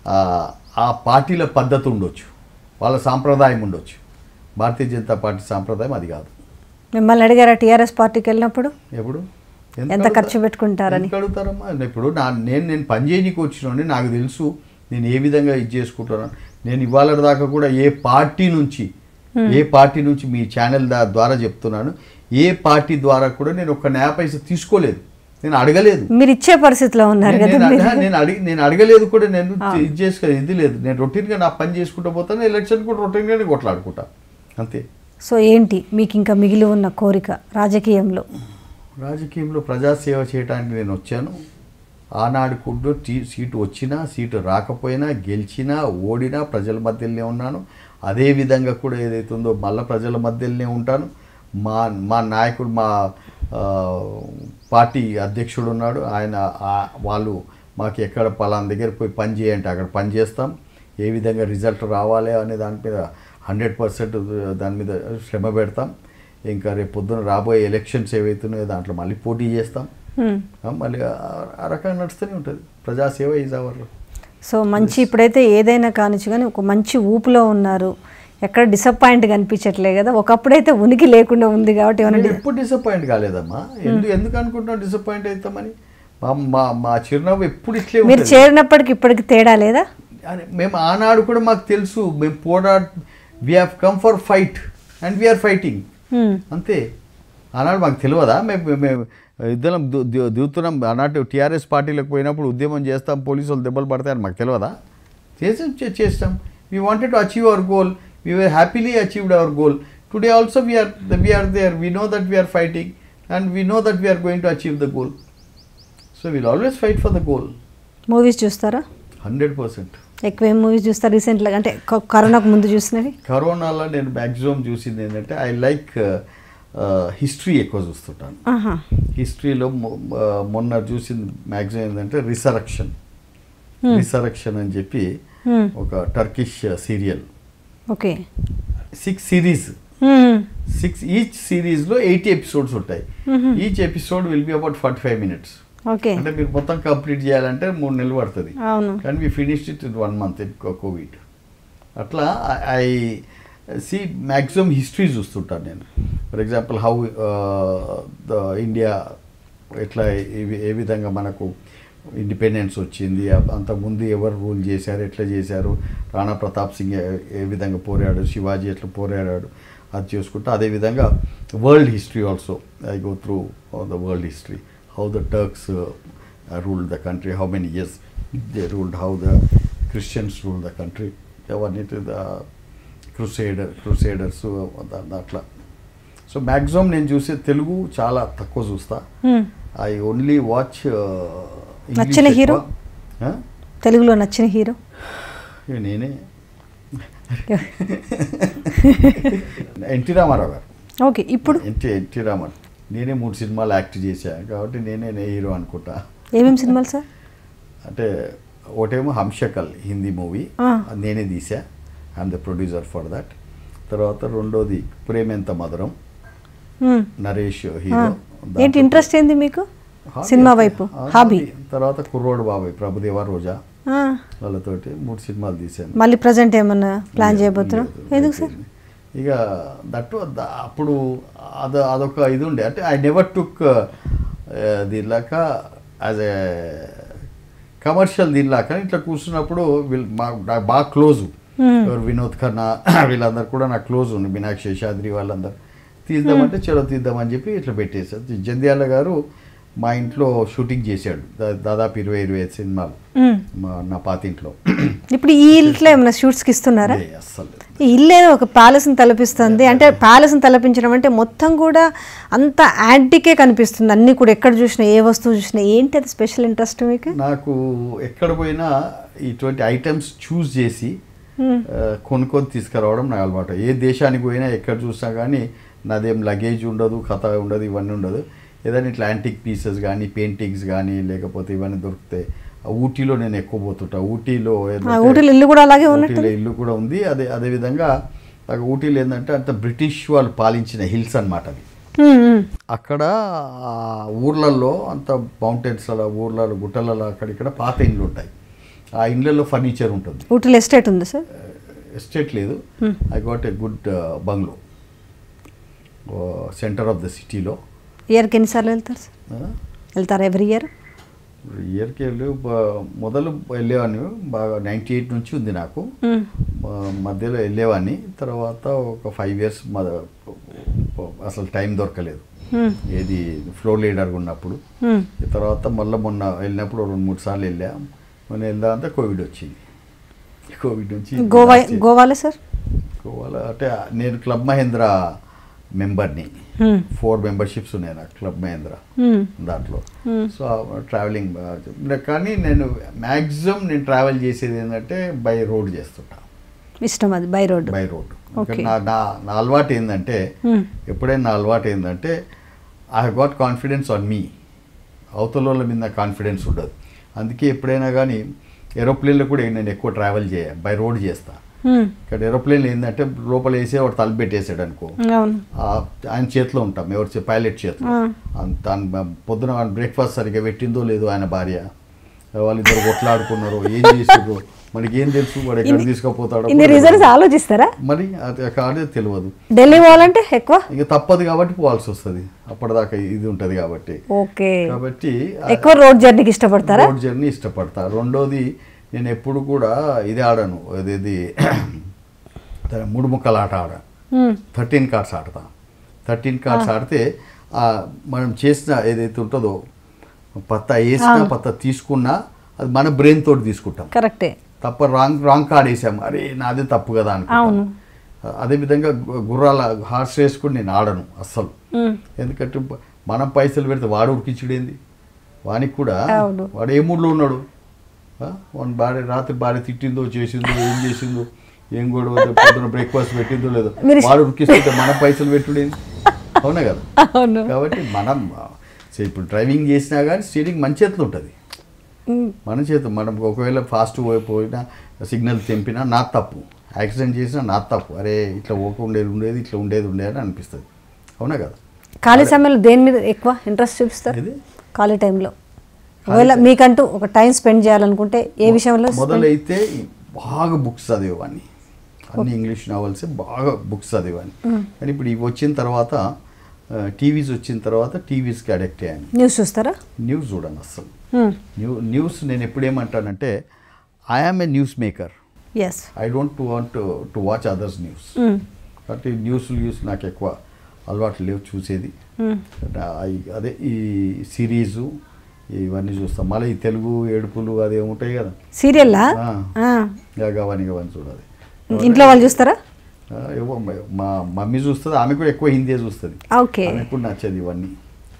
Speaker 2: ఆ పార్టీల పద్ధతి ఉండొచ్చు వాళ్ళ సాంప్రదాయం ఉండొచ్చు భారతీయ జనతా పార్టీ సాంప్రదాయం అది కాదు
Speaker 1: మిమ్మల్ని అడిగారా టీఆర్ఎస్ పార్టీకి వెళ్ళినప్పుడు
Speaker 2: ఎప్పుడు
Speaker 1: ఎంత
Speaker 2: అడుగుతా-
Speaker 1: ఖర్చు పెట్టుకుంటారని
Speaker 2: ఎందుకు అడుగుతారమ్మా ఇప్పుడు నా నేను నేను పని చేయనీకి వచ్చినోని నాకు తెలుసు నేను ఏ విధంగా ఇది చేసుకుంటున్నాను నేను ఇవాళ దాకా కూడా ఏ పార్టీ నుంచి ఏ పార్టీ నుంచి మీ ఛానల్ దా- ద్వారా చెప్తున్నాను ఏ పార్టీ ద్వారా కూడా నేను ఒక న్యాయ పైసా తీసుకోలేదు నేను అడగలేదు
Speaker 1: మీరు ఇచ్చే పరిస్థితిలో ఉన్నారు
Speaker 2: నేను-
Speaker 1: కదా
Speaker 2: నేను
Speaker 1: మీరు.
Speaker 2: అడగ- నేను అడిగి నేను అడగలేదు కూడా నేను ఇది చేసుకో ఇది లేదు నేను రొటీన్గా నా పని చేసుకుంటూ పోతాను ఎలక్షన్ కూడా రొటీన్గానే కొట్లాడుకుంటా అంతే
Speaker 1: సో ఏంటి మీకు ఇంకా మిగిలి ఉన్న కోరిక రాజకీయంలో
Speaker 2: రాజకీయంలో ప్రజాసేవ చేయడానికి నేను వచ్చాను ఆనాడు కూడా టీ సీటు వచ్చినా సీటు రాకపోయినా గెలిచినా ఓడినా ప్రజల మధ్యలోనే ఉన్నాను అదే విధంగా కూడా ఏదైతే ఉందో మళ్ళీ ప్రజల మధ్యలోనే ఉంటాను మా మా నాయకుడు మా ఆ, పార్టీ అధ్యక్షుడు ఉన్నాడు ఆయన ఆ- వాళ్ళు మాకు ఎక్కడ పలానా దగ్గర పోయి పని చేయంటే అక్కడ పని చేస్తాం ఏ విధంగా రిజల్ట్ రావాలి అనే దాని మీద హండ్రెడ్ పర్సెంట్ దాని మీద శ్రమ పెడతాం ఇంకా రేపు పొద్దున రాబోయే ఎలక్షన్స్ ఏవైతున్నాయో దాంట్లో మళ్ళీ పోటీ చేస్తాం
Speaker 1: హ్మ్.
Speaker 2: ఆ, మళ్ళీ ఆ- ఆ రకంగా నడుస్తూనే ఉంటుంది ప్రజాసేవ ఈజ్ అవర్
Speaker 1: సో మంచి ఇప్పుడైతే ఏదైనా కానిచ్చు కానీ ఒక మంచి ఊపులో ఉన్నారు ఎక్కడ డిసప్పాయింట్ కనిపించట్లే కదా ఒకప్పుడైతే ఉనికి లేకుండా ఉంది కాబట్టి ఏమైనా
Speaker 2: నేను ఎప్పుడు డిసప్పాయింట్ కాలేదమ్మా ఎందుకు ఎందుకు అనుకుంటున్నావు డిసప్పాయింట్ అవుతామని మా మా మా చిరునవ్వు ఎప్పుడు ఇట్లే
Speaker 1: మీరు
Speaker 2: ఉంటుంది
Speaker 1: చేరినప్పటికి ఇప్పటికి తేడా లేదా
Speaker 2: అని మేము ఆనాడు కూడా మాకు తెలుసు మేము పోరా we have come for fight and we are fighting
Speaker 1: హ్మ్.
Speaker 2: అంతే ఆనాడు మాకు తెలియదా మేము మేము ఇద్దరం దు- దు- దిగుతున్నాం ఆనాటి టీఆర్ఎస్ పార్టీలకు పోయినప్పుడు ఉద్యమం చేస్తాం పోలీసు వాళ్ళు దెబ్బలు పడతాయని మాకు తెలియదా చేసాం చే- చేస్తాం we wanted to achieve our goal we were happily achieved our goal today also we are we are there we know that we are fighting and we know that we are going to achieve the goal so we'll always fight for the goal
Speaker 1: movies చూస్తారా
Speaker 2: hundred percent
Speaker 1: ఎక్కువ ఏం movies చూస్తారు రీసెంట్గా అంటే కొ- కరోనాకు ముందు చూసినవి
Speaker 2: కరోనాలో నేను మ్యాక్సిమం చూసింది ఏంటంటే ఐ లైక్ హిస్టరీ ఎక్కువ చూస్తుంటాను
Speaker 1: ఆహా
Speaker 2: హిస్టరీలో మొ- ఆ, మొన్న చూసింది మ్యాక్సిమం ఏంటంటే రిసరక్షన్ రిసరక్షన్ అని చెప్పి
Speaker 1: హ్మ్.
Speaker 2: ఒక Turkish serial
Speaker 1: okay
Speaker 2: six series
Speaker 1: హ్మ్.
Speaker 2: సిక్స్ ఈచ్ సిరీస్లో ఎయిటీ ఎపిసోడ్స్ ఉంటాయి
Speaker 1: మ్మ్.
Speaker 2: Each episode will be about forty five minutes
Speaker 1: okay
Speaker 2: అంటే మీరు మొత్తం కంప్లీట్ చేయాలంటే మూడు నెలలు పడుతుంది
Speaker 1: అవును
Speaker 2: కానీ we finished it in one month in Covid అట్లా ఐ సి మ్యాక్సిమం హిస్టరీ చూస్తుంటాను నేను for example how the India ఎట్లా ఏ- ఏ విధంగా మనకు ఇండిపెండెన్స్ వచ్చింది అ- అంతకుముందు ఎవరు రూల్ చేశారు ఎట్లా చేశారు రాణా ప్రతాప్ సింగ్ ఏ- ఏ విధంగా పోరాడాడు శివాజీ ఎట్లా పోరాడాడు అది చూసుకుంటూ అదేవిధంగా world history also I go through the world history how the Turks ruled the country how many years they ruled how the Christians rule the country అవన్నీ ద క్రూసేడర్ క్రూసేడర్స్ అట్లా సో మ్యాక్సిమం నేను చూసే తెలుగు చాలా తక్కువ చూస్తా
Speaker 1: హ్మ్.
Speaker 2: I only watch
Speaker 1: నచ్చిన hero? తెలుగులో నచ్చిన హీరో
Speaker 2: నేనే ఎన్టీ రామారావు గారు
Speaker 1: ఓకే ఇప్పుడు
Speaker 2: ఎన్టీ ఎన్టీ రామారావు నేనే మూడు సినిమాలు యాక్ట్ చేశాను కాబట్టి నేనే హీరో అనుకుంటా
Speaker 1: ఏమేమి సినిమాలు సార్
Speaker 2: అంటే ఒకటేమో హంషకల్ హిందీ మూవీ
Speaker 1: ఆ.
Speaker 2: అది నేనే తీసా I'm the producer for that తర్వాత రెండోది ప్రేమెంత మధురం
Speaker 1: హ్మ్.
Speaker 2: నరేష్
Speaker 1: ఆ.
Speaker 2: హీరో
Speaker 1: ఏంటి ఇంట్రెస్ట్ ఏంది మీకు
Speaker 2: హాబీ
Speaker 1: సినిమా
Speaker 2: అంటే-
Speaker 1: వైపు
Speaker 2: ఆ,
Speaker 1: హాబీ
Speaker 2: తర్వాత కుర్రోడు బాబాయ్ ప్రభుదేవ రోజా
Speaker 1: ఆ.
Speaker 2: వాళ్ళతోటి మూడు సినిమాలు తీశాను
Speaker 1: మళ్ళీ ప్రజెంట్ ఏమన్నా ప్లాన్
Speaker 2: లేదు,
Speaker 1: చేయబోతున్నా
Speaker 2: లేదు,
Speaker 1: ఎందుకు సార్
Speaker 2: అయిపోయింది. ఇక దట్టు ద- అప్పుడు అద అదొక ఇది ఉండే అంటే ఐ నెవర్ టుక్ దీనిలాక యాజ్ ఏ కమర్షియల్ దీనిలాక ఇట్లా కూర్చున్నప్పుడు వీళ్ళు మా నాకు బాగా క్లోజు
Speaker 1: Hmm.
Speaker 2: ఎవరు వినోద్ ఖన్నా వీళ్ళందరూ కూడా నాకు క్లోజ్ ఉంది మీనాక్షి శేషాద్రి వాళ్ళందరూ తీద్దామంటే చలో తీద్దామని చెప్పి ఇట్లా పెట్టేశారు జంధ్యాల గారు మా ఇంట్లో షూటింగ్ చేశాడు దా- దాదాపు ఇరవై ఇరవై ఐదు సినిమాలు
Speaker 1: మ్మ్.
Speaker 2: మా నా పాతింట్లో
Speaker 1: ఇప్పుడు ఈ ఇంట్లో ఏమైనా షూట్స్కి ఇస్తున్నారా
Speaker 2: ఏ, అస్సలు
Speaker 1: ఈ ఇల్లు ఏదో ఒక ప్యాలెస్ని తలపిస్తుంది అంటే ప్యాలెస్ని తలపించడం అంటే మొత్తం కూడా అంత యాంటికే కనిపిస్తుంది అన్నీ కూడా ఎక్కడ చూసినా ఏ వస్తువు చూసినా ఏంటి అది స్పెషల్ ఇంట్రెస్ట్ మీకు
Speaker 2: నాకు ఎక్కడ పోయినా ఇటువంటి ఐటమ్స్ చూస్ చేసి
Speaker 1: మ్మ్.
Speaker 2: ఆ, కొనుక్కొని తీసుకురావడం నా అలవాటు ఏ దేశానికి పోయినా ఎక్కడ చూసినా కానీ నాదేం లగేజ్ ఉండదు కథ ఉండదు ఇవన్నీ ఉండదు ఏదైనా ఇట్లా యాంటిక్ పీసెస్ కానీ పెయింటింగ్స్ కానీ లేకపోతే ఇవన్నీ దొరుకుతాయి ఆ ఊటీలో నేను ఎక్కువ పోతుంటా ఊటీలో
Speaker 1: ఆ,
Speaker 2: ఏంటంటే-
Speaker 1: ఊటీలో ఇల్లు కూడా అలాగే ఉన్నట్టు
Speaker 2: ఊటీలో ఇల్లు కూడా ఉంది అదే అదే విధంగా నాకు ఊటీలో ఏంటంటే అంత బ్రిటిష్ వాళ్ళు పాలించిన హిల్స్ అన్నమాట అవి
Speaker 1: మ్మ్, మ్మ్.
Speaker 2: అక్కడ ఆ ఊర్లలో అంత మౌంటైన్స్ అలా ఊర్లలో గుట్టలలో అక్కడిక్కడ పాత ఇండ్లు ఉంటాయి ఆ ఇండ్లలో ఫర్నిచర్ ఉంటుంది
Speaker 1: ఊటీలో ఎస్టేట్ ఉంది సార్
Speaker 2: ఎస్టేట్ లేదు
Speaker 1: Hmm.
Speaker 2: I got a good bungalow centre of the సిటీలో
Speaker 1: ఇయర్కి ఎన్నిసార్లు వెళ్తారు సార్ వెళ్తారా ఎవ్రీ ఇయర్
Speaker 2: ఇయర్కి వెళ్ళి బ- మొదలు వెళ్ళేవాడిని బాగా నైంటీ ఎయిట్ నుంచి ఉంది నాకు మ- మధ్యలో వెళ్ళేవాడిని తర్వాత ఒక ఫైవ్ ఇయర్స్ అసలు టైం దొరకలేదు ఏది ఫ్లోర్ లీడర్గా ఉన్నప్పుడు ఈ తర్వాత మళ్ళీ మొన్న వెళ్ళినప్పుడు రెండు మూడు సార్లు వెళ్ళా మొన్న వెళ్దామంటే కోవిడ్ వచ్చింది కోవిడ్ నుంచి
Speaker 1: గోవా
Speaker 2: last year.
Speaker 1: గోవాలో సార్
Speaker 2: గోవాలో అంటే నేను క్లబ్ మహేంద్ర మెంబర్ని
Speaker 1: మ్మ్.
Speaker 2: ఫోర్ మెంబర్షిప్స్ ఉన్నాయి నాకు క్లబ్ మహేంద్ర
Speaker 1: మ్మ్.
Speaker 2: దాంట్లో
Speaker 1: మ్మ్.
Speaker 2: సో ట్రావెలింగ్ కానీ నేను మ్యాక్సిమం నేను ట్రావెల్ చేసేది ఏంటంటే బై రోడ్ చేస్తుంటా
Speaker 1: ఇష్టం అది by road
Speaker 2: by road
Speaker 1: Okay.
Speaker 2: నా నా నా అలవాటు ఏంటంటే
Speaker 1: మ్మ్.
Speaker 2: ఎప్పుడైనా నా అలవాటు ఏంటంటే I have got confidence on me అవతల వాళ్ళ మీద నాకు కాన్ఫిడెన్స్ ఉండదు అందుకే ఎప్పుడైనా కానీ ఏరోప్లేన్లో కూడా నేను ఎక్కువ ట్రావెల్ చేయ బై రోడ్ చేస్తా
Speaker 1: మ్మ్.
Speaker 2: ఇక్కడ ఏరోప్లేన్లో ఏంటంటే లోపల వేసే వాడు తలుపు పెట్టేసాడు అనుకో
Speaker 1: అవును
Speaker 2: ఆ, ఆయన చేతిలో ఉంటాం ఎవరు పైలట్ చేతిలో
Speaker 1: ఆ.
Speaker 2: అన్- తను పొద్దున బ్రేక్ఫాస్ట్ సరిగ్గా పెట్టిందో లేదో ఆయన భార్య వాళ్ళిద్దరు కొట్లాడుకున్నారు ఏం చేసారు మనకి ఏం తెలుసు వాడు ఎక్కడ తీసుకుపోతాడో
Speaker 1: ఇన్ని
Speaker 2: కూడా
Speaker 1: రీజన్స్ ఆలోచిస్తారా
Speaker 2: మరి అది కాదే తెలియదు
Speaker 1: ఢిల్లీ పోవాలంటే ఎక్కువ
Speaker 2: ఇంకా తప్పదు కాబట్టి పోవాల్సి వస్తుంది అప్పటిదాకా ఇది ఉంటుంది కాబట్టి
Speaker 1: ఓకే
Speaker 2: కాబట్టి
Speaker 1: ఎక్కువ రోడ్ జర్నీకి ఇష్టపడతారా
Speaker 2: రోడ్ జర్నీ ఇష్టపడతా రెండోది నేను ఎప్పుడు కూడా ఇది ఆడను అదేది దాని మూడు ముక్కల ఆట ఆడ
Speaker 1: మ్మ్.
Speaker 2: థర్టీన్ కార్డ్స్ ఆడతా థర్టీన్ కార్డ్స్ ఆడితే ఆ మనం చేసిన ఏదైతే ఉంటుందో పత్తా వేసినా పత్తా తీసుకున్నా అది మన బ్రెయిన్ తోటి తీసుకుంటాం
Speaker 1: కరెక్టే
Speaker 2: తప్ప రాంగ్ రాంగ్ కార్డ్ వేసాం అరే నాదే తప్పు కదా
Speaker 1: అవును.
Speaker 2: అనుకుంటాం అదేవిధంగా గు- గుర్రాల హార్స్ రేస్ కూడా నేను ఆడను అస్సలు
Speaker 1: మ్మ్.
Speaker 2: ఎందుకంటే ప- మనం పైసలు పెడితే వాడు ఉడికించుడేంది వానికి కూడా
Speaker 1: అవును.
Speaker 2: వాడు ఏ మూడ్లో ఉన్నాడు ఆ? వాని భార్య రాత్రి భార్య తిట్టిందో చేసిందో ఏం చేసిందో ఏం గొడవ పొద్దున బ్రేక్ఫాస్ట్ పెట్టిందో లేదో
Speaker 1: మీరు-
Speaker 2: వాడు ఉడికిస్తుంటే మన పైసలు పెట్టుడేంది అవునా కదా
Speaker 1: అవును
Speaker 2: కాబట్టి మనం ఆ, సే ఇప్పుడు డ్రైవింగ్ చేసినా కానీ స్టీరింగ్ మన చేతిలో ఉంటుంది
Speaker 1: మ్మ్.
Speaker 2: మన చేత మనం ఒకవేళ ఫాస్ట్ పోయినా సిగ్నల్ తెంపినా నా తప్పు యాక్సిడెంట్ చేసినా నా తప్పు అరే ఇట్లా ఓక ఉండేది ఉండేది ఇట్లా ఉండేది ఉండేది అని అనిపిస్తుంది అవునా కదా
Speaker 1: ఖాళీ సమయంలో దేని మీద ఎక్కువ ఇంట్రెస్ట్ చూపిస్తారు
Speaker 2: ఇది?
Speaker 1: ఖాళీ టైంలో ఒకవేళ మీకంటూ ఒక టైం స్పెండ్ చేయాలనుకుంటే ఏ విషయంలో spend-
Speaker 2: మొదలైతే ఈ బాగా బుక్స్ చదివేవాడిని అన్ని ఇంగ్లీష్ నావల్స్ బాగా బుక్స్ చదివేవాడిని కానీ ఇప్పుడు ఇవి వచ్చిన తర్వాత టీవీస్ వచ్చిన తర్వాత టీవీస్కి అడిక్ట్ అయ్యాను
Speaker 1: న్యూస్ చూస్తారా
Speaker 2: న్యూస్ చూడను అస్సలు
Speaker 1: మ్మ్.
Speaker 2: న్యూ న్యూస్ నేను ఎప్పుడేమంటానంటే I am a news maker
Speaker 1: yes
Speaker 2: I don't want to watch others news
Speaker 1: మ్మ్.
Speaker 2: కాబట్టి న్యూస్ న్యూస్ నాకు ఎక్కువ అలవాటు లేవు చూసేది
Speaker 1: మ్మ్.
Speaker 2: నా- ఈ- అదే ఈ సిరీసు ఇవన్నీ చూస్తాం మళ్ళీ ఈ తెలుగు ఏడుపులు అదే ఉంటాయి కదా
Speaker 1: సీరియల్లా
Speaker 2: ఆ.
Speaker 1: ఆ.
Speaker 2: గవని గవని చూడాలి
Speaker 1: ఇంట్లో వాళ్ళు చూస్తారా
Speaker 2: ఆ, ఏవో మ- మా మమ్మీ చూస్తుంది ఆమె కూడా ఎక్కువ హిందీ చూస్తుంది
Speaker 1: ఓకే
Speaker 2: ఆమె కూడా నచ్చదు ఇవన్నీ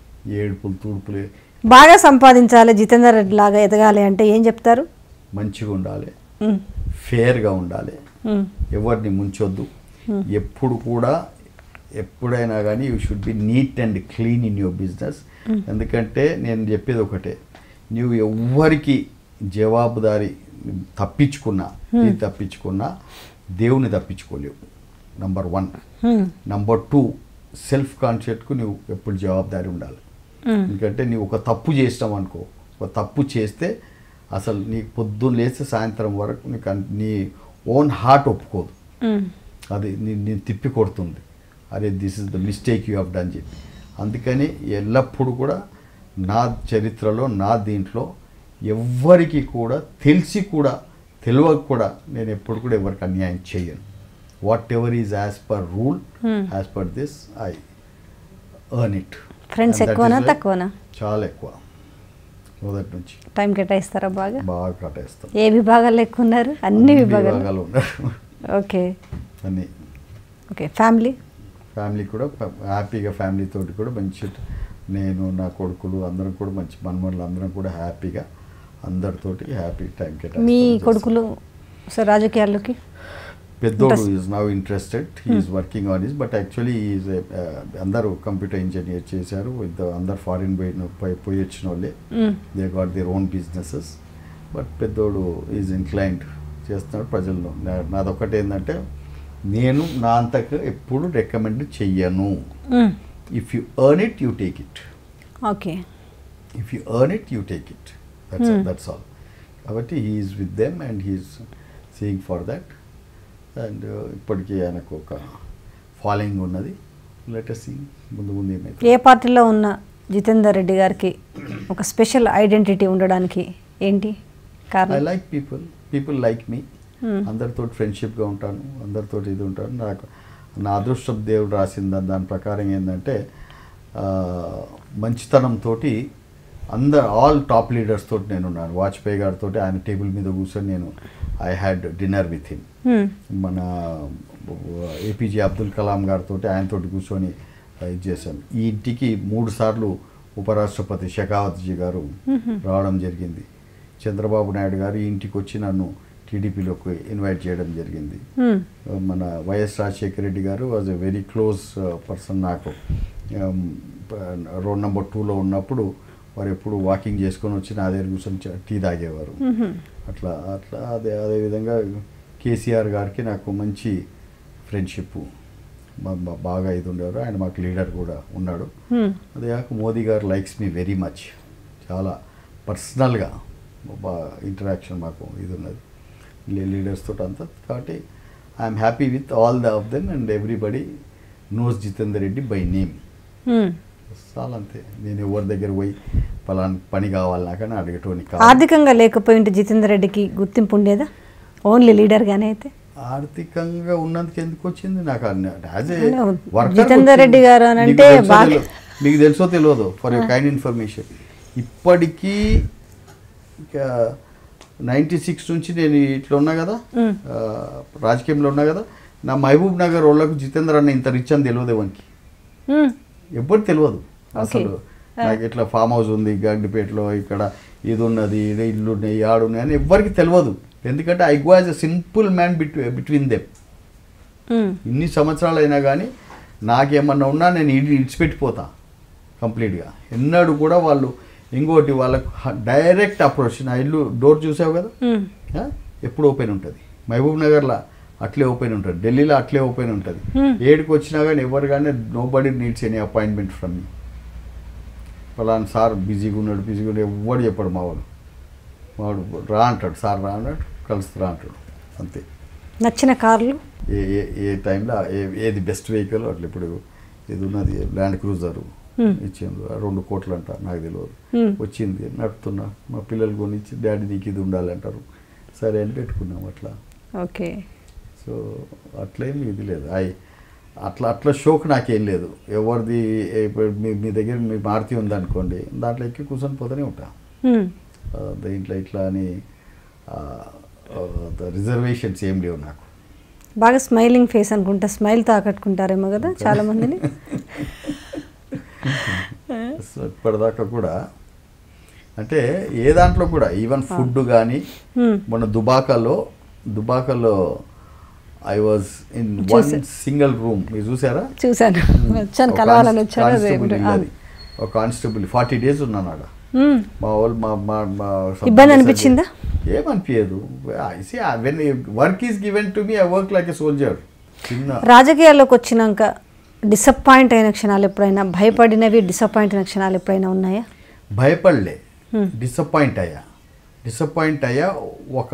Speaker 2: ఈ ఏడుపులు తూర్పులు
Speaker 1: బాగా సంపాదించాలి జితేందర్ రెడ్డి లాగా ఎదగాలి అంటే ఏం చెప్తారు
Speaker 2: మంచిగా ఉండాలి
Speaker 1: మ్మ్.
Speaker 2: ఫేర్గా ఉండాలి
Speaker 1: మ్మ్.
Speaker 2: ఎవరిని ముంచొద్దు ఎప్పుడు కూడా ఎప్పుడైనా కానీ you should be neat and clean in your business ఎందుకంటే నేను చెప్పేది ఒకటే నువ్వు ఎవ్వరికి జవాబుదారి తప్పించుకున్నా ఇది తప్పించుకున్నా దేవుని తప్పించుకోలేవు నంబర్ వన్
Speaker 1: మ్మ్.
Speaker 2: నంబర్ టూ సెల్ఫ్ కాన్షియస్కు నువ్వు ఎప్పుడు జవాబుదారి ఉండాలి
Speaker 1: మ్మ్.
Speaker 2: ఎందుకంటే నీవు ఒక తప్పు చేసినావు అనుకో ఒక తప్పు చేస్తే అసలు నీకు పొద్దున్న లేస్తే సాయంత్రం వరకు నీకు అన్- నీ ఓన్ హార్ట్ ఒప్పుకోదు
Speaker 1: మ్మ్.
Speaker 2: అది నీ- నేను తిప్పి కొడుతుంది అరే this is the mistake you have done చెప్పి అందుకని ఎల్లప్పుడూ కూడా నా చరిత్రలో నా దీంట్లో ఎవ్వరికి కూడా తెలిసి కూడా తెలియక కూడా నేను ఎప్పుడు కూడా ఎవరికి అన్యాయం చేయను whatever is as per rule
Speaker 1: Hmm.
Speaker 2: As per this I earn it
Speaker 1: friends ఎక్కువనా తక్కువనా
Speaker 2: చాలా ఎక్కువ మొదటి నుంచి
Speaker 1: టైం కేటాయిస్తారా బాగా
Speaker 2: బాగా కట్టేస్తాం
Speaker 1: ఏ విభాగాల్లో ఎక్కువ ఉన్నారు అన్ని విభాగాలు
Speaker 2: విభాగాలు ఉన్నారు
Speaker 1: ఓకే
Speaker 2: అన్నీ
Speaker 1: ఓకే ఫ్యామిలీ
Speaker 2: ఫ్యామిలీ కూడా ప- హ్యాపీగా ఫ్యామిలీ తోటి కూడా మంచి నేను నా కొడుకులు అందరం కూడా మంచి మనమల్ని అందరం కూడా హ్యాపీగా అందరితోటి హ్యాపీ టైం
Speaker 1: మీ
Speaker 2: కేటాయి
Speaker 1: కొడుకులు సో రాజకీయాల్లోకి
Speaker 2: పెద్దోడు
Speaker 1: Interest-
Speaker 2: is now interested he's working on is but actually is అందరూ కంప్యూటర్ ఇంజనీర్ చేశారు విత్ అందరు ఫారిన్ పోయిన పోయి పోయి వచ్చిన వాళ్ళే
Speaker 1: మ్మ్.
Speaker 2: They got their own businesses but పెద్దోడు ఈజ్ ఇన్క్లైన్డ్ చేస్తున్నాడు ప్రజల్లో నా- నాదొక్కటి ఏంటంటే నేను నా అంతకు ఎప్పుడు రికమెండ్ చెయ్యను
Speaker 1: మ్మ్.
Speaker 2: If you earn it you take it
Speaker 1: okay
Speaker 2: if you earn it you take it that's
Speaker 1: Hmm.
Speaker 2: That's all కాబట్టి he's with them and he's seeing for that and ఇప్పటికీ ఆయనకు ఒక ఫాలోయింగ్ ఉన్నది లెటెస్ట్ సీ ముందు ముందు ఏమైతే
Speaker 1: ఏ పార్టీలో ఉన్న జితేందర్ రెడ్డి గారికి ఒక స్పెషల్ ఐడెంటిటీ ఉండడానికి ఏంటి
Speaker 2: ఐ
Speaker 1: కారణం
Speaker 2: like people people like me
Speaker 1: Hmm.
Speaker 2: అందరితో ఫ్రెండ్షిప్గా ఉంటాను అందరితో ఇది ఉంటాను నాకు నా అదృష్టం దేవుడు రాసిన దాని దాని ప్రకారం ఏంటంటే ఆ, మంచితనంతో అందరు ఆల్ టాప్ లీడర్స్ తోటి నేను ఉన్నాను వాజ్పేయి గారితో ఆయన టేబుల్ మీద కూర్చొని నేను I had dinner with him
Speaker 1: మ్మ్.
Speaker 2: మన ఏపీజే అబ్దుల్ కలాం గారితో ఆయనతోటి కూర్చొని ఇది చేశాను ఈ ఇంటికి మూడు సార్లు ఉపరాష్ట్రపతి షెకావత్జీ గారు రావడం జరిగింది చంద్రబాబు నాయుడు గారు ఈ ఇంటికి వచ్చి నన్ను టీడీపీలోకి ఇన్వైట్ చేయడం జరిగింది
Speaker 1: మ్మ్.
Speaker 2: మన వైఎస్ రాజశేఖర రెడ్డి గారు was a very close person నాకు రోడ్ నెంబర్ టూలో ఉన్నప్పుడు వారు ఎప్పుడు వాకింగ్ చేసుకొని వచ్చి నా దగ్గర కూర్చొని చ- టీ తాగేవారు
Speaker 1: మ్మ్.
Speaker 2: అట్లా అట్లా అదే అదేవిధంగా కేసీఆర్ గారికి నాకు మంచి ఫ్రెండ్షిప్ బాగా ఇది ఉండేవారు ఆయన మాకు లీడర్ కూడా ఉన్నాడు
Speaker 1: మ్మ్.
Speaker 2: అదే కాక మోదీ గారు లైక్స్ మీ వెరీ మచ్ చాలా పర్సనల్గా బాగా ఇంటరాక్షన్ మాకు ఇది ఉన్నది లీడర్స్ తోటి అంతా కాబట్టి I'm happy with all the of them and everybody knows Jitender Reddy by name
Speaker 1: మ్మ్.
Speaker 2: చాలా అంతే నేను ఎవరి దగ్గర పోయి పలానా పని కావాలి నాకని అడిగేటోని కాదు
Speaker 1: ఆర్థికంగా లేకపోయింటే జితేందర్ రెడ్డికి గుర్తింపు ఉండేదా ఓన్లీ లీడర్గానే అయితే
Speaker 2: ఆర్థికంగా ఉన్నందుకు ఎందుకు వచ్చింది నాకు యాజ్ ఏ
Speaker 1: అవును.
Speaker 2: వర్కర్
Speaker 1: జితేందర్ రెడ్డి గారు అని అంటే బాగా-
Speaker 2: మీకు తెలుసో తెలియదు ఫర్ యూ కైండ్ ఇన్ఫర్మేషన్ ఇప్పటికీ నైంటీ సిక్స్ నుంచి నేను ఇట్లా ఉన్నా కదా
Speaker 1: మ్మ్.
Speaker 2: ఆ, రాజకీయంలో ఉన్నా కదా నా మహబూబ్ నగర్ వాళ్ళకు జితేందర్ అన్న ఇంత రిచ్ అని తెలియదు ఎవరికి
Speaker 1: మ్మ్.
Speaker 2: ఎవ్వరు తెలియదు
Speaker 1: Okay.
Speaker 2: అసలు నాకు ఇట్లా ఫామ్ హౌస్ ఉంది గడ్డిపేటలో ఇక్కడ ఇది ఉన్నది ఇది ఇల్లు ఉన్నాయి ఆడు ఉన్నాయి అని ఎవ్వరికి తెలియదు ఎందుకంటే I go as a simple man bit between them
Speaker 1: మ్మ్.
Speaker 2: ఇన్ని సంవత్సరాలు అయినా కానీ నాకేమన్నా ఉన్నా నేను ఇడి ఇడిచిపెట్టిపోతా కంప్లీట్గా ఎన్నడూ కూడా వాళ్ళు ఇంకోటి వాళ్ళకు డైరెక్ట్ అప్రోచ్ నా ఇల్లు డోర్ చూసావు కదా
Speaker 1: మ్మ్.
Speaker 2: ఆ? ఎప్పుడు ఓపెన్ ఉంటుంది మహబూబ్ నగర్లో అట్లే ఓపెన్ ఉంటుంది ఢిల్లీలో అట్లే ఓపెన్ ఉంటుంది
Speaker 1: Hmm.
Speaker 2: ఏడికి వచ్చినా కానీ ఎవరు కానీ nobody needs any appointment from me ఫలానా సార్ బిజీగా ఉన్నాడు బిజీగా ఉన్నాడు ఎవ్వడు చెప్పాడు మావాడు మావాడు రా అంటాడు సార్ రా అన్నాడు కలుస్తురా అంటాడు అంతే
Speaker 1: నచ్చిన కార్లు
Speaker 2: ఏ ఏ ఏ టైంలో ఏ ఏది బెస్ట్ వెహికల్ అట్లా ఇప్పుడు ఇది ఉన్నది ల్యాండ్ క్రూజర్
Speaker 1: Hmm.
Speaker 2: ఇచ్చింది ఆ రెండు కోట్లు అంట నాకు తెలియదు
Speaker 1: Hmm.
Speaker 2: వచ్చింది నడుపుతున్నా మా పిల్లలు కొనిచ్చి డాడీ నీకు ఇది ఉండాలంటారు సరే అని పెట్టుకున్నాం అట్లా
Speaker 1: ఓకే
Speaker 2: సో అట్లేం ఇది లేదు ఐ అట్లా అట్లా షోక్ నాకేం లేదు ఎవరిది ఇప్పుడు మీ మీ దగ్గర మీ మారుతి ఉందనుకోండి దాంట్లో ఎక్కి కూర్చొని పోతూనే ఉంటా
Speaker 1: మ్మ్.
Speaker 2: ఆ, దీంట్లో ఇట్లా అని రిజర్వేషన్స్ ఏం లేవు నాకు
Speaker 1: బాగా స్మైలింగ్ ఫేస్ అనుకుంటా స్మైల్ తాకట్టుకుంటారేమో కదా చాలా మందిని
Speaker 2: సో ఇప్పటిదాకా కూడా అంటే ఏ దాంట్లో కూడా ఈవెన్ ఫుడ్ కానీ
Speaker 1: మ్మ్.
Speaker 2: మొన్న దుబాకలో దుబాకలో ఐ వాజ్ ఇన్ వన్
Speaker 1: చూసా.
Speaker 2: సింగిల్ రూమ్ మీరు చూసారా
Speaker 1: చూశాను వచ్చాను
Speaker 2: ఒక
Speaker 1: కలవాలని
Speaker 2: కాన్స్-
Speaker 1: వచ్చాను అదే
Speaker 2: కానిస్టేబుల్ ఇల్లు
Speaker 1: ఆ.
Speaker 2: అది. ఒక కానిస్టేబుల్ ఫార్టీ డేస్ ఉన్నాను ఆడ
Speaker 1: మ్మ్.
Speaker 2: మా వాళ్ళు మా మా మా
Speaker 1: ఇబ్బంది అనిపించిందా?
Speaker 2: ఏమనిపించదు when work is given to me I work like a soldier చిన్న
Speaker 1: రాజకీయాల్లోకి వచ్చినాక డిసప్పాయింట్ అయిన క్షణాలు ఎప్పుడైనా భయపడినవి డిసప్పాయింట్ అయిన క్షణాలు ఎప్పుడైనా ఉన్నాయా
Speaker 2: భయపడలే
Speaker 1: Hmm.
Speaker 2: డిసప్పాయింట్ అయ్యా డిసప్పాయింట్ అయ్యా ఒక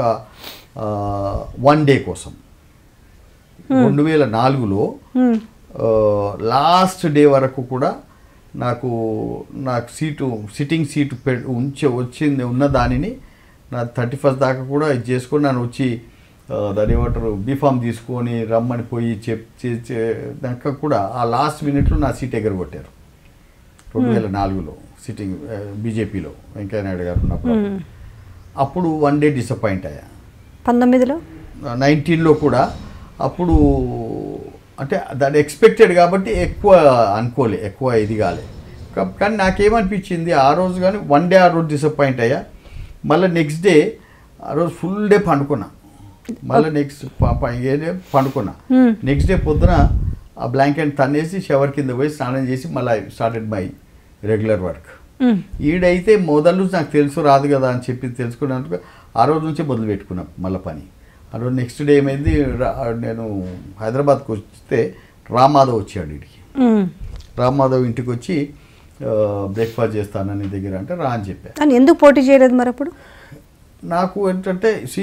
Speaker 2: వన్ డే కోసం రెండు వేల నాలుగులో
Speaker 1: మ్మ్.
Speaker 2: లాస్ట్ డే వరకు కూడా నాకు నాకు సీటు సిట్టింగ్ సీటు పె ఉంచి వచ్చింది ఉన్న దానిని నా థర్టీ ఫస్ట్ దాకా కూడా ఇది చేసుకొని నన్ను వచ్చి ఆ, దాని ఏమంటారు బీఫామ్ తీసుకొని రమ్మని పోయి చెప్ చే- చే- దాకా కూడా ఆ లాస్ట్ మినిట్లో నా సీట్ ఎగరగొట్టారు రెండు వేల నాలుగులో సిట్టింగ్ బీజేపీలో వెంకయ్యనాయుడు గారు ఉన్నప్పుడు
Speaker 1: మ్మ్.
Speaker 2: అప్పుడు వన్ డే డిసప్పాయింట్ అయ్యా
Speaker 1: పంతొమ్మిదిలో
Speaker 2: నైన్టీన్లో కూడా అప్పుడు అంటే దాన్ని ఎక్స్పెక్టెడ్ కాబట్టి ఎక్కువ అనుకోలే ఎక్కువ ఇది కాలే కా- కానీ నాకేమనిపించింది ఆ రోజు కానీ వన్ డే ఆ రోజు డిసప్పాయింట్ అయ్యా మళ్ళీ నెక్స్ట్ డే ఆ రోజు ఫుల్ డే పండుకున్నా మళ్ళీ నెక్స్ట్ ఏ డే పండుకున్నా
Speaker 1: Hmm.
Speaker 2: నెక్స్ట్ డే పొద్దున ఆ బ్లాంకెట్ తన్నేసి షవర్ కింద పోయి స్నానం చేసి మళ్ళీ స్టార్టెడ్ మై రెగ్యులర్ వర్క్
Speaker 1: మ్మ్.
Speaker 2: ఈడైతే మొదలు నాకు తెలుసు రాదు కదా అని చెప్పి తెలుసుకున్నందుకు ఆ రోజు నుంచే మొదలు పెట్టుకున్నాం మళ్ళీ పని ఆ రోజు నెక్స్ట్ డే ఏమైంది రా- నేను హైదరాబాద్కి వస్తే రామాధవ్ వచ్చాడు ఇడికి
Speaker 1: మ్మ్.
Speaker 2: రామాధవ్ ఇంటికి వచ్చి బ్రేక్ఫాస్ట్ చేస్తాను నీ దగ్గర అంటే రా అని చెప్పా
Speaker 1: అని ఎందుకు పోటీ చేయలేదు మరి అప్పుడు
Speaker 2: నాకు ఏంటంటే సి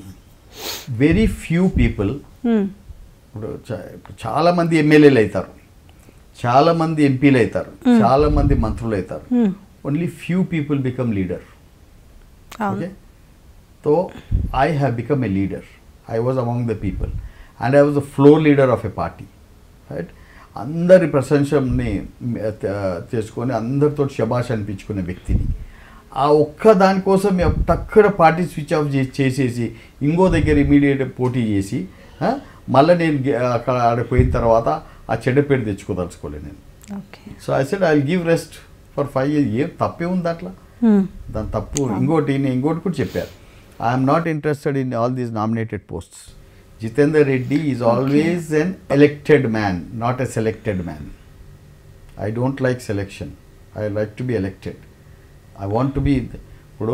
Speaker 2: వెరీ ఫ్యూ పీపుల్
Speaker 1: మ్మ్.
Speaker 2: ఇప్పుడు చా- ఇప్పుడు చాలా మంది ఎమ్మెల్యేలు అవుతారు చాలా మంది ఎంపీలు అవుతారు చాలా మంది మంత్రులు అవుతారు
Speaker 1: మ్మ్.
Speaker 2: Only few people become leader
Speaker 1: అవును
Speaker 2: Okay? So I have become a leader. I was among the people. And I was the floor leader of a party. Right? అందరి ప్రశంసని చేసుకొని అందరితో శబాష్ అనిపించుకునే వ్యక్తిని ఆ ఒక్క దానికోసం మేము టక్కడ పార్టీ స్విచ్ ఆఫ్ చే- చేసేసి ఇంకో దగ్గర ఇమీడియట్ పోటీ చేసి ఆ, మళ్ళీ నేను గె- అక్కడ ఆడ పోయిన తర్వాత ఆ చెడ్డ పేరు తెచ్చుకోదలుచుకోలేదు నేను
Speaker 1: okay
Speaker 2: so I said I give rest for five years ఏం తప్పే ఉంది అట్లా
Speaker 1: మ్మ్.
Speaker 2: దాని తప్పు ఇంకోటి నేను ఇంకోటి కూడా చెప్పారు I'm not interested in all these nominated posts Jitender Reddy is always an elected man not a selected man I don't like selection I like to be elected I want to be ఇప్పుడు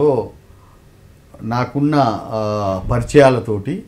Speaker 2: నాకున్న ఆ, పరిచయాలతోటి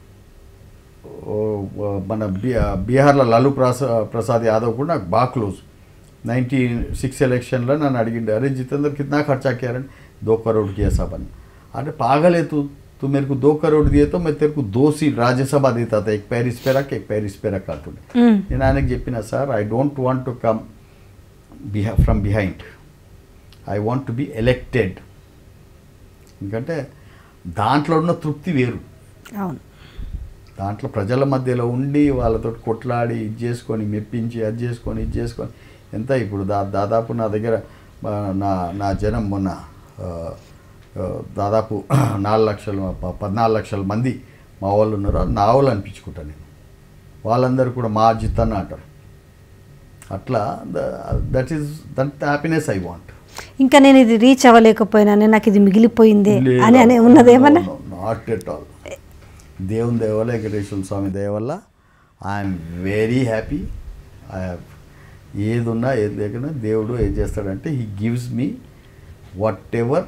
Speaker 2: ఓ, ఓ, మన బీ- బీహార్లో లాలూ ప్రసా ప్రసాద్ యాదవ్ కూడా నాకు బాగా close ninety six ఎలక్షన్లో నన్ను అడిగిండు అరే జితేందర్ కిतना ఖర్చా కియారని దో కరోడ్ కియా సాబ్ అని अरे पागल है तू तू मेरे को दो करोड़ दिए तो मैं तेरे को दो सीट राज्यसभा देता था एक पैरिस पे रख एक पैरिस पे रख అంటుండే
Speaker 1: మ్మ్.
Speaker 2: నేను ఆయనకు చెప్పిన sir I don't want to come బిహా from behind I want to be elected ఎందుకంటే దాంట్లో ఉన్న తృప్తి వేరు
Speaker 1: అవును
Speaker 2: దాంట్లో ప్రజల మధ్యలో ఉండి వాళ్ళతో కొట్లాడి ఇది చేసుకొని మెప్పించి అది చేసుకొని ఇది చేసుకొని ఎంత ఇప్పుడు దా దాదాపు నా దగ్గర ఆ, నా నా జనం మొన్న ఆ, ఆ, దాదాపు నాలుగు లక్షలు ప- పద్నాలుగు లక్షల మంది మా వాళ్ళు ఉన్నారు అది నా వాళ్ళు అనిపించుకుంటాను నేను వాళ్ళందరూ కూడా మా అజిత్ అన్న అంటారు అట్లా that is that happiness I want
Speaker 1: ఇంకా నేను ఇది రీచ్ అవ్వలేకపోయినానే నాకు ఇది మిగిలిపోయిందే అని అని ఉన్నదేమన్నా
Speaker 2: నాట్ ఎట్ ఆల్ దేవుని దయ వల్ల వెంకటేశ్వర స్వామి దయ వల్ల I am very happy I have ఏది ఉన్నా ఏది లేకున్నా దేవుడు ఏం చేస్తాడంటే he gives me whatever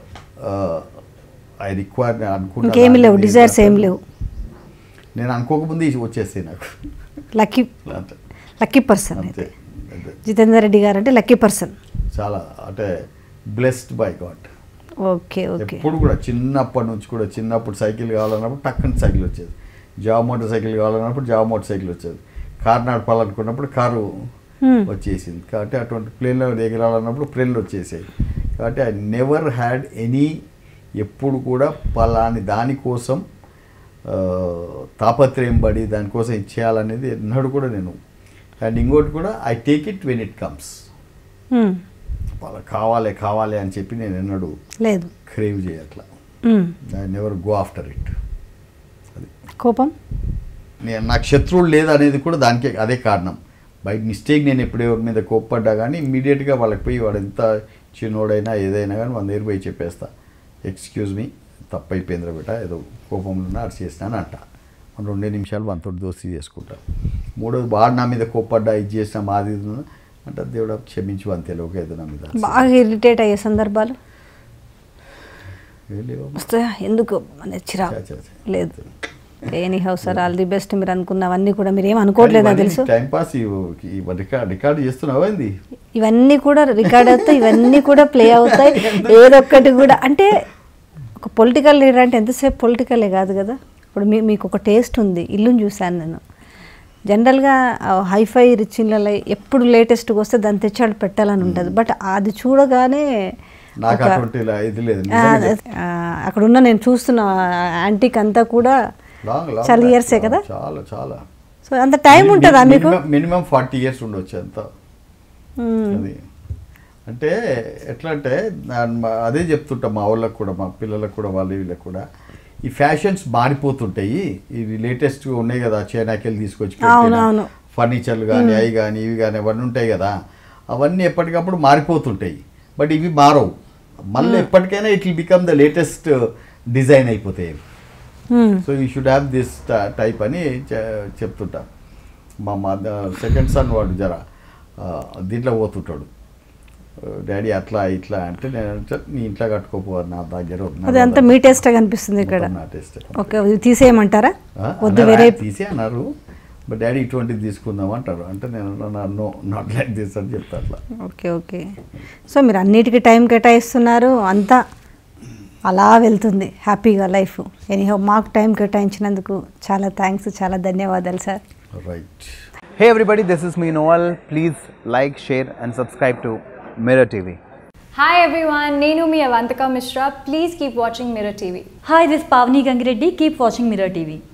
Speaker 2: I require అనుకుంటా
Speaker 1: ఇంకేమీ లేవు డిజైర్స్ ఏం లేవు
Speaker 2: నేను అనుకోకముందే ఇది వచ్చేస్తాయి నాకు
Speaker 1: లక్కీ
Speaker 2: అంతే
Speaker 1: లక్కీ పర్సన్
Speaker 2: అంతే
Speaker 1: అయితే
Speaker 2: అంతే.
Speaker 1: జితేందర్ రెడ్డి గారు అంటే లక్కీ పర్సన్
Speaker 2: చాలా అంటే blessed by God
Speaker 1: okay okay
Speaker 2: ఎప్పుడు కూడా చిన్నప్పటి నుంచి కూడా చిన్నప్పుడు సైకిల్ కావాలన్నప్పుడు టక్కని సైకిల్ వచ్చేది జాబ్ మోటార్ సైకిల్ కావాలన్నప్పుడు జాబ్ మోటార్ సైకిల్ వచ్చేది కారు నడపాలనుకున్నప్పుడు కారు
Speaker 1: Hmm.
Speaker 2: వచ్చేసింది కాబట్టి అటువంటి ప్లేన్లో ఎగరాలన్నప్పుడు ప్లేన్లు వచ్చేసాయి కాబట్టి ఐ నెవర్ హ్యాడ్ ఎనీ ఎప్పుడు కూడా పలాని దానికోసం ఆ, తాపత్రయం పడి దానికోసం ఇచ్చేయాలనేది ఎన్నడూ కూడా నేను అండ్ ఇంకోటి కూడా I take it when it comes
Speaker 1: hmm.
Speaker 2: వాళ్ళ కావాలి కావాలి అని చెప్పి నేను ఎన్నడూ
Speaker 1: లేదు
Speaker 2: క్రేవ్ చేయట్లా
Speaker 1: hmm.
Speaker 2: I never go after it అది
Speaker 1: కోపం
Speaker 2: నేను నాకు శత్రువులు లేదు అనేది కూడా దానికే అదే కారణం బై మిస్టేక్ నేను ఎప్పుడు ఎవరి మీద కోప్పడ్డా కానీ ఇమీడియట్గా వాళ్ళకి పోయి వాడు ఎంత చిన్నోడైనా ఏదైనా కానీ వాళ్ళ దగ్గర పోయి చెప్పేస్తా ఎక్స్క్యూజ్ మీ తప్పు అయిపోయిందిరా బిడ్డ ఏదో కోపంలో అరిచి చేసినాను అంట మనం రెండే నిమిషాలు మనతో దోస్తీ చేసుకుంటా మూడోది వాడు నా మీద కోప్పడ్డా ఇది చేసిన మాది ఇది ఉన్నా అంటే దేవుడా క్షమించు అంతే లోక ఏదో నా మీద
Speaker 1: బాగా ఇరిటేట్ అయ్యే సందర్భాలు
Speaker 2: ఏ లేవమ్మా.
Speaker 1: వస్తాయా ఎందుకు అనే చిరా
Speaker 2: చా, చా, చా.
Speaker 1: లేదు anyhow sir all the best మీరు అనుకున్నవన్నీ కూడా మీరు ఏం అనుకోవట్లేదు నాకు తెలుసు
Speaker 2: టైం పాస్ రికార్డ్ రికార్డ్ చేస్తున్నావా ఏంది
Speaker 1: ఇవన్నీ కూడా రికార్డ్ అవుతాయి ఇవన్నీ కూడా ప్లే అవుతాయి ఏదొక్కటి కూడా అంటే ఒక పొలిటికల్ లీడర్ అంటే ఎంతసేపు పొలిటికలే కాదు కదా ఇప్పుడు మీ మీకు ఒక టేస్ట్ ఉంది ఇల్లుని చూశాను నేను జనరల్గా హైఫై రిచ్ ఇళ్ళలో ఎప్పుడు లేటెస్ట్గా వస్తే దాన్ని తెచ్చాడు పెట్టాలని ఉంటుంది బట్ అది చూడగానే
Speaker 2: నాకు
Speaker 1: ఒక-
Speaker 2: అటువంటి ఇలా ఇది లేదు
Speaker 1: ఆ,
Speaker 2: నిజంగా చెప్తా.
Speaker 1: ఆ, అక్కడ ఉన్న నేను చూస్తున్న యాంటిక్ అంతా కూడా
Speaker 2: లాంగ్ లాంగ్
Speaker 1: చాలా
Speaker 2: బ్యాక్.
Speaker 1: ఇయర్సే కదా
Speaker 2: చాలా చాలా
Speaker 1: సో అంత టైం ఉంటుందా మీకు
Speaker 2: మినిమం ఫార్టీ ఇయర్స్ ఉండొచ్చు అంత
Speaker 1: మ్మ్.
Speaker 2: అది అంటే ఎట్లా అంటే నా- మా- అదే చెప్తుంటా మా వాళ్ళకి కూడా మా పిల్లలకు కూడా వాళ్ళ వీళ్ళకి కూడా ఈ ఫ్యాషన్స్ మారిపోతుంటాయి ఇవి లేటెస్ట్ ఉన్నాయి కదా చైనాకి వెళ్ళి తీసుకొచ్చి
Speaker 1: అవును, అవును.
Speaker 2: ఫర్నిచర్లు కానీ అవి కానీ ఇవి కానీ అవన్నీ ఉంటాయి కదా అవన్నీ ఎప్పటికప్పుడు మారిపోతుంటాయి బట్ ఇవి మారవు మళ్ళీ ఎప్పటికైనా it will become the latest design అయిపోతాయి ఇవి.
Speaker 1: Hmm.
Speaker 2: So you should have this type అని చె- చెప్తుంటా మా మా సెకండ్ సన్ వాడు జర ఆ, దీంట్లో పోతుంటాడు డాడీ అట్లా ఇట్లా అంటే నేను అంటే, నీ ఇంట్లో కట్టుకోపోవాలి నా దగ్గర నా
Speaker 1: అది అంతా
Speaker 2: దగ్గర.
Speaker 1: మీ టేస్ట్ కనిపిస్తుంది ఇక్కడ
Speaker 2: మొత్తం నా taste.
Speaker 1: ఓకే ఇది తీసేయమంటారా
Speaker 2: ఆ,
Speaker 1: వద్దు
Speaker 2: అన్నారు,
Speaker 1: వేరే
Speaker 2: "ఆ, తీసే అన్నారు బట్ డాడీ ఇటువంటిది తీసుకుందాం అంటారు అంటే నేను నో నాట్ లైక్ దిస్ అని చెప్తా అట్లా
Speaker 1: ఓకే ఓకే సో మీరు అన్నిటికీ టైం కేటాయిస్తున్నారు అంతా అలా వెళ్తుంది హ్యాపీగా లైఫ్ ఎనీహో మాకు టైం కేటాయించినందుకు చాలా థ్యాంక్స్ చాలా ధన్యవాదాలు sir
Speaker 2: right
Speaker 3: Hey everybody, this is me Noel. Please like, share, and subscribe to Mirror TV.
Speaker 4: Hi everyone, Nenu mi Avantika Mishra. Please keep watching Mirror TV.
Speaker 5: Hi, this is Pavni Gangireddy. Keep watching Mirror TV.